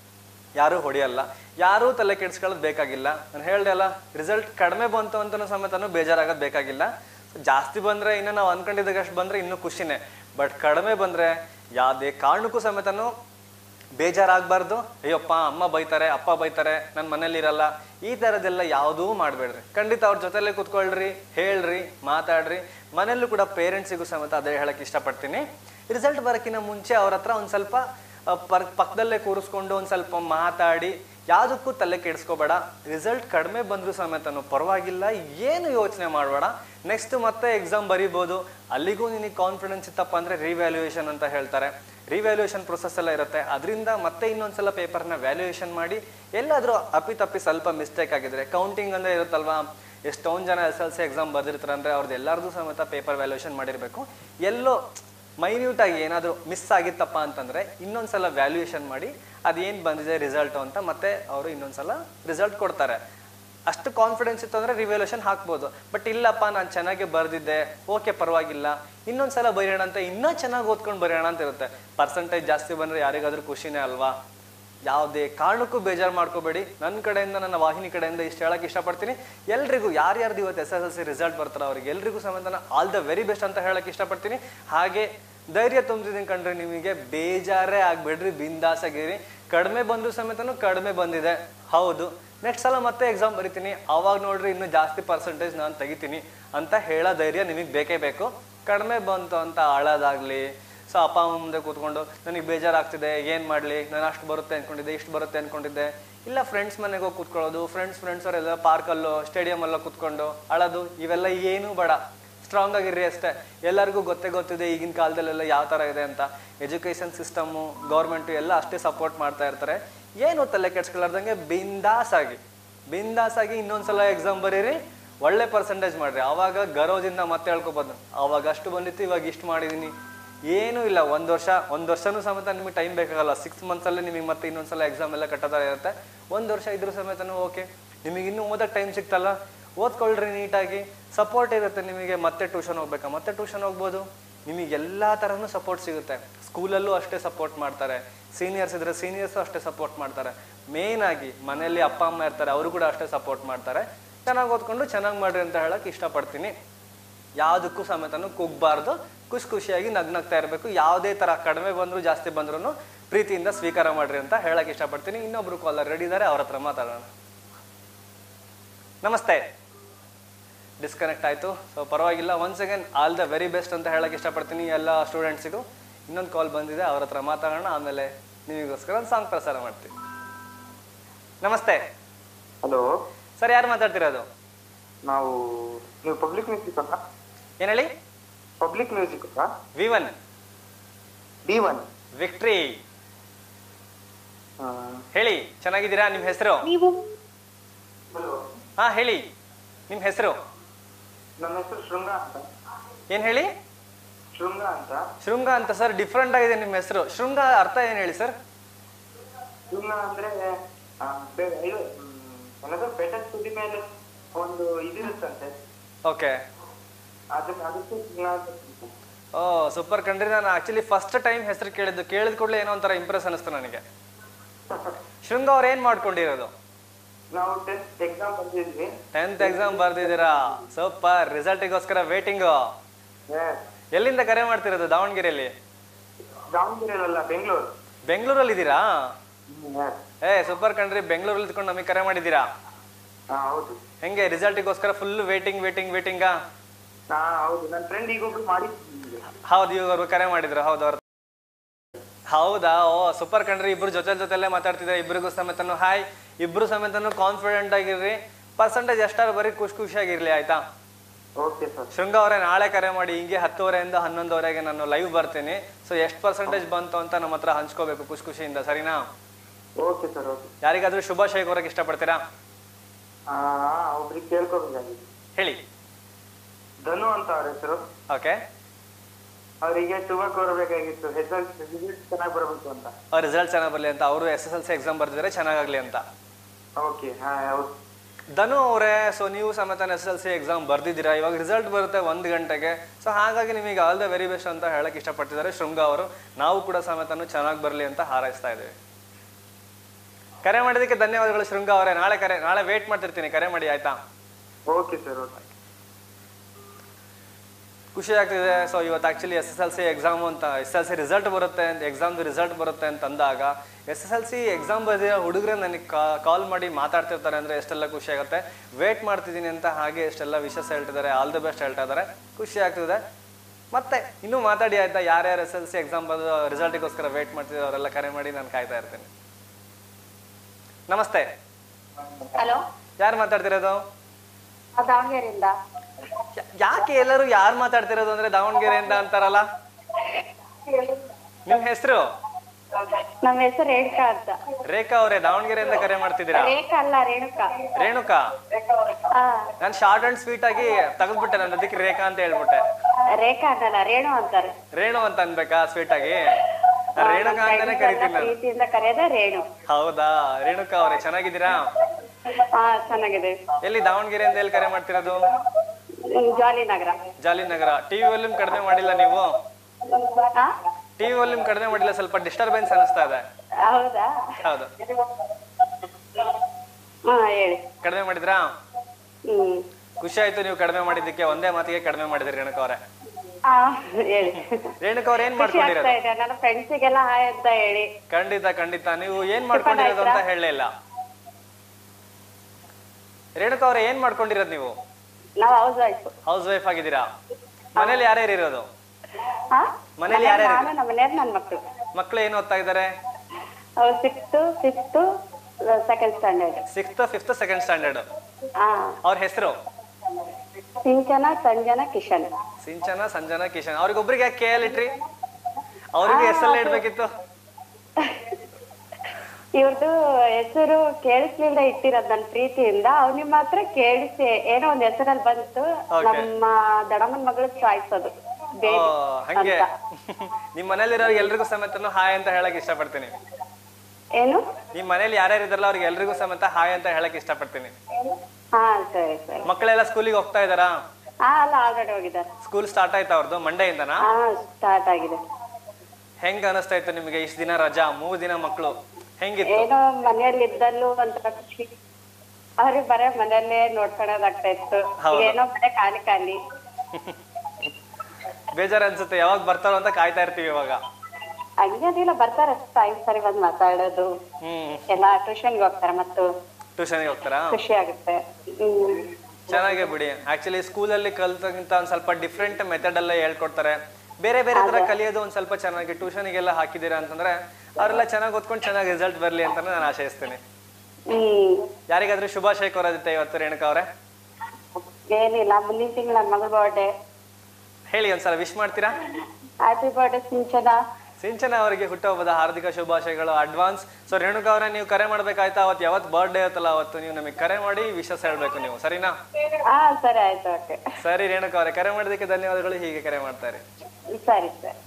ಯಾರೂ ಹೊಡೆಯಲ್ಲ ಯಾರೂ ತಲೆ ಕೆಡ್ಸ್ಕೊಳ್ಳೋದು ಬೇಕಾಗಿಲ್ಲ ನಾನು ಹೇಳ್ದೆ ಅಲ್ಲ ರಿಸಲ್ಟ್ ಕಡಿಮೆ ಬಂತು ಅಂತನೂ ಸಮೇತನೂ ಬೇಜಾರಾಗೋದು ಬೇಕಾಗಿಲ್ಲ So, ಜಾಸ್ತಿ ಬಂದರೆ ಇನ್ನು ನಾವು ಅನ್ಕೊಂಡಿದ್ದಾಗಷ್ಟು ಬಂದರೆ ಇನ್ನೂ ಖುಷಿನೇ ಬಟ್ ಕಡಿಮೆ ಬಂದರೆ ಯಾವುದೇ ಕಾರಣಕ್ಕೂ ಸಮೇತನೂ ಬೇಜಾರಾಗಬಾರ್ದು ಅಯ್ಯಪ್ಪ ಅಮ್ಮ ಬೈತಾರೆ ಅಪ್ಪ ಬೈತಾರೆ ನನ್ನ ಮನೇಲಿ ಇರಲ್ಲ ಈ ಥರದ್ದೆಲ್ಲ ಯಾವುದೂ ಮಾಡಬೇಡ್ರಿ ಖಂಡಿತ ಅವ್ರ ಜೊತೆಲೇ ಕೂತ್ಕೊಳ್ರಿ ಹೇಳ್ರಿ ಮಾತಾಡ್ರಿ ಮನೆಯಲ್ಲೂ ಕೂಡ ಪೇರೆಂಟ್ಸಿಗೂ ಸಮೇತ ಅದೇ ಹೇಳಕ್ಕೆ ಇಷ್ಟಪಡ್ತೀನಿ ರಿಸಲ್ಟ್ ಬರೋಕ್ಕಿಂತ ಮುಂಚೆ ಅವ್ರ ಹತ್ರ ಒಂದು ಸ್ವಲ್ಪ ಆ, ಪರ್ ಪಕ್ಕದಲ್ಲೇ ಕೂರಿಸ್ಕೊಂಡು ಒಂದು ಸ್ವಲ್ಪ ಮಾತಾಡಿ ಯಾವುದಕ್ಕೂ ತಲೆ ಕೆಡಿಸ್ಕೋಬೇಡ ರಿಸಲ್ಟ್ ಕಡಿಮೆ ಬಂದರೂ ಸಮೇತನು ಪರವಾಗಿಲ್ಲ ಏನು ಯೋಚನೆ ಮಾಡಬೇಡ ನೆಕ್ಸ್ಟ್ ಮತ್ತೆ ಎಕ್ಸಾಮ್ ಬರಿಬೋದು ಅಲ್ಲಿಗೂ ನಿನಗೆ ಕಾನ್ಫಿಡೆನ್ಸ್ ಇತ್ತಪ್ಪ ಅಂದರೆ ರಿವ್ಯಾಲ್ಯೂಯೇಷನ್ ಅಂತ ಹೇಳ್ತಾರೆ ರಿವ್ಯಾಲ್ಯೂಯೇಷನ್ ಪ್ರೊಸೆಸ್ ಎಲ್ಲ ಇರುತ್ತೆ ಅದರಿಂದ ಮತ್ತೆ ಇನ್ನೊಂದ್ಸಲ ಪೇಪರ್ನ ವ್ಯಾಲ್ಯೂಯೇಷನ್ ಮಾಡಿ ಎಲ್ಲಾದರೂ ಅಪ್ಪಿತಪ್ಪಿ ಸ್ವಲ್ಪ ಮಿಸ್ಟೇಕ್ ಆಗಿದ್ರೆ ಕೌಂಟಿಂಗ್ ಅಂದರೆ ಇರುತ್ತಲ್ವಾ ಎಷ್ಟೊಂದು ಜನ ಎಸ್ ಎಲ್ ಸಿ ಎಕ್ಸಾಮ್ ಬರ್ದಿರ್ತಾರೆ ಅಂದರೆ ಅವ್ರದ್ದು ಎಲ್ಲರದು ಸಮೇತ ಪೇಪರ್ ವ್ಯಾಲ್ಯೂಯೇಷನ್ ಮಾಡಿರಬೇಕು ಎಲ್ಲೋ ಮೈನ್ಯೂಟ್ ಆಗಿ ಏನಾದರೂ ಮಿಸ್ ಆಗಿತ್ತಪ್ಪ ಅಂತಂದ್ರೆ ಇನ್ನೊಂದ್ಸಲ ವ್ಯಾಲ್ಯೂಯೇಷನ್ ಮಾಡಿ ಅದೇನು ಬಂದಿದೆ ರಿಸಲ್ಟ್ ಅಂತ ಮತ್ತೆ ಅವರು ಇನ್ನೊಂದ್ಸಲ ರಿಸಲ್ಟ್ ಕೊಡ್ತಾರೆ ಅಷ್ಟು ಕಾನ್ಫಿಡೆನ್ಸ್ ಇತ್ತು ಅಂದ್ರೆ ರಿವ್ಯಾಲ್ಯೂಷನ್ ಹಾಕ್ಬೋದು ಬಟ್ ಇಲ್ಲಪ್ಪ ನಾನು ಚೆನ್ನಾಗಿ ಬರೆದಿದ್ದೆ ಓಕೆ ಪರವಾಗಿಲ್ಲ ಇನ್ನೊಂದ್ಸಲ ಬರೆಯೋಣ ಅಂತ ಇನ್ನೂ ಚೆನ್ನಾಗಿ ಓದ್ಕೊಂಡು ಬರೆಯೋಣ ಅಂತ ಇರುತ್ತೆ ಪರ್ಸೆಂಟೇಜ್ ಜಾಸ್ತಿ ಬಂದ್ರೆ ಯಾರಿಗಾದ್ರೂ ಖುಷಿನೇ ಅಲ್ವಾ ಯಾವುದೇ ಕಾರಣಕ್ಕೂ ಬೇಜಾರು ಮಾಡ್ಕೋಬೇಡಿ ನನ್ನ ಕಡೆಯಿಂದ ನನ್ನ ವಾಹಿನಿ ಕಡೆಯಿಂದ ಇಷ್ಟು ಹೇಳಕ್ಕೆ ಇಷ್ಟಪಡ್ತೀನಿ ಎಲ್ರಿಗೂ ಯಾರ್ಯಾರ್ದು ಇವತ್ತು S S L C result ಬರ್ತಾರೋ ಅವ್ರಿಗೆ ಎಲ್ರಿಗೂ ಸಮೇತ ಆಲ್ ದ ವೆರಿ ಬೆಸ್ಟ್ ಅಂತ ಹೇಳಕ್ಕೆ ಇಷ್ಟಪಡ್ತೀನಿ ಹಾಗೆ ಧೈರ್ಯ ತುಂಬಿದ್ದೀನಿ ಕಂಡ್ರೆ ನಿಮಗೆ ಬೇಜಾರೇ ಆಗ್ಬೇಡ್ರಿ ಬಿಂದಾಸಾಗಿರಿ ಕಡಿಮೆ ಬಂದ್ರು ಸಮೇತನು ಕಡಿಮೆ ಬಂದಿದೆ ಹೌದು ನೆಕ್ಸ್ಟ್ ಸಲ ಮತ್ತೆ ಎಕ್ಸಾಮ್ ಬರಿತೀನಿ ಅವಾಗ ನೋಡ್ರಿ ಇನ್ನೂ ಜಾಸ್ತಿ ಪರ್ಸೆಂಟೇಜ್ ನಾನು ತೆಗಿತೀನಿ ಅಂತ ಹೇಳೋ ಧೈರ್ಯ ನಿಮಗೆ ಬೇಕೇ ಬೇಕು ಕಡಿಮೆ ಬಂತು ಅಂತ ಆಳೋದಾಗ್ಲಿ ಸೊ ಅಪ್ಪ ಅಮ್ಮ ಮುಂದೆ ಕೂತ್ಕೊಂಡು ನನಗೆ ಬೇಜಾರಾಗ್ತಿದೆ ಏನು ಮಾಡಲಿ ನಾನು ಅಷ್ಟು ಬರುತ್ತೆ ಅಂದ್ಕೊಂಡಿದ್ದೆ ಇಷ್ಟು ಬರುತ್ತೆ ಅಂದ್ಕೊಂಡಿದ್ದೆ ಇಲ್ಲ ಫ್ರೆಂಡ್ಸ್ ಮನೆಗೆ ಹೋಗಿ ಕೂತ್ಕೊಳ್ಳೋದು ಫ್ರೆಂಡ್ಸ್ ಫ್ರೆಂಡ್ಸ್ ಅವರೆಲ್ಲ ಪಾರ್ಕಲ್ಲೋ ಸ್ಟೇಡಿಯಮಲ್ಲೋ ಕೂತ್ಕೊಂಡು ಅಳೋದು ಇವೆಲ್ಲ ಏನೂ ಬೇಡ ಸ್ಟ್ರಾಂಗ್ ಆಗಿರ್ರಿ ಅಷ್ಟೇ ಎಲ್ಲರಿಗೂ ಗೊತ್ತೇ ಗೊತ್ತಿದೆ ಈಗಿನ ಕಾಲದಲ್ಲೆಲ್ಲ ಯಾವ ಥರ ಇದೆ ಅಂತ ಎಜುಕೇಷನ್ ಸಿಸ್ಟಮು ಗೌರ್ಮೆಂಟು ಎಲ್ಲ ಅಷ್ಟೇ ಸಪೋರ್ಟ್ ಮಾಡ್ತಾ ಇರ್ತಾರೆ ಏನು ತಲೆ ಕೆಡ್ಸ್ಕೊಳ್ದಂಗೆ ಬಿಂದಾಸ್ ಆಗಿ ಬಿಂದಾಸ್ ಆಗಿ ಇನ್ನೊಂದ್ಸಲ ಎಕ್ಸಾಮ್ ಬರೀರಿ ಒಳ್ಳೆ ಪರ್ಸೆಂಟೇಜ್ ಮಾಡ್ರಿ ಆವಾಗ ಗರ್ವದಿಂದ ಮತ್ತೆ ಹೇಳ್ಕೊಬೋದು ಆವಾಗ ಅಷ್ಟು ಬಂದಿತ್ತು ಇವಾಗ ಇಷ್ಟು ಮಾಡಿದೀನಿ ಏನೂ ಇಲ್ಲ ಒಂದು ವರ್ಷ ಒಂದು ವರ್ಷನೂ ಸಮೇತ ನಿಮಗೆ ಟೈಮ್ ಬೇಕಾಗಲ್ಲ ಸಿಕ್ಸ್ ಮಂತ್ಸಲ್ಲೇ ನಿಮಗೆ ಮತ್ತೆ ಇನ್ನೊಂದ್ಸಲ ಎಕ್ಸಾಮ್ ಎಲ್ಲ ಕಟ್ಟೋದ ಇರುತ್ತೆ ಒಂದು ವರ್ಷ ಇದ್ರೂ ಸಮೇತನೂ ಓಕೆ ನಿಮಗೆ ಇನ್ನೂ ಓದೋಕ್ಕೆ ಟೈಮ್ ಸಿಕ್ತಲ್ಲ ಓದ್ಕೊಳ್ರಿ ನೀಟಾಗಿ ಸಪೋರ್ಟ್ ಇರುತ್ತೆ ನಿಮಗೆ ಮತ್ತೆ ಟ್ಯೂಷನ್ ಹೋಗ್ಬೇಕಾ ಮತ್ತೆ ಟ್ಯೂಷನ್ ಹೋಗ್ಬೋದು ನಿಮಗೆ ಎಲ್ಲ ಥರನೂ ಸಪೋರ್ಟ್ ಸಿಗುತ್ತೆ ಸ್ಕೂಲಲ್ಲೂ ಅಷ್ಟೇ ಸಪೋರ್ಟ್ ಮಾಡ್ತಾರೆ ಸೀನಿಯರ್ಸ್ ಇದ್ರೆ ಸೀನಿಯರ್ಸು ಅಷ್ಟೇ ಸಪೋರ್ಟ್ ಮಾಡ್ತಾರೆ ಮೇನ್ ಆಗಿ ಮನೆಯಲ್ಲಿ ಅಪ್ಪ ಅಮ್ಮ ಇರ್ತಾರೆ ಅವರು ಕೂಡ ಅಷ್ಟೇ ಸಪೋರ್ಟ್ ಮಾಡ್ತಾರೆ ಚೆನ್ನಾಗಿ ಓದ್ಕೊಂಡು ಚೆನ್ನಾಗಿ ಮಾಡ್ರಿ ಅಂತ ಹೇಳಕ್ ಇಷ್ಟಪಡ್ತೀನಿ ಯಾವುದಕ್ಕೂ ಸಮೇತನು ಕುಗ್ಬಾರ್ದು ಖುಷಿ ಖುಷಿಯಾಗಿ ನಗ್ನಗ್ತಾ ಇರಬೇಕು ಯಾವುದೇ ಥರ ಕಡಿಮೆ ಬಂದರೂ ಜಾಸ್ತಿ ಬಂದ್ರೂ ಪ್ರೀತಿಯಿಂದ ಸ್ವೀಕಾರ ಮಾಡ್ರಿ ಅಂತ ಹೇಳಕ್ ಇಷ್ಟಪಡ್ತೀನಿ ಇನ್ನೊಬ್ರು ಕಾಲರ್ ರೆಡಿ ಇದ್ದಾರೆ ಅವ್ರ ಹತ್ರ ಮಾತಾಡೋಣ ನಮಸ್ತೆ ಡಿಸ್ಕನೆಕ್ಟ್ ಆಯಿತು ಸೊ ಪರವಾಗಿಲ್ಲ once again all the very best ಅಂತ ಹೇಳಕ್ಕೆ ಇಷ್ಟಪಡ್ತೀನಿ ಎಲ್ಲ ಸ್ಟೂಡೆಂಟ್ಸಿಗೂ ಇನ್ನೊಂದು ಕಾಲ್ ಬಂದಿದೆ ಅವ್ರ ಹತ್ರ ಮಾತಾಡೋಣ ಆಮೇಲೆ ನಿಮಗೋಸ್ಕರ ಒಂದು ಸಾಂಗ್ ಪ್ರಸಾರ ಮಾಡ್ತೀವಿ ನಮಸ್ತೆ ಹಲೋ ಸರ್ ಯಾರು ಮಾತಾಡ್ತಿರೋದು ನಾವು ನೀವು ಪಬ್ಲಿಕ್ ಮ್ಯೂಸಿಕ್ ಅಲ್ಲ ಏನು ಹೇಳಿ ಪಬ್ಲಿಕ್ ಮ್ಯೂಸಿಕ್ ಅಲ್ಲ V one D one victory ಹೇಳಿ ಚೆನ್ನಾಗಿದ್ದೀರಾ ನಿಮ್ಮ ಹೆಸರು ನೀವು ಹಾ ಹೇಳಿ ನಿಮ್ಮ ಹೆಸರು ನನ್ನ ಹೆಸರು ಶೃಂಗ ಅಂತ ಏನು ಹೇಳಿ ಶೃಂಗ ಅಂತ ಶೃಂಗ ಅಂತ ಸರ್ ಡಿಫ್ರೆಂಟ್ ಆಗಿದೆ ನಿಮ್ಮ ಹೆಸರು ಶೃಂಗ ಅರ್ಥ ಏನು ಹೇಳಿ ಸರ್ ಶೃಂಗ ಅಂದ್ರೆ ಆ, ಬೆ- ಇದು ಏನದು ಬೆಟ್ಟದ ತುದಿ ಮೇಲೆ ಒಂದು ಇದಿರುತ್ತಂತೆ ಓಕೆ ಅದಕ್ಕೆ ಅದಕ್ಕೆ ಶೃಂಗ ಅಂತ ಕರೀತಾರೆ. ಓ ಸೂಪರ್ ಕಂಡ್ರಿ ನಾನು ಆಕ್ಚುಲಿ ಫಸ್ಟ್ ಟೈಮ್ ಹೆಸರು ಕೇಳಿದ್ದು ಕೇಳಿದ ಕೂಡಲೇ ಏನೋ ಒಂಥರ ಇಂಪ್ರೆಸ್ ಅನಿಸ್ತು ನನಗೆ ಶೃಂಗ ಅವ್ರು ಏನ್ ಮಾಡ್ಕೊಂಡಿರೋದು ನಾವು ಟೆಂತ್ ಎಕ್ಸಾಮ್ ಬಂದಿದ್ವಿ ಟೆಂತ್ ಎಕ್ಸಾಮ್ ಬರ್ದಿದ್ದೀರಾ ಸೂಪರ್ ರಿಸಲ್ಟಿಗೋಸ್ಕರ ವೇಟಿಂಗು ಎಲ್ಲಿಂದ ಕರೆ ಮಾಡ್ತಿರೋದು ದಾವಣಗೆರೆಯಲ್ಲಿ ದಾವಣಗೆರೆಯಲ್ಲ ಬೆಂಗಳೂರು ಬೆಂಗಳೂರಲ್ಲಿ ಇದ್ದೀರಾ ಹಾ ಏ ಸೂಪರ್ ಕಂಡ್ರಿ ಬೆಂಗಳೂರಲ್ಲಿ ಇದ್ಕೊಂಡು ನಮಗೆ ಕರೆ ಮಾಡಿದ್ದೀರಾ ಹೌದು ಹೆಂಗೆ ರಿಸಲ್ಟಿಗೋಸ್ಕರ ಫುಲ್ ವೇಟಿಂಗ್ ವೇಟಿಂಗ್ ವೇಟಿಂಗಾ ಹಾ ಹೌದು ನನ್ನ ಫ್ರೆಂಡ್ ಈಗೊಬ್ರು ಮಾಡಿದ್ವಿ ಹೌದು ಇವಾಗ ಅವ್ರು ಕರೆ ಮಾಡಿದ್ರು ಹೌದು ಅವ್ರ ಹೌದಾ ಓ ಸೂಪರ್ ಕಂಡ್ರಿ ಇಬ್ರು ಜೊತೆ ಜೊತೆಲ್ಲೇ ಮಾತಾಡ್ತಿದ್ದಾರೆ ಇಬ್ರಿಗೂ ಸಮೇತನು ಹಾಯ್ ಇಬ್ರು ಸಮೇತನು ಕಾನ್ಫಿಡೆಂಟ್ ಆಗಿರ್ರಿ ಪರ್ಸೆಂಟೇಜ್ ಎಷ್ಟಾರು ಬರೀ ಖುಷಿ ಖುಷಿಯಾಗಿರ್ಲಿ ಆಯ್ತಾ ಓಕೆ ಸರ್ ಶೃಂಗ ಅವರೇ ನಾಳೆ ಕರೆ ಮಾಡಿ ಹಿಂಗೆ ಹತ್ತುವರೆಯಿಂದ ಹನ್ನೊಂದುವರೆಗೆ ನಾನು ಲೈವ್ ಬರ್ತೀನಿ ಸೊ ಎಷ್ಟು ಪರ್ಸೆಂಟೇಜ್ ಬಂತು ಅಂತ ನಮ್ಮ ಹತ್ರ ಹಂಚ್ಕೋಬೇಕು ಖುಷಿ ಖುಷಿಯಿಂದ ಸರಿನಾ ಓಕೆ ಸರ್ ಓಕೆ ಯಾರಿಗಾದ್ರೂ ಶುಭಾಶಯ ಕೋರಕ್ಕೆ ಇಷ್ಟಪಡ್ತೀರಾ ಹಾ ಒಬ್ರಿಗೆ ಕೇಳ್ಕೊಬೇಕಾಗಿತ್ತು ಹೇಳಿ ಧನು ಅಂತ ಅವ್ರ ಹೆಸರು ಓಕೆ ಅವರಿಗೆ ಶುಭ ಕೋರಬೇಕಾಗಿತ್ತು ಹೆಸರು ರಿಸಲ್ಟ್ ಚೆನ್ನಾಗಿ ಬರಬೇಕು ಅಂತ ಅವ್ರ ರಿಸಲ್ಟ್ ಚೆನ್ನಾಗಿ ಬರಲಿ ಅಂತ ಅವರು S S L C exam ಬರ್ತಿದ್ದಾರೆ ಚೆನ್ನಾಗಾಗ್ಲಿ ಅಂತ ಓಕೆ ಹಾ ಹೌದು ಧನು ಅವರೇ ಸೊ ನೀವು ಸಮೇತ ಎಸ್ ಎಲ್ ಸಿ ಎಕ್ಸಾಮ್ ಬರ್ದಿದ್ದೀರಾ ಇವಾಗ ರಿಸಲ್ಟ್ ಬರುತ್ತೆ ಒಂದು ಗಂಟೆಗೆ ಸೊ ಹಾಗಾಗಿ ನಿಮಗೆ ಆಲ್ ದ ವೆರಿ ಬೆಸ್ಟ್ ಅಂತ ಹೇಳಕ್ ಇಷ್ಟಪಡ್ತಿದ್ದಾರೆ ಶೃಂಗ ಅವರು ನಾವು ಕೂಡ ಸಮೇತನು ಚೆನ್ನಾಗಿ ಬರಲಿ ಅಂತ ಹಾರೈಸ್ತಾ ಇದ್ದೀವಿ ಕರೆ ಮಾಡಿದ್ದಕ್ಕೆ ಧನ್ಯವಾದಗಳು ಶೃಂಗ ಅವರೇ ನಾಳೆ ಕರೆ ನಾಳೆ ವೇಟ್ ಮಾಡ್ತಿರ್ತೀನಿ ಕರೆ ಮಾಡಿ ಆಯ್ತಾ ಓಕೆ ಸರ್ ಓಕೆ ಖುಷಿ ಆಗ್ತಿದೆ ಸೊ ಇವತ್ತು actually S S L C exam ಅಂತ ಎಸ್ ಎಲ್ ಸಿ ರಿಸಲ್ಟ್ ಬರುತ್ತೆ ಅಂತ ಎಕ್ಸಾಮ್ದು ರಿಸಲ್ಟ್ ಬರುತ್ತೆ ಅಂತ ಅಂದಾಗ S S L C exam ಬರೆದಿರೋ ಹುಡುಗರೇ ನನಗೆ ಕಾಲ್ ಮಾಡಿ ಮಾತಾಡ್ತಿರ್ತಾರೆ ಅಂದ್ರೆ ಎಷ್ಟೆಲ್ಲ ಖುಷಿ ಆಗುತ್ತೆ ವೇಟ್ ಮಾಡ್ತಿದ್ದೀನಿ ಅಂತ ಹಾಗೆ ಎಷ್ಟೆಲ್ಲ ವಿಶೇಷ ಹೇಳ್ತಿದ್ದಾರೆ ಆಲ್ ದಿ ಬೆಸ್ಟ್ ಹೇಳ್ತಾ ಇದ್ದಾರೆ ಖುಷಿ ಆಗ್ತಿದೆ ಮತ್ತೆ ಇನ್ನೂ ಮಾತಾಡಿ ಆಯ್ತಾ ಯಾರ್ಯಾರು ಎಸ್ ಎಲ್ ಸಿ ಎಕ್ಸಾಮ್ ಬರೆದು ರಿಸಲ್ಟಿಗೋಸ್ಕರ ವೇಟ್ ಮಾಡ್ತಿದ್ದಾರೆ ಅವರೆಲ್ಲ ಕರೆ ಮಾಡಿ ನಾನು ಕಾಯ್ತಾ ಇರ್ತೀನಿ ನಮಸ್ತೆ ಹಲೋ ಯಾರು ಮಾತಾಡ್ತಿರೋದು ದಾವಣಗೆರೆಯಿಂದ ಯಾ- ಯಾಕೆ ಎಲ್ಲರೂ ಯಾರು ಮಾತಾಡ್ತಿರೋದು ಅಂದ್ರೆ ದಾವಣಗೆರೆಯಿಂದ ಅಂತಾರಲ್ಲ ನಿಮ್ ಹೆಸರು ನಮ್ಮ ಹೆಸರು ರೇಣುಕಾ ಅಂತ ರೇಖಾ ಅವರೇ ದಾವಣಗೆರೆಯಿಂದ ಕರೆ ಮಾಡ್ತಿದ್ದೀರಾ ರೇಖಾ ಅಲ್ಲ ರೇಣುಕಾ ರೇಣುಕಾ ಹಾ ನಾನು ಶಾರ್ಟ್ ಅಂಡ್ ಸ್ವೀಟ್ ಆಗಿ ತೆಗೆದ್ಬಿಟ್ಟೆ ನನ್ನ ಅದಕ್ಕೆ ರೇಖಾ ಅಂತ ಹೇಳ್ಬಿಟ್ಟೆ ರೇಖಾ ಅನ್ನಲ್ಲ ರೇಣು ಅಂತಾರೆ ರೇಣು ಅಂತ ಅನ್ಬೇಕಾ ಸ್ವೀಟ್ ಆಗಿ ನಾನ್ ರೇಣುಕಾ ಅಂತಾನೆ ಕರಿತೀನಿ ನಾನು ಪ್ರೀತಿಯಿಂದ ಕರೆಯೋದ ರೇಣು ಹೌದಾ ರೇಣುಕಾ ಅವರೇ ಚೆನ್ನಾಗಿದ್ದೀರಾ ಹಾ ಚೆನ್ನಾಗಿದೆ ಎಲ್ಲಿ ದಾವಣಗೆರೆಯಿಂದ ಎಲ್ಲಿ ಕರೆ ಮಾಡ್ತಿರೋದು ಹ್ಮ್, ಜಾಲಿ ನಗರ ಜಾಲಿನಗರ ಟಿವಿ ವಾಲ್ಯೂಮ್ ಕಡಿಮೆ ಮಾಡಿಲ್ಲ ನೀವು ಹಾ ಟಿವಿ ವಾಲ್ಯೂಮ್ ಕಡಿಮೆ ಮಾಡಿಲ್ಲ ಸ್ವಲ್ಪ ಡಿಸ್ಟರ್ಬೆನ್ಸ್ ಅನಿಸ್ತಾ ಇದೆ ಹೌದಾ ಹೌದು ಹಾ ಹೇಳಿ ಕಡಿಮೆ ಮಾಡಿದ್ರಾ ಹ್ಮ್ ಖುಷಿ ಆಯ್ತು ನೀವು ಕಡಿಮೆ ಮಾಡಿದ್ದಕ್ಕೆ ಒಂದೇ ಮಾತಿಗೆ ಕಡಿಮೆ ಮಾಡಿದ್ರಿ ರೇಣುಕಾ ಅವರೇ ಹಾ ಹೇಳಿ ರೇಣುಕಾ ಅವ್ರ ಏನ್ ಖುಷಿ ಆಗ್ತಾ ಮಾಡ್ಕೊಂಡಿರೋದು ಇದೆ ನನ್ನ ಫ್ರೆಂಡ್ಸಿಗೆಲ್ಲ ಹಾಯ್ ಅಂತ ಹೇಳಿ ಖಂಡಿತ ಖಂಡಿತ ನೀವು ಏನ್ ಮಾಡ್ಕೊಂಡಿರೋದು ಅಂತ ಹೇಳಲೇ ಇಲ್ಲ ರೇಣುಕಾ ಅವ್ರ ಏನ್ ಮಾಡ್ಕೊಂಡಿರೋದು ನೀವು ನಾವ್ ಹೌಸ್ ವೈಫ್ ಹೌಸ್ ವೈಫ್ ಆಗಿದ್ದೀರಾ ಮನೇಲಿ ಯಾರ್ಯಾರು ಇರೋದು ಹಾ ಮನೇಲಿ ಯಾರ್ಯಾರು ನಾನು ನಮ್ಮ ಮನೆಯವ್ರು ನನ್ನ ಮಕ್ಕಳು ಮಕ್ಳು ಏನ್ ಓದ್ತಾ ಇದ್ದಾರೆ ಅವ್ರು sixth fifth second standard sixth fifth second standard ಹಾ ಅವ್ರ ಹೆಸರು ಸಿಂಚನ ಸಂಜನ ಕಿಶನ್ ಸಿಂಚನ ಸಂಜನಾ ಕಿಶನ್ ಅವ್ರಿಗೊಬ್ರಿಗೆ ಯಾಕೆ ಕೆ ಎಲ್ ಇಟ್ರಿ ಅವ್ರಿಗೆ ಹೆಸರಲ್ಲೇ ಇಡ್ಬೇಕಿತ್ತು ಇವ್ರದ್ದು ಹೆಸರು ಕೇಳಿಸ್ಲಿಲ್ದ ಇಟ್ಟಿರೋದ್ ನನ್ ಪ್ರೀತಿಯಿಂದ ಅವ್ನಿಗೆ ಮಾತ್ರ ಕೇಳಿಸಿ ಏನೋ ಒಂದ್ ಹೆಸರಲ್ಲಿ ಬಂತು Okay. ನಮ್ಮ ದಡಮ್ಮನ್ ಮಗಳು ಚಾಯ್ಸ್ ಅದು ಓ, ಬೇಬಿ ಹಂಗೆ ಅಂತ ನಿಮ್ ಮನೇಲಿರೋ ಎಲ್ರಿಗೂ ಸಮೇತನು ಹಾಯ್ ಅಂತ ಹೇಳಕ್ ಇಷ್ಟಪಡ್ತೀನಿ ಏನು ನಿಮ್ ಮನೇಲಿ ಯಾರ್ಯಾರು ಇದಾರಲ್ಲ ಅವ್ರಿಗೆ ಎಲ್ರಿಗೂ ಸಮೇತ ಹಾಯ್ ಅಂತ ಹೇಳಕ್ ಇಷ್ಟಪಡ್ತೀನಿ ಹಾ ಸರಿ ಸರಿ ಮಕ್ಕಳೆಲ್ಲ ಸ್ಕೂಲಿಗೆ ಹೋಗ್ತಾ ಇದಾರಾ ಹಾ ಅಲ್ಲ ಆಲ್ರೆಡಿ ಹೋಗಿದ್ದಾರೆ ಸ್ಕೂಲ್ ಸ್ಟಾರ್ಟ್ ಆಯ್ತಾ ಅವ್ರದ್ದು ಮಂಡೆಯಿಂದನಾ ಹಾ ಸ್ಟಾರ್ಟ್ ಆಗಿದೆ ಹೆಂಗ್ ಅನಿಸ್ತಾ ಇತ್ತು ನಿಮಗೆ ಇಷ್ಟ ದಿನ ರಜಾ ಮೂರ್ ದಿನ ಮಕ್ಕಳು ಹೆಂಗಿತ್ತು ಏನೋ ಮನೆಯಲ್ಲಿ ಇದ್ದಲ್ಲೂ ಒಂಥರ ಖುಷಿ ಅವ್ರಿಗೆ ಬರೇ ಮನೆಯಲ್ಲೇ ನೋಡ್ಕೊಳೋದಾಗ್ತಾ ಇತ್ತು ಹೌದು. ಏನೋ ಮನೆ ಖಾಲಿ ಖಾಲಿ ಬೇಜಾರ್ ಅನ್ಸುತ್ತೆ ಯಾವಾಗ ಬರ್ತಾರೋ ಅಂತ ಕಾಯ್ತಾ ಇರ್ತೀವಿ ಇವಾಗ ಹಂಗೇನಿಲ್ಲ ಬರ್ತಾರೆ ಟೈಮ್ ಸರಿ ಬಂದ್ ಮಾತಾಡೋದು ಹ್ಮ್ ಎಲ್ಲ ಟ್ಯೂಷನ್ಗೆ ಹೋಗ್ತಾರೆ ಮತ್ತು ಟ್ಯೂಷನ್ಗೆ ಹೋಗ್ತಾರಾ ಖುಷಿ ಆಗುತ್ತೆ ಹ್ಮ್ ಚೆನ್ನಾಗೇ ಬಿಡಿ ಆಕ್ಚುಲಿ ಸ್ಕೂಲಲ್ಲಿ ಕಲ್ತಕ್ಕಿಂತ ಒಂದ್ ಸ್ವಲ್ಪ ಡಿಫ್ರೆಂಟ್ ಮೆಥಡ್ ಎಲ್ಲ ಹೇಳ್ಕೊಡ್ತಾರೆ ಬೇರೆ ಬೇರೆ ತರ ಕಲಿಯೋದು ಒಂದ್ ಸ್ವಲ್ಪ ಚೆನ್ನಾಗಿ ಟ್ಯೂಷನ್ಗೆಲ್ಲ ಹಾಕಿದೀರಾ ಅಂತಂದ್ರೆ ಅವರೆಲ್ಲ ಚೆನ್ನಾಗಿ ಓದ್ಕೊಂಡು ಚೆನ್ನಾಗಿ ರಿಸಲ್ಟ್ ಬರ್ಲಿ ಅಂತ ನಾನು ಆಶಯಿಸ್ತೀನಿ ಹ್ಮ್ ಯಾರಿಗಾದ್ರೂ ಶುಭಾಶಯ ಕೋರೋದಿತ್ತೆ ಇವತ್ತು ರೇಣುಕಾ ಅವರೇ ಏನಿಲ್ಲ ಮುಂದಿನ ತಿಂಗಳು ನನ್ನ ಮಗಳ ಬರ್ಡೇ ಹೇಳಿ ಒಂದ್ಸಲ ವಿಶ್ ಮಾಡ್ತೀರಾ ಹ್ಯಾಪಿ ಬರ್ಡೇ ಸಿಂಚನ ಸಿಂಚನ ಅವರಿಗೆ ಹುಟ್ಟುಹಬ್ಬದ ಹಾರ್ದಿಕ ಶುಭಾಶಯಗಳು ಅಡ್ವಾನ್ಸ್ ಸೊ ರೇಣುಕಾ ಅವರೇ ನೀವು ಕರೆ ಮಾಡ್ಬೇಕಾಯ್ತಾ ಅವತ್ತು ಯಾವತ್ತು ಬರ್ಡೇ ಇರುತ್ತಲ್ಲ ಅವತ್ತು ನೀವು ನಮಗೆ ಕರೆ ಮಾಡಿ ವಿಶಸ್ ಹೇಳ್ಬೇಕು ನೀವು ಸರಿನಾ ಹಾ ಸರಿ ಆಯ್ತು ಓಕೆ ಸರಿ ರೇಣುಕಾ ಅವರೇ ಕರೆ ಮಾಡೋದಕ್ಕೆ ಧನ್ಯವಾದಗಳು ಹೀಗೆ ಕರೆ ಮಾಡ್ತಾರೆ ಸರಿ ಸರಿ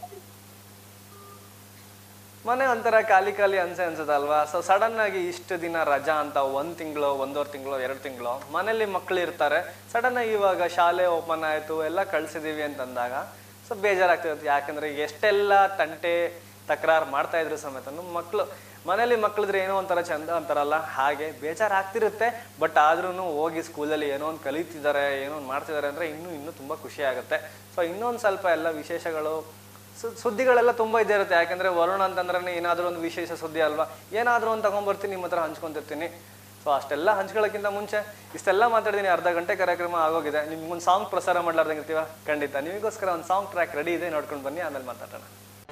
ಮನೆ ಒಂಥರ ಖಾಲಿ ಖಾಲಿ ಅನ್ಸೆ ಅನ್ಸುತ್ತಲ್ವಾ ಸೊ ಸಡನ್ ಆಗಿ ಇಷ್ಟು ದಿನ ರಜಾ ಅಂತ ಒಂದ್ ತಿಂಗಳು ಒಂದೂವರೆ ತಿಂಗಳು ಎರಡು ತಿಂಗಳು ಮನೇಲಿ ಮಕ್ಕಳು ಇರ್ತಾರೆ ಸಡನ್ ಆಗಿ ಇವಾಗ ಶಾಲೆ ಓಪನ್ ಆಯ್ತು ಎಲ್ಲ ಕಳ್ಸಿದೀವಿ ಅಂತಂದಾಗ ಸೊ ಬೇಜಾರಾಗ್ತಿರುತ್ತೆ ಯಾಕಂದ್ರೆ ಎಷ್ಟೆಲ್ಲ ತಂಟೆ ತಕರಾರು ಮಾಡ್ತಾ ಇದ್ರು ಸಮೇತ ಮಕ್ಕಳು ಮನೇಲಿ ಮಕ್ಕಳಿದ್ರೆ ಏನೋ ಒಂಥರ ಚಂದ ಅಂತಾರಲ್ಲ ಹಾಗೆ ಬೇಜಾರಾಗ್ತಿರುತ್ತೆ ಬಟ್ ಆದ್ರೂ ಹೋಗಿ ಸ್ಕೂಲಲ್ಲಿ ಏನೋ ಒಂದು ಕಲಿತಿದ್ದಾರೆ ಏನೋ ಒಂದು ಮಾಡ್ತಿದ್ದಾರೆ ಅಂದ್ರೆ ಇನ್ನೂ ಇನ್ನೂ ತುಂಬಾ ಖುಷಿ ಆಗುತ್ತೆ ಸೊ ಇನ್ನೊಂದು ಸ್ವಲ್ಪ ಎಲ್ಲ ವಿಶೇಷಗಳು ಸು- ಸುದ್ದಿಗಳೆಲ್ಲ ತುಂಬಾ ಇದೇ ಇರುತ್ತೆ ಯಾಕಂದ್ರೆ ವರುಣ ಅಂತಂದ್ರೆ ಏನಾದ್ರೂ ಒಂದು ವಿಶೇಷ ಸುದ್ದಿ ಅಲ್ವಾ ಏನಾದ್ರೂ ಒಂದು ತಗೊಂಡ್ಬರ್ತೀನಿ ನಿಮ್ಮ ಹತ್ರ ಹಂಚ್ಕೊಂತಿರ್ತೀನಿ ಸೊ ಅಷ್ಟೆಲ್ಲ ಹಂಚ್ಕೊಳ್ಳೋಕ್ಕಿಂತ ಮುಂಚೆ ಇಷ್ಟೆಲ್ಲ ಮಾತಾಡಿದೀನಿ ಅರ್ಧ ಗಂಟೆ ಕಾರ್ಯಕ್ರಮ ಆಗೋಗಿದೆ ನಿಮ್ಗೊಂದು ಸಾಂಗ್ ಪ್ರಸಾರ ಮಾಡ್ಲಾರ್ದಂಗೆ ಇರ್ತೀವ ಖಂಡಿತ ನಿಮಗೋಸ್ಕರ ಒಂದು ಸಾಂಗ್ ಟ್ರ್ಯಾಕ್ ರೆಡಿ ಇದೆ ನೋಡ್ಕೊಂಡು ಬನ್ನಿ ಆಮೇಲೆ ಮಾತಾಡೋಣ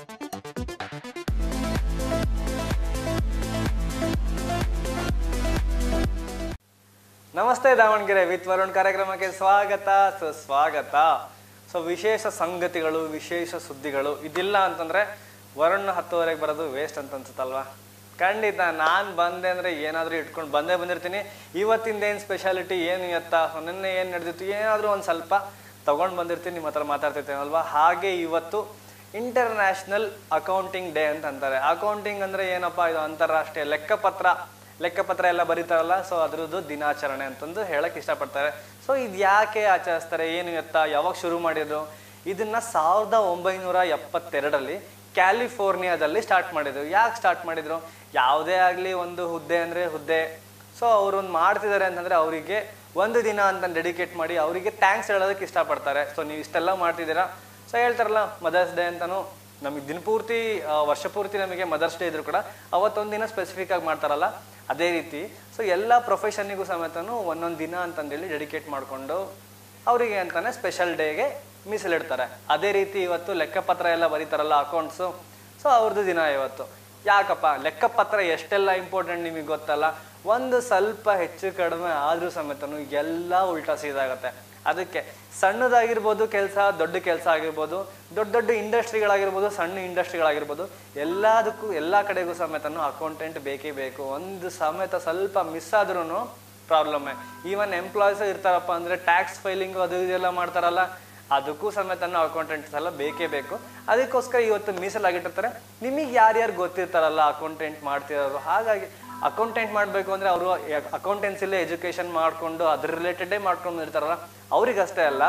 ನಮಸ್ತೆ ದಾವಣಗೆರೆ ವಿತ್ ವರುಣ್ ಕಾರ್ಯಕ್ರಮಕ್ಕೆ ಸ್ವಾಗತ ಸುಸ್ವಾಗತ ಸೊ ವಿಶೇಷ ಸಂಗತಿಗಳು ವಿಶೇಷ ಸುದ್ದಿಗಳು ಇದಿಲ್ಲ ಅಂತಂದ್ರೆ ವರುಣ್ ಹತ್ತುವರೆಗೆ ಬರೋದು ವೇಸ್ಟ್ ಅಂತ ಅನ್ಸುತ್ತಲ್ವಾ ಖಂಡಿತ ನಾನು ಬಂದೆ ಅಂದ್ರೆ ಏನಾದರೂ ಇಟ್ಕೊಂಡು ಬಂದೇ ಬಂದಿರ್ತೀನಿ ಇವತ್ತಿಂದ ಏನು ಸ್ಪೆಷಾಲಿಟಿ ಏನು ಎತ್ತ ನಿನ್ನೆ ಏನು ನಡೆದಿತ್ತು ಏನಾದರೂ ಒಂದು ಸ್ವಲ್ಪ ತಗೊಂಡು ಬಂದಿರ್ತೀನಿ ನಿಮ್ಮ ಹತ್ರ ಮಾತಾಡ್ತಿರ್ತೇನೆ ಅಲ್ವಾ ಹಾಗೆ ಇವತ್ತು ಇಂಟರ್ನ್ಯಾಷನಲ್ ಅಕೌಂಟಿಂಗ್ ಡೇ ಅಂತ ಅಂತಾರೆ ಅಕೌಂಟಿಂಗ್ ಅಂದ್ರೆ ಏನಪ್ಪಾ ಇದು ಅಂತಾರಾಷ್ಟ್ರೀಯ ಲೆಕ್ಕಪತ್ರ ಲೆಕ್ಕಪತ್ರ ಎಲ್ಲ ಬರೀತಾರಲ್ಲ ಸೊ ಅದ್ರದ್ದು ದಿನಾಚರಣೆ ಅಂತಂದು ಹೇಳಕ್ ಇಷ್ಟಪಡ್ತಾರೆ ಸೊ ಇದು ಯಾಕೆ ಆಚರಿಸ್ತಾರೆ ಏನು ಎತ್ತ ಯಾವಾಗ ಶುರು ಮಾಡಿದ್ರು ಇದನ್ನ ಸಾವಿರದ ಒಂಬೈನೂರ ಎಪ್ಪತ್ತೆರಡರಲ್ಲಿ ಕ್ಯಾಲಿಫೋರ್ನಿಯಾದಲ್ಲಿ ಸ್ಟಾರ್ಟ್ ಮಾಡಿದ್ರು ಯಾಕೆ ಸ್ಟಾರ್ಟ್ ಮಾಡಿದ್ರು ಯಾವುದೇ ಆಗಲಿ ಒಂದು ಹುದ್ದೆ ಅಂದ್ರೆ ಹುದ್ದೆ ಸೊ ಅವ್ರು ಒಂದು ಮಾಡ್ತಿದ್ದಾರೆ ಅಂತಂದ್ರೆ ಅವರಿಗೆ ಒಂದು ದಿನ ಅಂತ ಡೆಡಿಕೇಟ್ ಮಾಡಿ ಅವರಿಗೆ ಥ್ಯಾಂಕ್ಸ್ ಹೇಳೋದಕ್ಕೆ ಇಷ್ಟಪಡ್ತಾರೆ ಸೊ ನೀವು ಇಷ್ಟೆಲ್ಲ ಮಾಡ್ತಿದ್ದೀರಾ ಸೊ ಹೇಳ್ತಾರಲ್ಲ ಮದರ್ಸ್ ಡೇ ಅಂತಾನು ನಮಗೆ ದಿನಪೂರ್ತಿ ಆ, ವರ್ಷ ಪೂರ್ತಿ ನಮಗೆ ಮದರ್ಸ್ ಡೇ ಇದ್ರು ಕೂಡ ಅವತ್ತೊಂದು ದಿನ ಸ್ಪೆಸಿಫಿಕ್ ಆಗಿ ಮಾಡ್ತಾರಲ್ಲ ಅದೇ ರೀತಿ ಸೊ ಎಲ್ಲ ಪ್ರೊಫೆಷನ್ನಿಗೂ ಸಮೇತನು ಒಂದೊಂದು ದಿನ ಅಂತಂದೇಳಿ ಡೆಡಿಕೇಟ್ ಮಾಡಿಕೊಂಡು ಅವರಿಗೆ ಅಂತಾನೆ ಸ್ಪೆಷಲ್ ಡೇಗೆ ಮೀಸಲಿಡ್ತಾರೆ ಅದೇ ರೀತಿ ಇವತ್ತು ಲೆಕ್ಕಪತ್ರ ಎಲ್ಲ ಬರೀತಾರಲ್ಲ ಅಕೌಂಟ್ಸು ಸೊ ಅವ್ರದ್ದು ದಿನ ಇವತ್ತು ಯಾಕಪ್ಪ ಲೆಕ್ಕಪತ್ರ ಎಷ್ಟೆಲ್ಲ ಇಂಪಾರ್ಟೆಂಟ್ ನಿಮಗೆ ಗೊತ್ತಲ್ಲ ಒಂದು ಸ್ವಲ್ಪ ಹೆಚ್ಚು ಕಡಿಮೆ ಆದ್ರೂ ಸಮೇತನು ಎಲ್ಲ ಉಲ್ಟಾ ಸೀದಾಗತ್ತೆ ಅದಕ್ಕೆ ಸಣ್ಣದಾಗಿರ್ಬೋದು ಕೆಲಸ ದೊಡ್ಡ ಕೆಲಸ ಆಗಿರ್ಬೋದು ದೊಡ್ಡ ದೊಡ್ಡ ಇಂಡಸ್ಟ್ರಿಗಳಾಗಿರ್ಬೋದು ಸಣ್ಣ ಇಂಡಸ್ಟ್ರಿಗಳಾಗಿರ್ಬೋದು ಎಲ್ಲದಕ್ಕೂ ಎಲ್ಲ ಕಡೆಗೂ ಸಮೇತನು ಅಕೌಂಟೆಂಟ್ ಬೇಕೇ ಬೇಕು ಒಂದು ಸಮೇತ ಸ್ವಲ್ಪ ಮಿಸ್ ಆದ್ರೂ ಪ್ರಾಬ್ಲಮ್ಮೆ ಈವನ್ ಎಂಪ್ಲಾಯೀಸ್ ಇರ್ತಾರಪ್ಪ ಅಂದ್ರೆ ಟ್ಯಾಕ್ಸ್ ಫೈಲಿಂಗ್ ಅದು ಇದೆಲ್ಲ ಮಾಡ್ತಾರಲ್ಲ ಅದಕ್ಕೂ ಸಮೇತ ಅಕೌಂಟೆಂಟ್ಸ್ ಎಲ್ಲ ಬೇಕೇ ಬೇಕು ಅದಕ್ಕೋಸ್ಕರ ಇವತ್ತು ಮೀಸಲಾಗಿಟ್ಟಿರ್ತಾರೆ ನಿಮಗೆ ಯಾರ್ಯಾರು ಗೊತ್ತಿರ್ತಾರಲ್ಲ ಅಕೌಂಟೆಂಟ್ ಮಾಡ್ತಿರೋರು ಹಾಗಾಗಿ ಅಕೌಂಟೆಂಟ್ ಮಾಡಬೇಕು ಅಂದ್ರೆ ಅವರು ಅಕೌಂಟೆನ್ಸಿಲೇ ಎಜುಕೇಶನ್ ಮಾಡ್ಕೊಂಡು ಅದ್ರ ರಿಲೇಟೆಡೇ ಮಾಡ್ಕೊಂಡು ಇರ್ತಾರಲ್ಲ ಅವ್ರಿಗಷ್ಟೇ ಅಲ್ಲ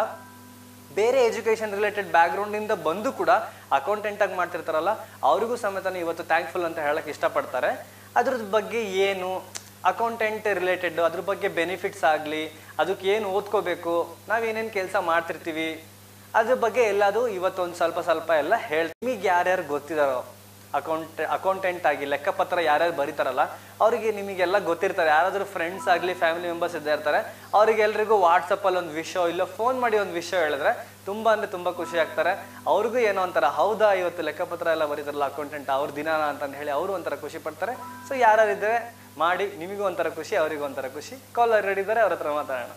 ಬೇರೆ ಎಜುಕೇಶನ್ ರಿಲೇಟೆಡ್ ಬ್ಯಾಕ್ಗ್ರೌಂಡ್ ಇಂದ ಬಂದು ಕೂಡ ಅಕೌಂಟೆಂಟ್ ಆಗಿ ಮಾಡ್ತಿರ್ತಾರಲ್ಲ ಅವ್ರಿಗೂ ಸಮೇತ ಇವತ್ತು ಥ್ಯಾಂಕ್ಫುಲ್ ಅಂತ ಹೇಳಕ್ ಇಷ್ಟಪಡ್ತಾರೆ ಅದ್ರದ್ ಬಗ್ಗೆ ಏನು ಅಕೌಂಟೆಂಟ್ ರಿಲೇಟೆಡ್ ಅದ್ರ ಬಗ್ಗೆ ಬೆನಿಫಿಟ್ಸ್ ಆಗಲಿ ಅದಕ್ಕೆ ಏನು ಓದ್ಕೋಬೇಕು ನಾವೇನೇನು ಕೆಲಸ ಮಾಡ್ತಿರ್ತೀವಿ ಅದ್ರ ಬಗ್ಗೆ ಎಲ್ಲದು ಇವತ್ತೊಂದು ಸ್ವಲ್ಪ ಸ್ವಲ್ಪ ಎಲ್ಲ ಹೇಳ್ ನಿಮಗೆ ಯಾರ್ಯಾರು ಗೊತ್ತಿದಾರೋ ಅಕೌಂಟ್ ಅಕೌಂಟೆಂಟ್ ಆಗಿ ಲೆಕ್ಕಪತ್ರ ಯಾರ್ಯಾರು ಬರೀತಾರಲ್ಲ ಅವರಿಗೆ ನಿಮಗೆಲ್ಲ ಗೊತ್ತಿರ್ತಾರೆ ಯಾರಾದ್ರೂ ಫ್ರೆಂಡ್ಸ್ ಆಗಲಿ ಫ್ಯಾಮಿಲಿ ಮೆಂಬರ್ಸ್ ಇದ್ದೇ ಇರ್ತಾರೆ ಅವ್ರಿಗೆಲ್ರಿಗೂ ವಾಟ್ಸಪ್ಪಲ್ಲಿ ಒಂದು ವಿಷಯ ಇಲ್ಲ ಫೋನ್ ಮಾಡಿ ಒಂದು ವಿಷಯ ಹೇಳಿದ್ರೆ ತುಂಬಾ ಅಂದ್ರೆ ತುಂಬಾ ಖುಷಿ ಆಗ್ತಾರೆ ಅವ್ರಿಗೂ ಏನೋ ಒಂಥರ ಹೌದಾ ಇವತ್ತು ಲೆಕ್ಕಪತ್ರ ಎಲ್ಲ ಬರೀತಾರಲ್ಲ ಅಕೌಂಟೆಂಟ್ ಅವ್ರ ದಿನ ಅಂತ ಹೇಳಿ ಅವರು ಒಂಥರ ಖುಷಿ ಪಡ್ತಾರೆ ಸೊ ಯಾರ್ಯಾರಿದ್ದಾರೆ ಮಾಡಿ ನಿಮಗೂ ಒಂಥರ ಖುಷಿ ಅವರಿಗೂ ಒಂಥರ ಖುಷಿ ಕಾಲರ್ ರೆಡಿ ಇದ್ದಾರೆ ಅವ್ರ ಹತ್ರ ಮಾತಾಡೋಣ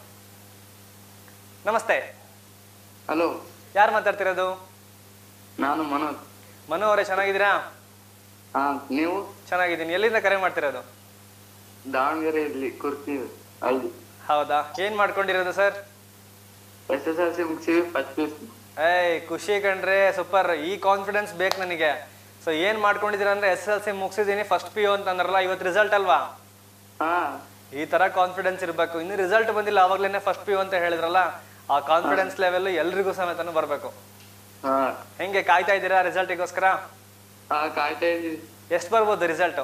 ನಮಸ್ತೆ ಹಲೋ ಯಾರು ಮಾತಾಡ್ತಿರೋದು ನಾನು ಮನೋಜ್ ಮನು ಅವರೇ ಚೆನ್ನಾಗಿದ್ದೀರಾ ಹಾ ನೀವು ಚೆನ್ನಾಗಿದ್ದೀನಿ ಎಲ್ಲಿಂದ ಕರೆ ಮಾಡ್ತಿರೋದು ದಾವಣಗೆರೆಯಲ್ಲಿ ಕುರ್ತಿ ಅಲ್ಲಿ ಹೌದಾ ಏನ್ ಮಾಡ್ಕೊಂಡಿರೋದು sir S S L C ಮುಗಿಸಿವಿ ಫಸ್ಟ್ ಪಿ ಏಯ್ ಖುಷಿ ಕಣ್ರೆ ಸೂಪರ್ ಈ ಕಾನ್ಫಿಡೆನ್ಸ್ ಬೇಕು ನನಗೆ ಸೊ ಏನ್ ಮಾಡ್ಕೊಂಡಿದ್ದೀರಾ ಅಂದ್ರೆ ಎಸ್ ಎಲ್ ಸಿ ಮುಗಿಸಿದೀನಿ ಫಸ್ಟ್ ಪಿ ಯು ಅಂತಂದ್ರಲ್ಲ ಇವತ್ತು ರಿಸಲ್ಟ್ ಅಲ್ವಾ ಹಾ ಈ ತರ ಕಾನ್ಫಿಡೆನ್ಸ್ ಇರಬೇಕು ಇನ್ನು ರಿಸಲ್ಟ್ ಬಂದಿಲ್ಲ ಅವಾಗ್ಲೇನೆ ಫಸ್ಟ್ ಪಿ ಯು ಅಂತ ಹೇಳಿದ್ರಲ್ಲ ಆ ಕಾನ್ಫಿಡೆನ್ಸ್ ಲೆವೆಲ್ ಎಲ್ರಿಗೂ ಸಮೇತನು ಬರ್ಬೇಕು ಹಾ ಹೆಂಗೆ ಕಾಯ್ತಾ ಇದ್ದೀರಾ ರಿಸಲ್ಟಿಗೋಸ್ಕರ ಹಾ ಕಾಯ್ತಾ ಇದೀವಿ ಎಷ್ಟು ಬರ್ಬೋದು ರಿಸಲ್ಟ್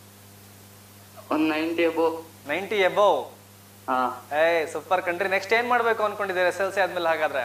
ಒಂದ್ ನೈಂಟಿ ಅಬೋ ನೈಂಟಿ ಎಬೋವ್ ಹಾ ಏಯ್ ಸೂಪರ್ ಕಂಡ್ರಿ ನೆಕ್ಸ್ಟ್ ಏನ್ ಮಾಡ್ಬೇಕು ಅನ್ಕೊಂಡಿದ್ದೀರಾ ಎಸ್ ಎಲ್ ಸಿ ಆದ್ಮೇಲೆ ಹಾಗಾದ್ರೆ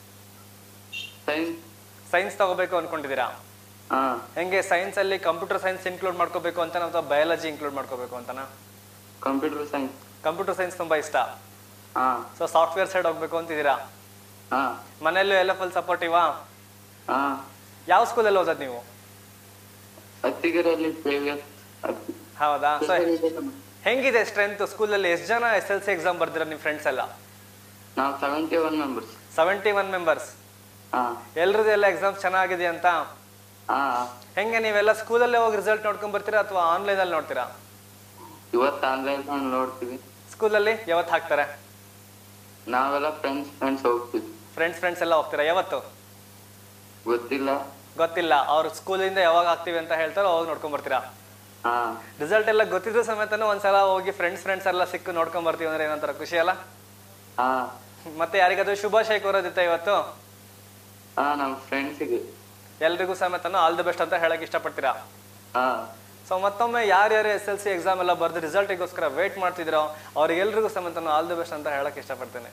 ಸೈನ್ಸ್ ಸೈನ್ಸ್ ತಗೋಬೇಕು ಅನ್ಕೊಂಡಿದ್ದೀರಾ ಹಾ ಹೆಂಗೆ ಸೈನ್ಸ್ ಅಲ್ಲಿ ಕಂಪ್ಯೂಟರ್ ಸೈನ್ಸ್ ಇನ್ಕ್ಲೂಡ್ ಮಾಡ್ಕೋಬೇಕು ಅಂತ ಅಥವಾ ಬಯಾಲಜಿ ಇನ್ಕ್ಲೂಡ್ ಮಾಡ್ಕೋಬೇಕು ಅಂತನಾ ಕಂಪ್ಯೂಟರ್ ಸೈನ್ಸ್ ಕಂಪ್ಯೂಟರ್ ಸೈನ್ಸ್ ತುಂಬಾ ಇಷ್ಟ ಹಾ ಸೊ ಸಾಫ್ಟ್ವೇರ್ ಸೈಡ್ ಹೋಗ್ಬೇಕು ಅಂತಿದ್ದೀರಾ ಹಾ ಮನೆಯಲ್ಲೂ ಎಲ್ಲ ಫುಲ್ ಸಪೋರ್ಟಿವಾ ಹಾ ಯಾವ ಸ್ಕೂಲಲ್ಲಿ ಓದೋದು ನೀವು ಹತ್ತಿಗೆರೆಯಲ್ಲಿ ಪ್ರೇವಿಯಸ್ ಹೌದಾ ಸೊ ಹೆಂಗಿದೆ ಸ್ಟ್ರೆಂತ್ ಸ್ಕೂಲಲ್ಲಿ ಎಷ್ಟು ಜನ ಎಸ್ ಎಲ್ ಸಿ ಎಕ್ಸಾಮ್ ಬರ್ದಿರ ನಿಮ್ ಫ್ರೆಂಡ್ಸ್ ಎಲ್ಲ ನಾವು seventy one members seventy one members ಹಾ ಎಲ್ರದ್ದು ಎಲ್ಲ ಎಕ್ಸಾಮ್ಸ್ ಚೆನ್ನಾಗಿದೆ ಅಂತ ಹಾ ಹೆಂಗೆ ನೀವೆಲ್ಲ ಸ್ಕೂಲಲ್ಲೇ ಹೋಗಿ ರಿಸಲ್ಟ್ ನೋಡ್ಕೊಂಡ್ ಬರ್ತೀರಾ ಅಥವಾ ಆನ್ಲೈನ್ ಅಲ್ಲಿ ನೋಡ್ತೀರಾ ಇವತ್ತು ಆನ್ಲೈನ್ ನೋಡ್ತೀವಿ ಸ್ಕೂಲಲ್ಲಿ ಯಾವತ್ತು ಹಾಕ್ತಾರೆ ನಾವೆಲ್ಲ ಫ್ರೆಂಡ್ಸ್ ಫ್ರೆಂಡ್ಸ್ ಹೋಗ್ತೀವಿ ಫ್ರೆಂಡ್ಸ್ ಫ್ರೆಂಡ್ಸ್ ಎಲ್ಲ ಹೋಗ್ತೀರಾ ಯಾವತ್ತು ಗೊತ್ತಿಲ್ಲ ಗೊತ್ತಿಲ್ಲ ಅವ್ರು ಸ್ಕೂಲಿಂದ ಯಾವಾಗ ಹಾಕ್ತೀವಿ ಅಂತ ಹೇಳ್ತಾರೋ ಅವಾಗ ನೋಡ್ಕೊಂಡ್ ಬರ್ತೀರಾ ಹಾ ರಿಸಲ್ಟ್ ಎಲ್ಲ ಗೊತ್ತಿದ್ರು ಸಮೇತನು ಒಂದ್ಸಲ ಹೋಗಿ ಫ್ರೆಂಡ್ಸ್ ಫ್ರೆಂಡ್ಸ್ ಎಲ್ಲ ಸಿಕ್ಕು ನೋಡ್ಕೊಂಡ್ ಬರ್ತೀವಿ ಅಂದ್ರೆ ಏನಂತಾರ ಖುಷಿ ಅಲ್ಲ ಹಾ ಮತ್ತೆ ಯಾರಿಗಾದ್ರೂ ಶುಭಾಶಯ ಕೋರೋದಿತ್ತ ಇವತ್ತು ಹಾ ನಮ್ಮ ಫ್ರೆಂಡ್ಸಿಗೆ ಎಲ್ರಿಗೂ ಸಮೇತನು ಆಲ್ ದಿ ಬೆಸ್ಟ್ ಅಂತ ಹೇಳಕ್ ಇಷ್ಟಪಡ್ತೀರಾ ಹಾ ಸೊ ಮತ್ತೊಮ್ಮೆ ಯಾರ್ಯಾರು ಎಸ್ ಎಲ್ ಸಿ ಎಕ್ಸಾಮ್ ಎಲ್ಲ ಬರ್ದು ರಿಸಲ್ಟಿಗೋಸ್ಕರ ವೇಟ್ ಮಾಡ್ತಿದ್ರೋ ಅವ್ರಿಗೆಲ್ರಿಗೂ ಸಮೇತನು ಆಲ್ ದಿ ಬೆಸ್ಟ್ ಅಂತ ಹೇಳಕ್ ಇಷ್ಟಪಡ್ತೇನೆ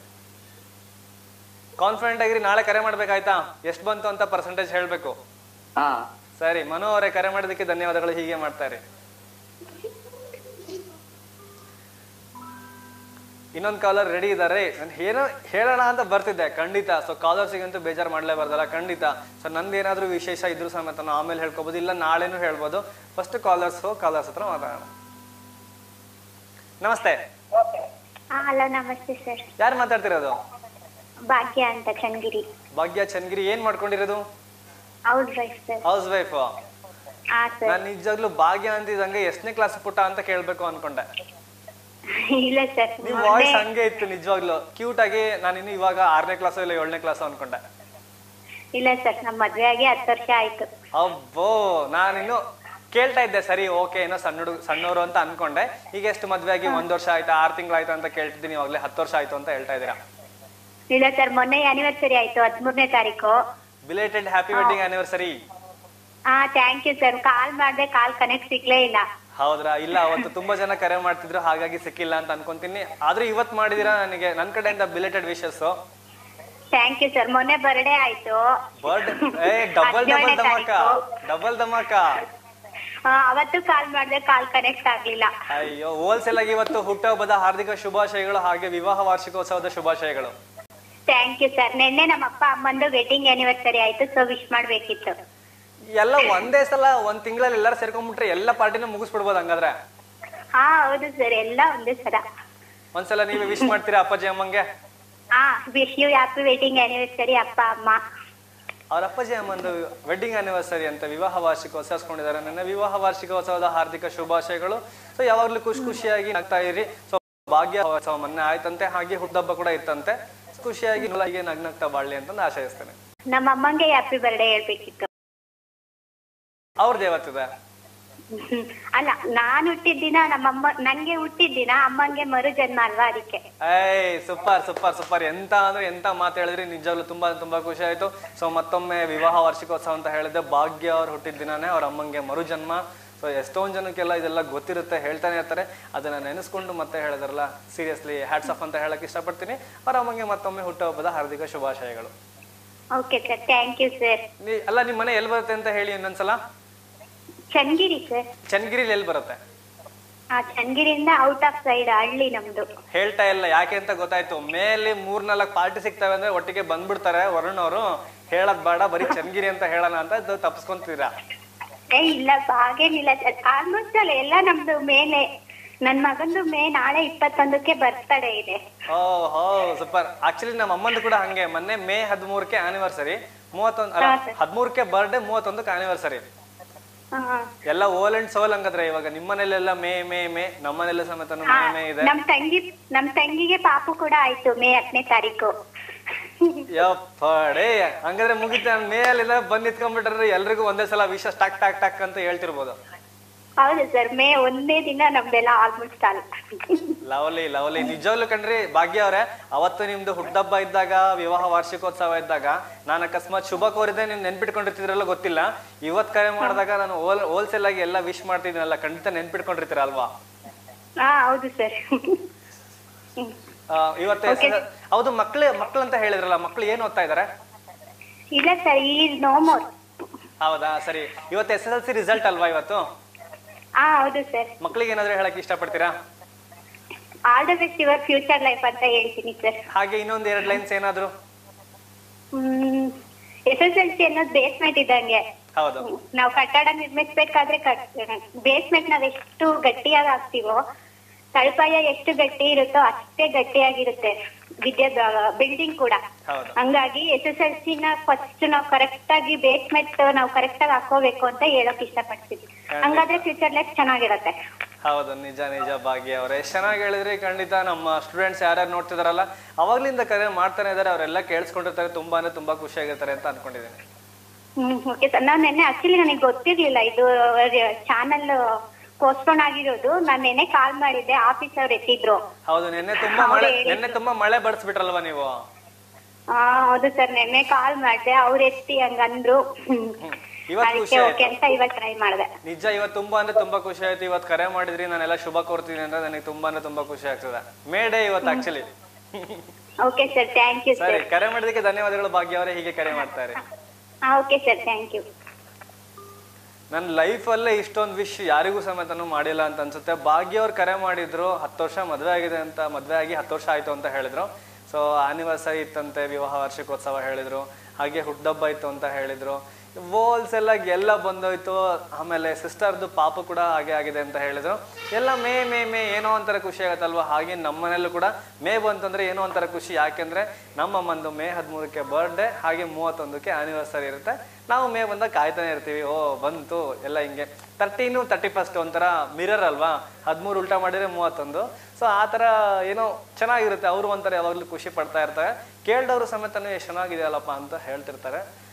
ಕಾನ್ಫಿಡೆಂಟ್ ಆಗಿರಿ ನಾಳೆ ಕರೆ ಮಾಡ್ಬೇಕಾಯ್ತಾ ಎಷ್ಟು ಬಂತು ಅಂತ ಪರ್ಸೆಂಟೇಜ್ ಹೇಳ್ಬೇಕು ಹಾ ಸರಿ ಮನು ಅವರೇ ಕರೆ ಮಾಡೋದಕ್ಕೆ ಧನ್ಯವಾದಗಳು ಹೀಗೆ ಮಾಡ್ತಾರೆ ಇನ್ನೊಂದು ಕಾಲರ್ ರೆಡಿ ಇದ್ದಾರೆ ನಾನು ಏನೋ ಹೇಳೋಣ ಅಂತ ಬರ್ತಿದ್ದೆ ಖಂಡಿತ ಸೊ ಕಾಲರ್ಸಿಗಂತೂ ಬೇಜಾರು ಮಾಡಲೇಬಾರ್ದಲ್ಲ ಖಂಡಿತ ಸೊ ನಂದು ಏನಾದರೂ ವಿಶೇಷ ಇದ್ರೂ ಸಮೇತ ನಾವು ಆಮೇಲೆ ಹೇಳ್ಕೊಬೋದು ಇಲ್ಲ ನಾಳೆನೂ ಹೇಳ್ಬೋದು ಫಸ್ಟ್ ಕಾಲರ್ಸ್ ಕಾಲರ್ಸ್ ಹತ್ರ ಮಾತಾಡೋಣ ನಮಸ್ತೆ ಹಾ ಹಲೋ ನಮಸ್ತೆ ಸರ್ ಯಾರು ಮಾತಾಡ್ತಿರೋದು ಭಾಗ್ಯ ಅಂತ ಚನ್ನಗಿರಿ ಭಾಗ್ಯ ಚನ್ನಗಿರಿ ಏನ್ ಮಾಡ್ಕೊಂಡಿರೋದು ಹೌದ್ ರೈಟ್ ಸರ್ ಹೌಸ್ ವೈಫ್ ಹಾ ಸರ್ ನಾನು ನಿಜವಾಗ್ಲೂ ಭಾಗ್ಯ ಅಂತಿದ್ದಂಗೆ ಎಷ್ಟನೇ ಕ್ಲಾಸ್ ಪುಟ್ಟ ಅಂತ ಕೇಳ್ಬೇಕು ಅನ್ಕೊಂಡೆ ಇಲ್ಲ ಸರ್ ನಿಮ್ ವಾಯ್ಸ್ ಹಂಗೆ ಇತ್ತು ನಿಜವಾಗ್ಲು ಕ್ಯೂಟ್ ಆಗಿ ನಾನು ಇನ್ನು ಇವಾಗ ಆರನೇ ಕ್ಲಾಸ್ ಇಲ್ಲ ಏಳನೇ ಕ್ಲಾಸ್ ಅನ್ಕೊಂಡೆ ಇಲ್ಲ ಸರ್ ನಮ್ ಮದ್ವೆ ಆಗಿ ಹತ್ತು ವರ್ಷ ಆಯ್ತು ಅಬ್ಬೋ ನಾನಿನ್ನು ಕೇಳ್ತಾ ಇದ್ದೆ ಸರಿ ಓಕೆ ಏನೋ ಸಣ್ಣ ಹುಡುಗ ಸಣ್ಣವರು ಅಂತ ಅನ್ಕೊಂಡೆ ಈಗ ಎಷ್ಟು ಮದ್ವೆ ಆಗಿ ಒಂದ್ ವರ್ಷ ಆಯ್ತಾ ಆರ್ ತಿಂಗಳಾಯ್ತಾ ಅಂತ ಕೇಳ್ತಿದ್ದೀನಿ ಇವಾಗಲೇ ಹತ್ತು ವರ್ಷ ಆಯ್ತು ಅಂತ ಹೇಳ್ತಾ ಇದ್ದೀರಾ ಇಲ್ಲ ಸರ್ ಮೊನ್ನೆ ಆನಿವರ್ಸರಿ ಆಯ್ತು ಹದಿಮೂರನೇ ತಾರೀಕು ಬಿಲೇಟೆಡ್ ಹ್ಯಾಪಿ ವೆಡ್ಡಿಂಗ್ ಆನಿವರ್ಸರಿ ಹಾ ಥ್ಯಾಂಕ್ ಯು ಸರ್ ಕಾಲ್ ಮಾಡ್ದೆ ಕಾಲ್ ಕನೆಕ್ಟ್ ಸಿಗ್ಲೇ ಇಲ್ಲ ಹೌದ್ರಾ ಇಲ್ಲ ಅವತ್ತು ತುಂಬಾ ಜನ ಕರೆ ಮಾಡ್ತಿದ್ರು ಹಾಗಾಗಿ ಸಿಕ್ಕಿಲ್ಲ ಅಂತ ಅನ್ಕೊಂತೀನಿ ಆದ್ರೂ ಇವತ್ ಮಾಡಿದೀರಾ ನನಗೆ ನನ್ ಕಡೆಯಿಂದ belated wishes thank you sir ಮೊನ್ನೆ ಬರ್ಡೇ ಆಯ್ತು ಬರ್ಡೇ ಏ ಡಬಲ್ ಡಬಲ್ ಹದಿನೇಳನೇ ಧಮಾಕ ತಾರೀಕು. ಡಬಲ್ ಧಮಾಕ ಆ, ಅವತ್ತು ಕಾಲ್ ಮಾಡ್ದೆ ಕಾಲ್ ಕನೆಕ್ಟ್ ಆಗ್ಲಿಲ್ಲ ಅಯ್ಯೋ ಹೋಲ್ಸೇಲ್ ಆಗಿ ಇವತ್ತು ಹುಟ್ಟುಹಬ್ಬದ ಹಾರ್ದಿಕ ಶುಭಾಶಯಗಳು ಹಾಗೆ ವಿವಾಹ ವಾರ್ಷಿಕೋತ್ಸವದ ಶುಭಾಶಯಗಳು ಥ್ಯಾಂಕ್ ಯು ಸರ್ ನಿನ್ನೆ ನಮ್ಮ ಅಪ್ಪ ಅಮ್ಮಂದು ವೆಡ್ಡಿಂಗ್ ಆನಿವರ್ಸರಿ ಆಯ್ತು ಸೊ ವಿಶ್ ಮಾಡ್ಬೇಕಿತ್ತು ಎಲ್ಲ ಒಂದೇ ಸಲ ಒಂದ್ ತಿಂಗಳಲ್ಲಿ ಎಲ್ಲರೂ ಸೇರ್ಕೊಂಡ್ಬಿಟ್ರೆ ಎಲ್ಲ ಪಾರ್ಟಿನ ಮುಗಿಸ್ಬಿಡ್ಬೋದು ಹಂಗಾದ್ರೆ ಹಾ ಹೌದು ಸರ್ ಎಲ್ಲ ಒಂದೇ ಸರ ಒಂದ್ಸಲ ನೀವೇ ವಿಶ್ ಮಾಡ್ತೀರಾ ಅಪ್ಪಾಜಿ ಅಮ್ಮಂಗೆ ಹಾ wish you happy wedding anniversary ಅಪ್ಪ ಅಮ್ಮ ಅವ್ರ ಅಪ್ಪಾಜಿ ಅಮ್ಮಂದು ವೆಡ್ಡಿಂಗ್ ಆನಿವರ್ಸರಿ ಅಂತ ವಿವಾಹ ವಾರ್ಷಿಕೋತ್ಸವ ಆಚರಿಸ್ಕೊಂಡಿದ್ದಾರೆ ನನ್ನ ವಿವಾಹ ವಾರ್ಷಿಕೋತ್ಸವದ ಹಾರ್ದಿಕ ಶುಭಾಶಯಗಳು ಸೊ ಯಾವಾಗ್ಲೂ ಖುಷಿ ಖುಷಿಯಾಗಿ ನಗ್ತಾ ಇರಿ ಸೊ ಭಾಗ್ಯೋತ್ಸವ ಮೊನ್ನೆ ಆಯ್ತಂತೆ ಹಾಗೆ ಹುಟ್ಟಹಬ್ಬ ಕೂಡ ಇತ್ತಂತೆ ಖುಷಿಯಾಗಿ ಹೀಗೆ ನಗ್ನಗ್ತಾ ಬಾಳ್ಲಿ ಅಂತ ನಾನು ಆಶಯಿಸ್ತೇನೆ ನಮ್ಮ ಅಮ್ಮಂಗೆ ಹ್ಯಾಪಿ ಬರ್ಡೇ ಹೇಳ್ಬೇಕಿತ್ತು ಅವ್ರದ್ದು ಯಾವತ್ತಿದೆ ಹ್ಮ್. ಅಲ್ಲ ನಾನ್ ಹುಟ್ಟಿದ ದಿನ ನಮ್ಮಮ್ಮ ನನ್ಗೆ ಹುಟ್ಟಿದ ದಿನ ಅಮ್ಮಂಗೆ ಮರು ಜನ್ಮ ಅಲ್ವಾ ಅದಕ್ಕೆ ಏಯ್ ಸೂಪರ್ ಸೂಪರ್ ಸೂಪರ್ ಎಂತ ಅಂದ್ರೆ ಎಂತ ಮಾತು ಹೇಳಿದ್ರಿ ನಿಜವಾಗ್ಲೂ ತುಂಬಾ ತುಂಬಾ ಖುಷಿ ಆಯ್ತು ಸೊ ಮತ್ತೊಮ್ಮೆ ವಿವಾಹ ವಾರ್ಷಿಕೋತ್ಸವ ಅಂತ ಹೇಳಿದ್ರೆ ಭಾಗ್ಯ ಅವ್ರು ಹುಟ್ಟಿದ ದಿನಾನೇ ಅವ್ರ ಅಮ್ಮಂಗೆ ಮರು ಜನ್ಮ ಸೊ ಎಷ್ಟೊಂದ್ ಜನಕ್ಕೆಲ್ಲ ಇದೆಲ್ಲ ಗೊತ್ತಿರುತ್ತೆ ಹೇಳ್ತಾನೆ ಇರ್ತಾರೆ ಅದನ್ನ ನೆನೆಸ್ಕೊಂಡು ಮತ್ತೆ ಹೇಳಿದ್ರಲ್ಲ ಸೀರಿಯಸ್ಲಿ ಹ್ಯಾಟ್ಸ್ ಆಫ್ ಅಂತ ಹೇಳಕ್ ಇಷ್ಟಪಡ್ತೀನಿ ಅವ್ರ ಅಮ್ಮಂಗೆ ಮತ್ತೊಮ್ಮೆ ಹುಟ್ಟುಹಬ್ಬದ ಹಾರ್ದಿಕ ಶುಭಾಶಯಗಳು okay sir thank you sir ನೀ ಅಲ್ಲ ನಿಮ್ ಮನೆ ಎಲ್ಲಿ ಬರುತ್ತೆ ಅಂತ ಹೇಳಿ ಇನ್ನೊಂದ್ಸಲ ಚನ್ನಗಿರಿ ಸರ್ ಚನ್ನಗಿರಿಲಿ ಎಲ್ಲಿ ಬರುತ್ತೆ ಆ ಚನ್ನಗಿರಿಯಿಂದ ಔಟ್ ಆಫ್ ಸೈಡ್ ಹಳ್ಳಿ ನಮ್ದು ಹೇಳ್ತಾ ಇಲ್ಲ ಯಾಕೆ ಅಂತ ಗೊತ್ತಾಯ್ತು ಮೇಲೆ ಮೂರ್ನಾಲ್ಕು ಪಾರ್ಟಿ ಸಿಗ್ತವೆ ಅಂದ್ರೆ ಒಟ್ಟಿಗೆ ಬಂದ್ಬಿಡ್ತಾರೆ ವರುಣ್ ಅವರು ಹೇಳದ್ ಬೇಡ ಬರೀ ಚನ್ನಗಿರಿ ಅಂತ ಹೇಳೋಣ ಅಂತ ಇದು ತಪ್ಸ್ಕೊಂತೀರಾ ಏ ಇಲ್ಲ ಹಾಗೇನಿಲ್ಲ ಸರ್ ಆಲ್ಮೋಸ್ಟ್ ಅಲ್ಲ ಎಲ್ಲ ನಮ್ದು ಮೇಲೆ ನನ್ ಮಗಂದು ಮೇ ನಾಳೆ ಇಪ್ಪತ್ತೊಂದಕ್ಕೆ ಬರ್ತಡೇ ಇದೆ ಓ ಹೋ ಸೂಪರ್ ಆಕ್ಚುಲಿ ನಮ್ಮ ಅಮ್ಮಂದು ಕೂಡ ಹಂಗೆ ಮೊನ್ನೆ ಮೇ ಹದಿಮೂರಕ್ಕೆ ಆನಿವರ್ಸರಿ ಮೂವತ್ತೊಂದು ಅಲ್ಲ ಹಾ, sir. ಹದಿಮೂರಕ್ಕೆ ಬರ್ಡೇ ಮೂವತ್ತೊಂದಕ್ಕೆ ಆನಿವರ್ಸರಿ ಹಾ. ಎಲ್ಲ ಓಲ್ ಅಂಡ್ ಸೋಲ್ ಹಂಗದ್ರೆ ಇವಾಗ ನಿಮ್ಮನೇಲೆಲ್ಲ ಮೇ ಮೇ ಮೇ ನಮ್ಮನೆಲ್ಲ ಸಮೇತ ಹಾ, ಮೇ ಮೇ ಇದೆ ನಮ್ ತಂಗಿ ನಮ್ ತಂಗಿಗೆ ಪಾಪು ಕೂಡ ಆಯ್ತು ಮೇ ಹತ್ತನೇ ತಾರೀಕು ಯಪ್ಪಡೇ ಹಂಗಾದ್ರೆ ಮುಗಿತ ಮೇ ಅಲ್ಲಿಂದ ಬಂದ್ ನಿಂತ್ಕೊಂಡ್ಬಿಟ್ರೆ ಎಲ್ರಿಗೂ ಒಂದೇ ಸಲ ವಿಷ ಟಾಕ್ ಟಾಕ್ ಟಾಕ್ ಅಂತ ಹೇಳ್ತಿರ್ಬೋದು ಹೌದು ಸರ್ ಮೇ ಒಂದೇ ದಿನ ನಮ್ದೆಲ್ಲ ಆಲ್ಮೋಸ್ಟ್ ಅಲ್ಲ ಲವ್ಲಿ ಲವ್ಲಿ ನಿಜವಾಗ್ಲೂ ಕಣ್ರಿ ಭಾಗ್ಯ ಅವ್ರೆ ಅವತ್ತು ನಿಮ್ದು ಹುಟ್ಟಹಬ್ಬ ಇದ್ದಾಗ ವಿವಾಹ ವಾರ್ಷಿಕೋತ್ಸವ ಇದ್ದಾಗ ನಾನು ಅಕಸ್ಮಾತ್ ಶುಭ ಕೋರಿದೆ ನೀವು ನೆನ್ಪಿಟ್ಕೊಂಡಿರ್ತಿದ್ರಲ್ಲ ಗೊತ್ತಿಲ್ಲ ಇವತ್ ಕರೆ ಮಾಡಿದಾಗ ನಾನು ಹೋಲ್ ಹೋಲ್ಸೇಲ್ ಆಗಿ ಎಲ್ಲ ವಿಶ್ ಮಾಡ್ತಿದ್ದೀನಲ್ಲ ಖಂಡಿತ ನೆನ್ಪಿಟ್ಕೊಂಡಿರ್ತೀರ ಅಲ್ವಾ ಹಾ ಹೌದು ಸರ್ ಆ, ಇವತ್ತು Okay. SSL ಹೌದು ಮಕ್ಳು ಮಕ್ಳು ಅಂತ ಹೇಳಿದ್ರಲ್ಲ ಮಕ್ಳು ಏನ್ ಓದ್ತಾ ಇದಾರೆ ಇಲ್ಲ ಸರ್ ಈ ನೋ ಮೋರ್ ಹೌದಾ ಸರಿ ಇವತ್ತು S S L C result ಅಲ್ವಾ ಇವತ್ತು ಹಾ ಹೌದು ಸರ್ ಮಕ್ಳಿಗೆ ಏನಾದ್ರು ಹೇಳಕ್ ಇಷ್ಟಪಡ್ತೀರಾ all the best your future life ಅಂತ ಹೇಳ್ತೀನಿ ಸರ್ ಹಾಗೆ ಇನ್ನೊಂದ್ ಎರಡ್ ಲೈನ್ಸ್ ಏನಾದ್ರು ಹ್ಮ್ ಎಸ್ ಎಸ್ ಎಲ್ ಸಿ ಅನ್ನೋದು ಬೇಸ್ಮೆಂಟ್ ಇದ್ದಂಗೆ ಹೌದು ನಾವು ಕಟ್ಟಡ ನಿರ್ಮಿಸ್ಬೇಕಾದ್ರೆ ಬೇಸ್ಮೆಂಟ್ ನಾವ್ ಎಷ್ಟು ಗಟ್ಟಿಯಾಗಿ ಹಾಕ್ತಿವೋ ತಳಪಾಯ ಎಷ್ಟು ಗಟ್ಟಿ ಇರುತ್ತೋ ಅಷ್ಟೇ ಗಟ್ಟಿಯಾಗಿರುತ್ತೆ ವಿದ್ಯೆ ಬಿಲ್ಡಿಂಗ್ ಕೂಡ ಹೌದು ಹಂಗಾಗಿ ಎಸ್ ಎಸ್ ಎಲ್ ಸಿ ನ ಫಸ್ಟ್ ನಾವು ಕರೆಕ್ಟ್ ಆಗಿ ಬೇಸ್ಮೆಂಟ್ ನಾವು ಕರೆಕ್ಟ್ ಆಗಿ ಹಾಕೋಬೇಕು ಅಂತ ಹೇಳಕ್ ಇಷ್ಟಪಡ್ತೀವಿ ಹಂಗಾದ್ರೆ ಫ್ಯೂಚರ್ ಲೈಫ್ ಚೆನ್ನಾಗಿರತ್ತೆ ಹೌದು ನಿಜ ನಿಜ ಭಾಗ್ಯ ಅವ್ರೆ ಎಷ್ಟ್ ಚೆನ್ನಾಗಿ ಹೇಳಿದ್ರಿ ಖಂಡಿತ ನಮ್ಮ ಸ್ಟೂಡೆಂಟ್ಸ್ ಯಾರ್ಯಾರು ನೋಡ್ತಿದಾರಲ್ಲ ಅವಾಗ್ಲಿಂದ ಕರೆ ಮಾಡ್ತಾನೆ ಇದಾರೆ ಅವರೆಲ್ಲ ಕೇಳಿಸ್ಕೊಂಡಿರ್ತಾರೆ ತುಂಬಾ ಅಂದ್ರೆ ತುಂಬಾ ಖುಷಿಯಾಗಿರ್ತಾರೆ ಅಂತ ಅನ್ಕೊಂಡಿದ್ದೀನಿ ಹ್ಮ್ ಓಕೆ ಸರ್ ನಾವ್ ನೆನ್ನೆ ಆಕ್ಚುಲಿ ನನಗೆ ಗೊತ್ತಿರ್ಲಿಲ್ಲ ಇದು ಚಾನಲ್ ಪೋಸ್ಟ್ಪೋನ್ ಆಗಿರೋದು ನಾನ್ ನೆನ್ನೆ ಕಾಲ್ ಮಾಡಿದ್ದೆ ಆಫೀಸ್ ಅವ್ರು ಎತ್ತಿದ್ರು ಹೌದು ನಿನ್ನೆ ತುಂಬಾ ಹೌದು ಮಳೆ ಹೇಳಿ. ನಿನ್ನೆ ತುಂಬಾ ಮಳೆ ಬಡಿಸ್ಬಿಟ್ರಲ್ವಾ ನೀವು ಹಾ ಹೌದು ಸರ್ ನೆನ್ನೆ ಕಾಲ್ ಮಾಡ್ದೆ ಅವ್ರ ಎತ್ತಿ ಹಂಗಂದ್ರು ಇವತ್ತು ಅದಕ್ಕೆ ಖುಷಿ ಓಕೆ ಆಯ್ತು ಅಂತ ಇವತ್ ಟ್ರೈ ಮಾಡ್ದೆ ನಿಜ ಇವತ್ತು ತುಂಬಾ ಅಂದ್ರೆ ತುಂಬಾ ಖುಷಿ ಆಯ್ತು ಇವತ್ತು ಕರೆ ಮಾಡಿದ್ರಿ ನಾನೆಲ್ಲ ಶುಭ ಕೋರ್ತೀನಿ ಅಂದ್ರೆ ನನಗೆ ತುಂಬಾ ಅಂದ್ರೆ ತುಂಬಾ ಖುಷಿ ಆಗ್ತದೆ ಮೇ ಡೇ ಇವತ್ತು actually okay sir thank you ಸರಿ ಸರ್ ಕರೆ ಮಾಡಿದಕ್ಕೆ ಧನ್ಯವಾದಗಳು ಭಾಗ್ಯ ಅವರೇ ಹೀಗೆ ಕರೆ ಮಾಡ್ತಾರೆ ಹಾ ಓಕೆ ಸರ್ ಥ್ಯಾಂಕ್ ಯು ನನ್ನ ಲೈಫಲ್ಲೇ ಇಷ್ಟೊಂದು ವಿಶ್ ಯಾರಿಗೂ ಸಮೇತನೂ ಮಾಡಿಲ್ಲ ಅಂತ ಅನ್ಸುತ್ತೆ ಭಾಗ್ಯ ಅವ್ರು ಕರೆ ಮಾಡಿದ್ರು ಹತ್ತು ವರ್ಷ ಮದುವೆ ಆಗಿದೆ ಅಂತ ಮದುವೆ ಆಗಿ ಹತ್ತು ವರ್ಷ ಆಯ್ತು ಅಂತ ಹೇಳಿದ್ರು ಸೊ ಆನಿವರ್ಸರಿ ಇತ್ತಂತೆ ವಿವಾಹ ವಾರ್ಷಿಕೋತ್ಸವ ಹೇಳಿದ್ರು ಹಾಗೆ ಹುಟ್ಟಹಬ್ಬ ಇತ್ತು ಅಂತ ಹೇಳಿದ್ರು ಹೋಲ್ಸೇಲ್ ಆಗಿ ಎಲ್ಲ ಬಂದೋಯ್ತು ಆಮೇಲೆ ಸಿಸ್ಟರ್ದು ಪಾಪ ಕೂಡ ಹಾಗೆ ಆಗಿದೆ ಅಂತ ಹೇಳಿದ್ರು ಎಲ್ಲ ಮೇ ಮೇ ಮೇ ಏನೋ ಒಂಥರ ಖುಷಿ ಆಗತ್ತಲ್ವಾ ಹಾಗೆ ನಮ್ಮ ಮನೇಲೂ ಕೂಡ ಮೇ ಬಂತಂದ್ರೆ ಏನೋ ಒಂಥರ ಖುಷಿ ಯಾಕೆಂದ್ರೆ ನಮ್ಮ ಅಮ್ಮಂದು ಮೇ ಹದಿಮೂರಕ್ಕೆ ಬರ್ಡೇ ಹಾಗೆ ಮೂವತ್ತೊಂದಕ್ಕೆ ಆನಿವರ್ಸರಿ ಇರುತ್ತೆ ನಾವು ಮೇ ಬಂದಾಗ ಕಾಯ್ತಾನೆ ಇರ್ತೀವಿ ಓ ಬಂತು ಎಲ್ಲ ಹಿಂಗೆ ತರ್ಟೀನು ತರ್ಟಿ ಫಸ್ಟ್ ಒಂಥರ ಮಿರರ್ ಅಲ್ವಾ ಹದಿಮೂರು ಉಲ್ಟಾ ಮಾಡಿದ್ರೆ ಮೂವತ್ತೊಂದು ಸೊ ಆ ಥರ ಏನೋ ಚೆನ್ನಾಗಿರುತ್ತೆ ಅವರು ಒಂಥರ ಯಾವಾಗಲೂ ಖುಷಿ ಪಡ್ತಾ ಇರ್ತಾರೆ ಕೇಳ್ದವರು ಸಮೇತನೂ ಎಷ್ಟು ಚೆನ್ನಾಗಿದೆಯಲ್ಲಪ್ಪ ಅಂತ ಹೇಳ್ತಿರ್ತಾರೆ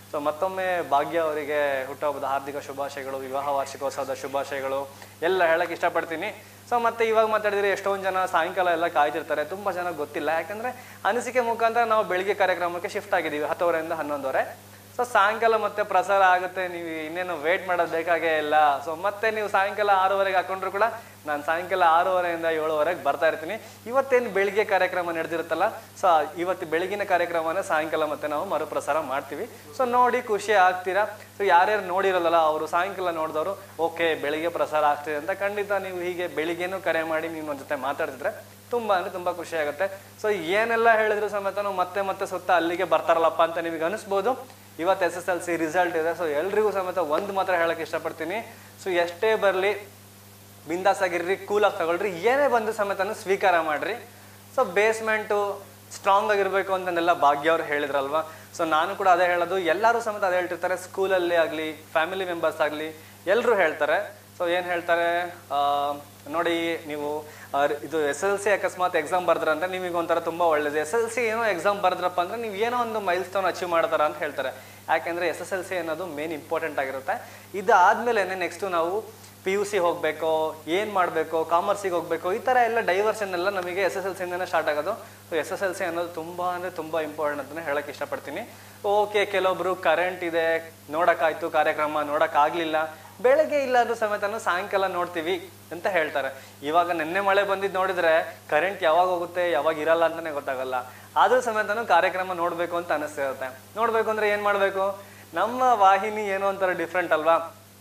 ಸೊ ಮತ್ತೊಮ್ಮೆ ಭಾಗ್ಯ ಅವರಿಗೆ ಹುಟ್ಟುಹಬ್ಬದ ಹಾರ್ದಿಕ ಶುಭಾಶಯಗಳು ವಿವಾಹ ವಾರ್ಷಿಕೋತ್ಸವದ ಶುಭಾಶಯಗಳು ಎಲ್ಲ ಹೇಳಕ್ ಇಷ್ಟಪಡ್ತೀನಿ ಸೊ ಮತ್ತೆ ಇವಾಗ ಮಾತಾಡಿದ್ರೆ ಎಷ್ಟೊಂದು ಜನ ಸಾಯಂಕಾಲ ಎಲ್ಲ ಕಾಯ್ತಿರ್ತಾರೆ ತುಂಬಾ ಜನ ಗೊತ್ತಿಲ್ಲ ಯಾಕಂದ್ರೆ ಅನಿಸಿಕೆ ಮುಖಾಂತರ ನಾವು ಬೆಳಿಗ್ಗೆ ಕಾರ್ಯಕ್ರಮಕ್ಕೆ ಶಿಫ್ಟ್ ಆಗಿದ್ದೀವಿ ಹತ್ತುವರೆಯಿಂದ ಹನ್ನೊಂದುವರೆ ಸೊ ಸಾಯಂಕಾಲ ಮತ್ತೆ ಪ್ರಸಾರ ಆಗುತ್ತೆ ನೀವು ಇನ್ನೇನು ವೇಟ್ ಮಾಡೋದು ಬೇಕಾಗೇ ಇಲ್ಲ ಸೊ ಮತ್ತೆ ನೀವು ಸಾಯಂಕಾಲ ಆರೂವರೆಗೆ ಹಾಕೊಂಡ್ರು ಕೂಡ ನಾನು ಸಾಯಂಕಾಲ ಆರೂವರೆಯಿಂದ ಏಳುವರೆಗೆ ಬರ್ತಾ ಇರ್ತೀನಿ ಇವತ್ತೇನು ಬೆಳಿಗ್ಗೆ ಕಾರ್ಯಕ್ರಮ ನಡೆದಿರುತ್ತಲ್ಲ ಸೊ ಇವತ್ತು ಬೆಳಗಿನ ಕಾರ್ಯಕ್ರಮನ ಸಾಯಂಕಾಲ ಮತ್ತೆ ನಾವು ಮರುಪ್ರಸಾರ ಮಾಡ್ತೀವಿ ಸೊ ನೋಡಿ ಖುಷಿ ಆಗ್ತೀರಾ ಸೊ ಯಾರ್ಯಾರು ನೋಡಿರಲ್ಲ ಅವರು ಸಾಯಂಕಾಲ ನೋಡಿದವರು ಓಕೆ ಬೆಳಿಗ್ಗೆ ಪ್ರಸಾರ ಆಗ್ತಿದೆ ಅಂತ ಖಂಡಿತ ನೀವು ಹೀಗೆ ಬೆಳಿಗ್ಗೆನೂ ಕರೆ ಮಾಡಿ ನೀವು ನನ್ನ ಜೊತೆ ಮಾತಾಡ್ತಿದ್ರೆ ತುಂಬಾ ಅಂದ್ರೆ ತುಂಬಾ ಖುಷಿ ಆಗುತ್ತೆ ಸೊ ಏನೆಲ್ಲ ಹೇಳಿದ್ರು ಸಮೇತ ಮತ್ತೆ ಮತ್ತೆ ಸುತ್ತ ಅಲ್ಲಿಗೆ ಬರ್ತಾರಲ್ಲಪ್ಪ ಅಂತ ನಿಮಗೆ ಅನಿಸ್ಬೋದು ಇವತ್ತು S S L C result ಇದೆ ಸೊ ಎಲ್ರಿಗೂ ಸಮೇತ ಒಂದು ಮಾತ್ರ ಹೇಳಕ್ ಇಷ್ಟಪಡ್ತೀನಿ ಸೊ ಎಷ್ಟೇ ಬರಲಿ ಬಿಂದಾಸ್ ಆಗಿರ್ರಿ ಕೂಲಾಗಿ ತಗೊಳ್ರಿ ಏನೇ ಬಂದು ಸಮೇತನು ಸ್ವೀಕಾರ ಮಾಡ್ರಿ ಸೊ ಬೇಸ್ಮೆಂಟು ಸ್ಟ್ರಾಂಗ್ ಆಗಿರ್ಬೇಕು ಅಂತಂದೆಲ್ಲ ಭಾಗ್ಯ ಅವ್ರು ಹೇಳಿದ್ರಲ್ವಾ ಸೊ ನಾನು ಕೂಡ ಅದೇ ಹೇಳೋದು ಎಲ್ಲರೂ ಸಮೇತ ಅದೇ ಹೇಳ್ತಿರ್ತಾರೆ ಸ್ಕೂಲಲ್ಲಿ ಆಗಲಿ ಫ್ಯಾಮಿಲಿ ಮೆಂಬರ್ಸ್ ಆಗಲಿ ಎಲ್ಲರೂ ಹೇಳ್ತಾರೆ ಸೊ ಏನು ಹೇಳ್ತಾರೆ ಆ, ನೋಡಿ ನೀವು ಆ, ಇದು ಎಸ್ ಎಲ್ ಸಿ ಅಕಸ್ಮಾತ್ ಎಕ್ಸಾಮ್ ಬರ್ದ್ರಂದ್ರೆ ನಿಮಗೆ ಒಂಥರ ತುಂಬ ಒಳ್ಳೇದು ಎಸ್ ಎಲ್ ಸಿ ಏನೋ ಎಕ್ಸಾಮ್ ಬರ್ದ್ರಪ್ಪ ಅಂದ್ರೆ ನೀವು ಏನೋ ಒಂದು ಮೈಲ್ ಸ್ಟೋನ್ ಅಚೀವ್ ಮಾಡ್ತಾರ ಅಂತ ಹೇಳ್ತಾರೆ ಯಾಕೆಂದ್ರೆ ಎಸ್ ಎಸ್ ಎಲ್ ಸಿ ಅನ್ನೋದು ಮೇನ್ ಇಂಪಾರ್ಟೆಂಟ್ ಆಗಿರುತ್ತೆ ಇದಾದ್ಮೇಲೆ ನೆಕ್ಸ್ಟ್ ನಾವು ಪಿ ಯು ಸಿ ಹೋಗಬೇಕು ಏನು ಮಾಡಬೇಕು ಕಾಮರ್ಸಿಗೆ ಹೋಗಬೇಕು ಈ ಥರ ಎಲ್ಲ ಡೈವರ್ಷನ್ ಎಲ್ಲ ನಮಗೆ ಎಸ್ ಎಸ್ ಎಲ್ ಸಿಯಿಂದನೇ ಸ್ಟಾರ್ಟ್ ಆಗೋದು so S S L C ಅನ್ನೋದು ತುಂಬ ಅಂದರೆ ತುಂಬ ಇಂಪಾರ್ಟೆಂಟ್ ಅಂತಲೇ ಹೇಳಕ್ಕೆ ಇಷ್ಟಪಡ್ತೀನಿ ಓಕೆ ಕೆಲವೊಬ್ರು ಕರೆಂಟ್ ಇದೆ ನೋಡೋಕ್ಕಾಯ್ತು ಕಾರ್ಯಕ್ರಮ ನೋಡೋಕ್ಕಾಗಲಿಲ್ಲ ಬೆಳಗ್ಗೆ ಇಲ್ಲಾದ್ರೂ ಸಮೇತನು ಸಾಯಂಕಾಲ ನೋಡ್ತೀವಿ ಅಂತ ಹೇಳ್ತಾರೆ ಇವಾಗ ನಿನ್ನೆ ಮಳೆ ಬಂದಿದ್ದು ನೋಡಿದ್ರೆ ಕರೆಂಟ್ ಯಾವಾಗ ಹೋಗುತ್ತೆ ಯಾವಾಗ ಇರಲ್ಲ ಅಂತಾನೆ ಗೊತ್ತಾಗಲ್ಲ ಆದ್ರೂ ಸಮೇತನು ಕಾರ್ಯಕ್ರಮ ನೋಡ್ಬೇಕು ಅಂತ ಅನಿಸ್ತಿರುತ್ತೆ ನೋಡ್ಬೇಕು ಅಂದ್ರೆ ಏನ್ ಮಾಡ್ಬೇಕು ನಮ್ಮ ವಾಹಿನಿ ಏನೋ ಒಂಥರ ಡಿಫ್ರೆಂಟ್ ಅಲ್ವಾ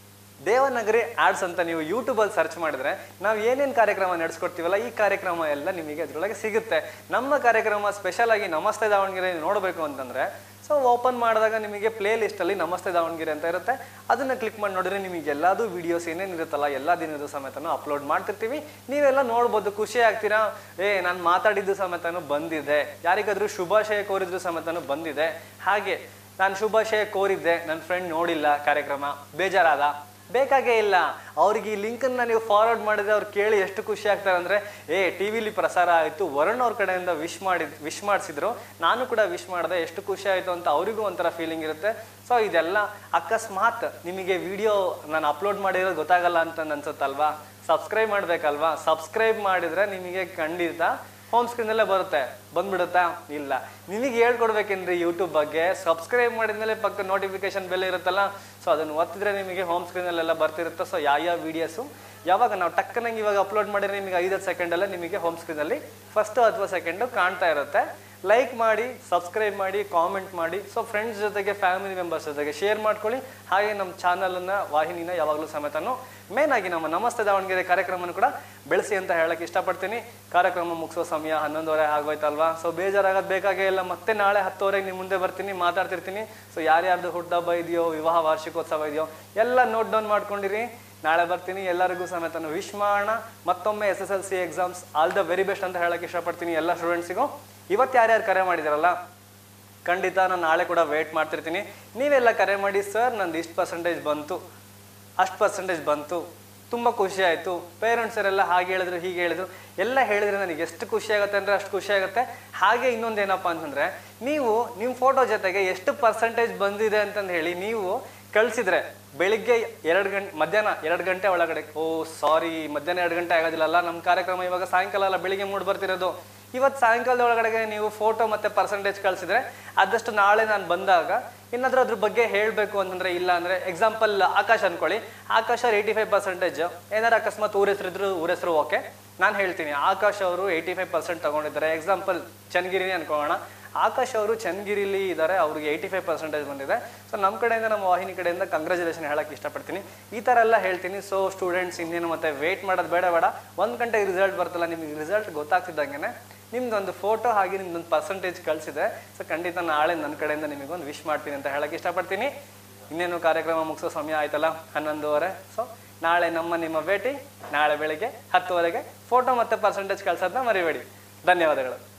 ದೇವನಗರಿ ಆಡ್ಸ್ ಅಂತ ನೀವು ಯೂಟ್ಯೂಬಲ್ಲಿ ಸರ್ಚ್ ಮಾಡಿದ್ರೆ ನಾವು ಏನೇನು ಕಾರ್ಯಕ್ರಮ ನಡೆಸ್ಕೊಡ್ತೀವಲ್ಲ ಈ ಕಾರ್ಯಕ್ರಮ ಎಲ್ಲ ನಿಮಗೆ ಅದರೊಳಗೆ ಸಿಗುತ್ತೆ ನಮ್ಮ ಕಾರ್ಯಕ್ರಮ ಸ್ಪೆಷಲ್ ಆಗಿ ನಮಸ್ತೆ ದಾವಣಗೆರೆ ನೋಡಬೇಕು ಅಂತಂದ್ರೆ ಸೊ ಓಪನ್ ಮಾಡಿದಾಗ ನಿಮಗೆ ಪ್ಲೇ ಲಿಸ್ಟಲ್ಲಿ ನಮಸ್ತೆ ದಾವಣಗೆರೆ ಅಂತ ಇರುತ್ತೆ ಅದನ್ನ ಕ್ಲಿಕ್ ಮಾಡಿ ನೋಡಿದ್ರೆ ನಿಮಗೆ ಎಲ್ಲದೂ ವಿಡಿಯೋಸ್ ಏನೇನು ಇರುತ್ತಲ್ಲ ಎಲ್ಲ ದಿನದ ಸಮೇತನೂ ಅಪ್ಲೋಡ್ ಮಾಡ್ತಿರ್ತೀವಿ ನೀವೆಲ್ಲ ನೋಡ್ಬೋದು ಖುಷಿ ಆಗ್ತೀರಾ ಏ ನಾನು ಮಾತಾಡಿದ್ದು ಸಮೇತನೂ ಬಂದಿದೆ ಯಾರಿಗಾದ್ರೂ ಶುಭಾಶಯ ಕೋರಿದ್ರು ಸಮೇತನೂ ಬಂದಿದೆ ಹಾಗೆ ನಾನು ಶುಭಾಶಯ ಕೋರಿದ್ದೆ ನನ್ನ ಫ್ರೆಂಡ್ ನೋಡಿಲ್ಲ ಕಾರ್ಯಕ್ರಮ ಬೇಜಾರಾದ ಬೇಕಾಗೇ ಇಲ್ಲ ಅವ್ರಿಗೆ ಈ ಲಿಂಕನ್ನು ನೀವು ಫಾರ್ವರ್ಡ್ ಮಾಡಿದ್ರೆ ಅವ್ರು ಕೇಳಿ ಎಷ್ಟು ಖುಷಿ ಆಗ್ತಾರೆ ಅಂದರೆ ಏ ಟಿ ವಿಲಿ ಪ್ರಸಾರ ಆಯಿತು ವರುಣ್ ಅವ್ರ ಕಡೆಯಿಂದ ವಿಶ್ ಮಾಡಿದ್ ವಿಶ್ ಮಾಡಿಸಿದ್ರು ನಾನು ಕೂಡ ವಿಶ್ ಮಾಡಿದೆ ಎಷ್ಟು ಖುಷಿ ಆಯಿತು ಅಂತ ಅವರಿಗೂ ಒಂಥರ ಫೀಲಿಂಗ್ ಇರುತ್ತೆ ಸೊ ಇದೆಲ್ಲ ಅಕಸ್ಮಾತ್ ನಿಮಗೆ ವಿಡಿಯೋ ನಾನು ಅಪ್ಲೋಡ್ ಮಾಡಿರೋದು ಗೊತ್ತಾಗಲ್ಲ ಅಂತ ಅನ್ಸುತ್ತಲ್ವಾ ಸಬ್ಸ್ಕ್ರೈಬ್ ಮಾಡಬೇಕಲ್ವಾ ಸಬ್ಸ್ಕ್ರೈಬ್ ಮಾಡಿದ್ರೆ ನಿಮಗೆ ಖಂಡಿತ ಹೋಮ್ ಸ್ಕ್ರೀನಲ್ಲೇ ಬರುತ್ತೆ ಬಂದ್ಬಿಡುತ್ತಾ ಇಲ್ಲ ನಿಮಗೆ ಹೇಳ್ಕೊಡ್ಬೇಕೇನ್ರಿ ಯೂಟ್ಯೂಬ್ ಬಗ್ಗೆ ಸಬ್ಸ್ಕ್ರೈಬ್ ಮಾಡಿದ್ಮೇಲೆ ಪಕ್ಕ ನೋಟಿಫಿಕೇಶನ್ ಬೆಲ್ ಇರುತ್ತಲ್ಲ ಸೊ ಅದನ್ನು ಒತ್ತಿದ್ರೆ ನಿಮಗೆ ಹೋಮ್ ಸ್ಕ್ರೀನಲ್ಲೆಲ್ಲ ಬರ್ತಿರುತ್ತೆ ಸೊ ಯಾವ ಯಾವ ವೀಡಿಯೋಸು ಯಾವಾಗ ನಾವು ಟಕ್ಕನಂಗೆ ಇವಾಗ ಅಪ್ಲೋಡ್ ಮಾಡಿದ್ರೆ ನಿಮಗೆ ಐದು ಸೆಕೆಂಡಲ್ಲೇ ನಿಮಗೆ ಹೋಮ್ ಸ್ಕ್ರೀನಲ್ಲಿ ಫಸ್ಟ್ ಅಥವಾ ಸೆಕೆಂಡು ಕಾಣ್ತಾ ಇರುತ್ತೆ ಲೈಕ್ ಮಾಡಿ ಸಬ್ಸ್ಕ್ರೈಬ್ ಮಾಡಿ ಕಾಮೆಂಟ್ ಮಾಡಿ ಸೊ ಫ್ರೆಂಡ್ಸ್ ಜೊತೆಗೆ ಫ್ಯಾಮಿಲಿ ಮೆಂಬರ್ಸ್ ಜೊತೆಗೆ ಶೇರ್ ಮಾಡ್ಕೊಳ್ಳಿ ಹಾಗೆ ನಮ್ಮ ಚಾನಲನ್ನು ವಾಹಿನಿನ ಯಾವಾಗಲೂ ಸಮೇತನು ಮೇನ್ ಆಗಿ ನಮ್ಮ ನಮಸ್ತೆ ದಾವಣಗೆರೆ ಕಾರ್ಯಕ್ರಮನ ಕೂಡ ಬೆಳೆಸಿ ಅಂತ ಹೇಳಕ್ ಇಷ್ಟಪಡ್ತೀನಿ ಕಾರ್ಯಕ್ರಮ ಮುಗಿಸೋ ಸಮಯ ಹನ್ನೊಂದುವರೆ ಆಗೋಯ್ತಲ್ವಾ ಸೊ ಬೇಜಾರಾಗೋದು ಬೇಕಾಗೇ ಇಲ್ಲ ಮತ್ತೆ ನಾಳೆ ಹತ್ತುವರೆಗೆ ನಿಮ್ಮ ಮುಂದೆ ಬರ್ತೀನಿ ಮಾತಾಡ್ತಿರ್ತೀನಿ ಸೊ ಯಾರ್ಯಾರ್ದು ಹುಟ್ಟಹಬ್ಬ ಇದೆಯೋ ವಿವಾಹ ವಾರ್ಷಿಕೋತ್ಸವ ಇದೆಯೋ ಎಲ್ಲ ನೋಟ್ ಡೌನ್ ಮಾಡ್ಕೊಂಡಿರಿ ನಾಳೆ ಬರ್ತೀನಿ ಎಲ್ಲರಿಗೂ ಸಮೇತ ವಿಶ್ ಮಾಡೋಣ ಮತ್ತೊಮ್ಮೆ S S L C exams all the very best ಅಂತ ಹೇಳಕ್ ಇಷ್ಟಪಡ್ತೀನಿ ಎಲ್ಲ ಸ್ಟೂಡೆಂಟ್ಸಿಗೂ ಇವತ್ತು ಯಾರ್ಯಾರು ಕರೆ ಮಾಡಿದಾರಲ್ಲ ಖಂಡಿತ ನಾನು ನಾಳೆ ಕೂಡ ವೇಟ್ ಮಾಡ್ತಿರ್ತೀನಿ ನೀವೆಲ್ಲ ಕರೆ ಮಾಡಿ ಸರ್ ನಂದು ಇಷ್ಟು ಪರ್ಸೆಂಟೇಜ್ ಬಂತು ಅಷ್ಟು ಪರ್ಸೆಂಟೇಜ್ ಬಂತು ತುಂಬ ಖುಷಿ ಆಯಿತು ಪೇರೆಂಟ್ಸರೆಲ್ಲ ಹಾಗೆ ಹೇಳಿದ್ರು ಹೀಗೆ ಹೇಳಿದ್ರು ಎಲ್ಲ ಹೇಳಿದ್ರೆ ನನಗೆ ಎಷ್ಟು ಖುಷಿ ಆಗುತ್ತೆ ಅಂದರೆ ಅಷ್ಟು ಖುಷಿ ಆಗುತ್ತೆ ಹಾಗೆ ಇನ್ನೊಂದು ಏನಪ್ಪ ಅಂತಂದರೆ ನೀವು ನಿಮ್ಮ ಫೋಟೋ ಜೊತೆಗೆ ಎಷ್ಟು ಪರ್ಸೆಂಟೇಜ್ ಬಂದಿದೆ ಅಂತಂದು ಹೇಳಿ ನೀವು ಕಳಿಸಿದ್ರೆ ಬೆಳಿಗ್ಗೆ ಎರಡು ಗಂಟೆ ಮಧ್ಯಾಹ್ನ ಎರಡು ಗಂಟೆ ಒಳಗಡೆ ಓ ಸಾರಿ ಮಧ್ಯಾಹ್ನ ಎರಡು ಗಂಟೆ ಆಗೋದಿಲ್ಲಲ್ಲ ನಮ್ಮ ಕಾರ್ಯಕ್ರಮ ಇವಾಗ ಸಾಯಂಕಾಲ ಅಲ್ಲ ಬೆಳಿಗ್ಗೆ ಮೂಡ್ ಬರ್ತಿರೋದು ಇವತ್ತು ಸಾಯಂಕಾಲದ ಒಳಗಡೆ ನೀವು ಫೋಟೋ ಮತ್ತೆ ಪರ್ಸೆಂಟೇಜ್ ಕಳಿಸಿದ್ರೆ ಆದಷ್ಟು ನಾಳೆ ನಾನು ಬಂದಾಗ ಏನಾದ್ರೂ ಅದ್ರ ಬಗ್ಗೆ ಹೇಳಬೇಕು ಅಂತಂದ್ರೆ ಇಲ್ಲ ಅಂದ್ರೆ ಎಕ್ಸಾಂಪಲ್ ಆಕಾಶ್ ಅನ್ಕೊಳ್ಳಿ ಆಕಾಶ್ ಅವ್ರು ಏಯ್ಟಿ ಫೈವ್ ಪರ್ಸೆಂಟೇಜ್ ಏನಾರು ಅಕಸ್ಮಾತ್ ಊರ ಹೆಸರು ಇದ್ರು ಊರ ಹೆಸರು ಓಕೆ ನಾನು ಹೇಳ್ತೀನಿ ಆಕಾಶ್ ಅವರು ಏಯ್ಟಿ ಫೈವ್ ಪರ್ಸೆಂಟ್ ತಗೊಂಡಿದ್ದಾರೆ ಎಕ್ಸಾಂಪಲ್ ಚನ್ನಗಿರಿನೇ ಅನ್ಕೊಳ್ಳೋಣ ಆಕಾಶ್ ಅವರು ಚನ್ನಗಿರಿಲಿ ಇದ್ದಾರೆ ಅವ್ರಿಗೆ ಏಯ್ಟಿ ಫೈವ್ ಪರ್ಸೆಂಟೇಜ್ ಬಂದಿದೆ ಸೊ ನಮ್ಮ ಕಡೆಯಿಂದ ನಮ್ಮ ವಾಹಿನಿ ಕಡೆಯಿಂದ ಕಂಗ್ರ್ಯಾಚುಲೇಷನ್ ಹೇಳಕ್ಕೆ ಇಷ್ಟಪಡ್ತೀನಿ ಈ ಥರ ಎಲ್ಲ ಹೇಳ್ತೀನಿ ಸೊ ಸ್ಟೂಡೆಂಟ್ಸ್ ಇನ್ನೇನು ಮತ್ತೆ ವೇಟ್ ಮಾಡೋದು ಬೇಡ ಬೇಡ ಒಂದು ಗಂಟೆಗೆ ರಿಸಲ್ಟ್ ಬರ್ತಲ್ಲ ನಿಮಗೆ ರಿಸಲ್ಟ್ ಗೊತ್ತಾಗ್ತಿದ್ದಂಗೆ ನಿಮ್ದೊಂದು ಫೋಟೋ ಹಾಗೆ ನಿಮ್ದೊಂದು ಪರ್ಸೆಂಟೇಜ್ ಕಳಿಸಿದೆ ಸೊ ಖಂಡಿತ ನಾಳೆ ನನ್ನ ಕಡೆಯಿಂದ ನಿಮಗೊಂದು ವಿಶ್ ಮಾಡ್ತೀನಿ ಅಂತ ಹೇಳಕ್ಕೆ ಇಷ್ಟಪಡ್ತೀನಿ ಇನ್ನೇನು ಕಾರ್ಯಕ್ರಮ ಮುಗಿಸೋ ಸಮಯ ಆಯ್ತಲ್ಲ ಹನ್ನೊಂದುವರೆ ಸೊ ನಾಳೆ ನಮ್ಮ ನಿಮ್ಮ ಭೇಟಿ ನಾಳೆ ಬೆಳಿಗ್ಗೆ ಹತ್ತುವರೆಗೆ ಫೋಟೋ ಮತ್ತೆ ಪರ್ಸೆಂಟೇಜ್ ಕಳ್ಸೋದನ್ನ ಮರಿಬೇಡಿ ಧನ್ಯವಾದಗಳು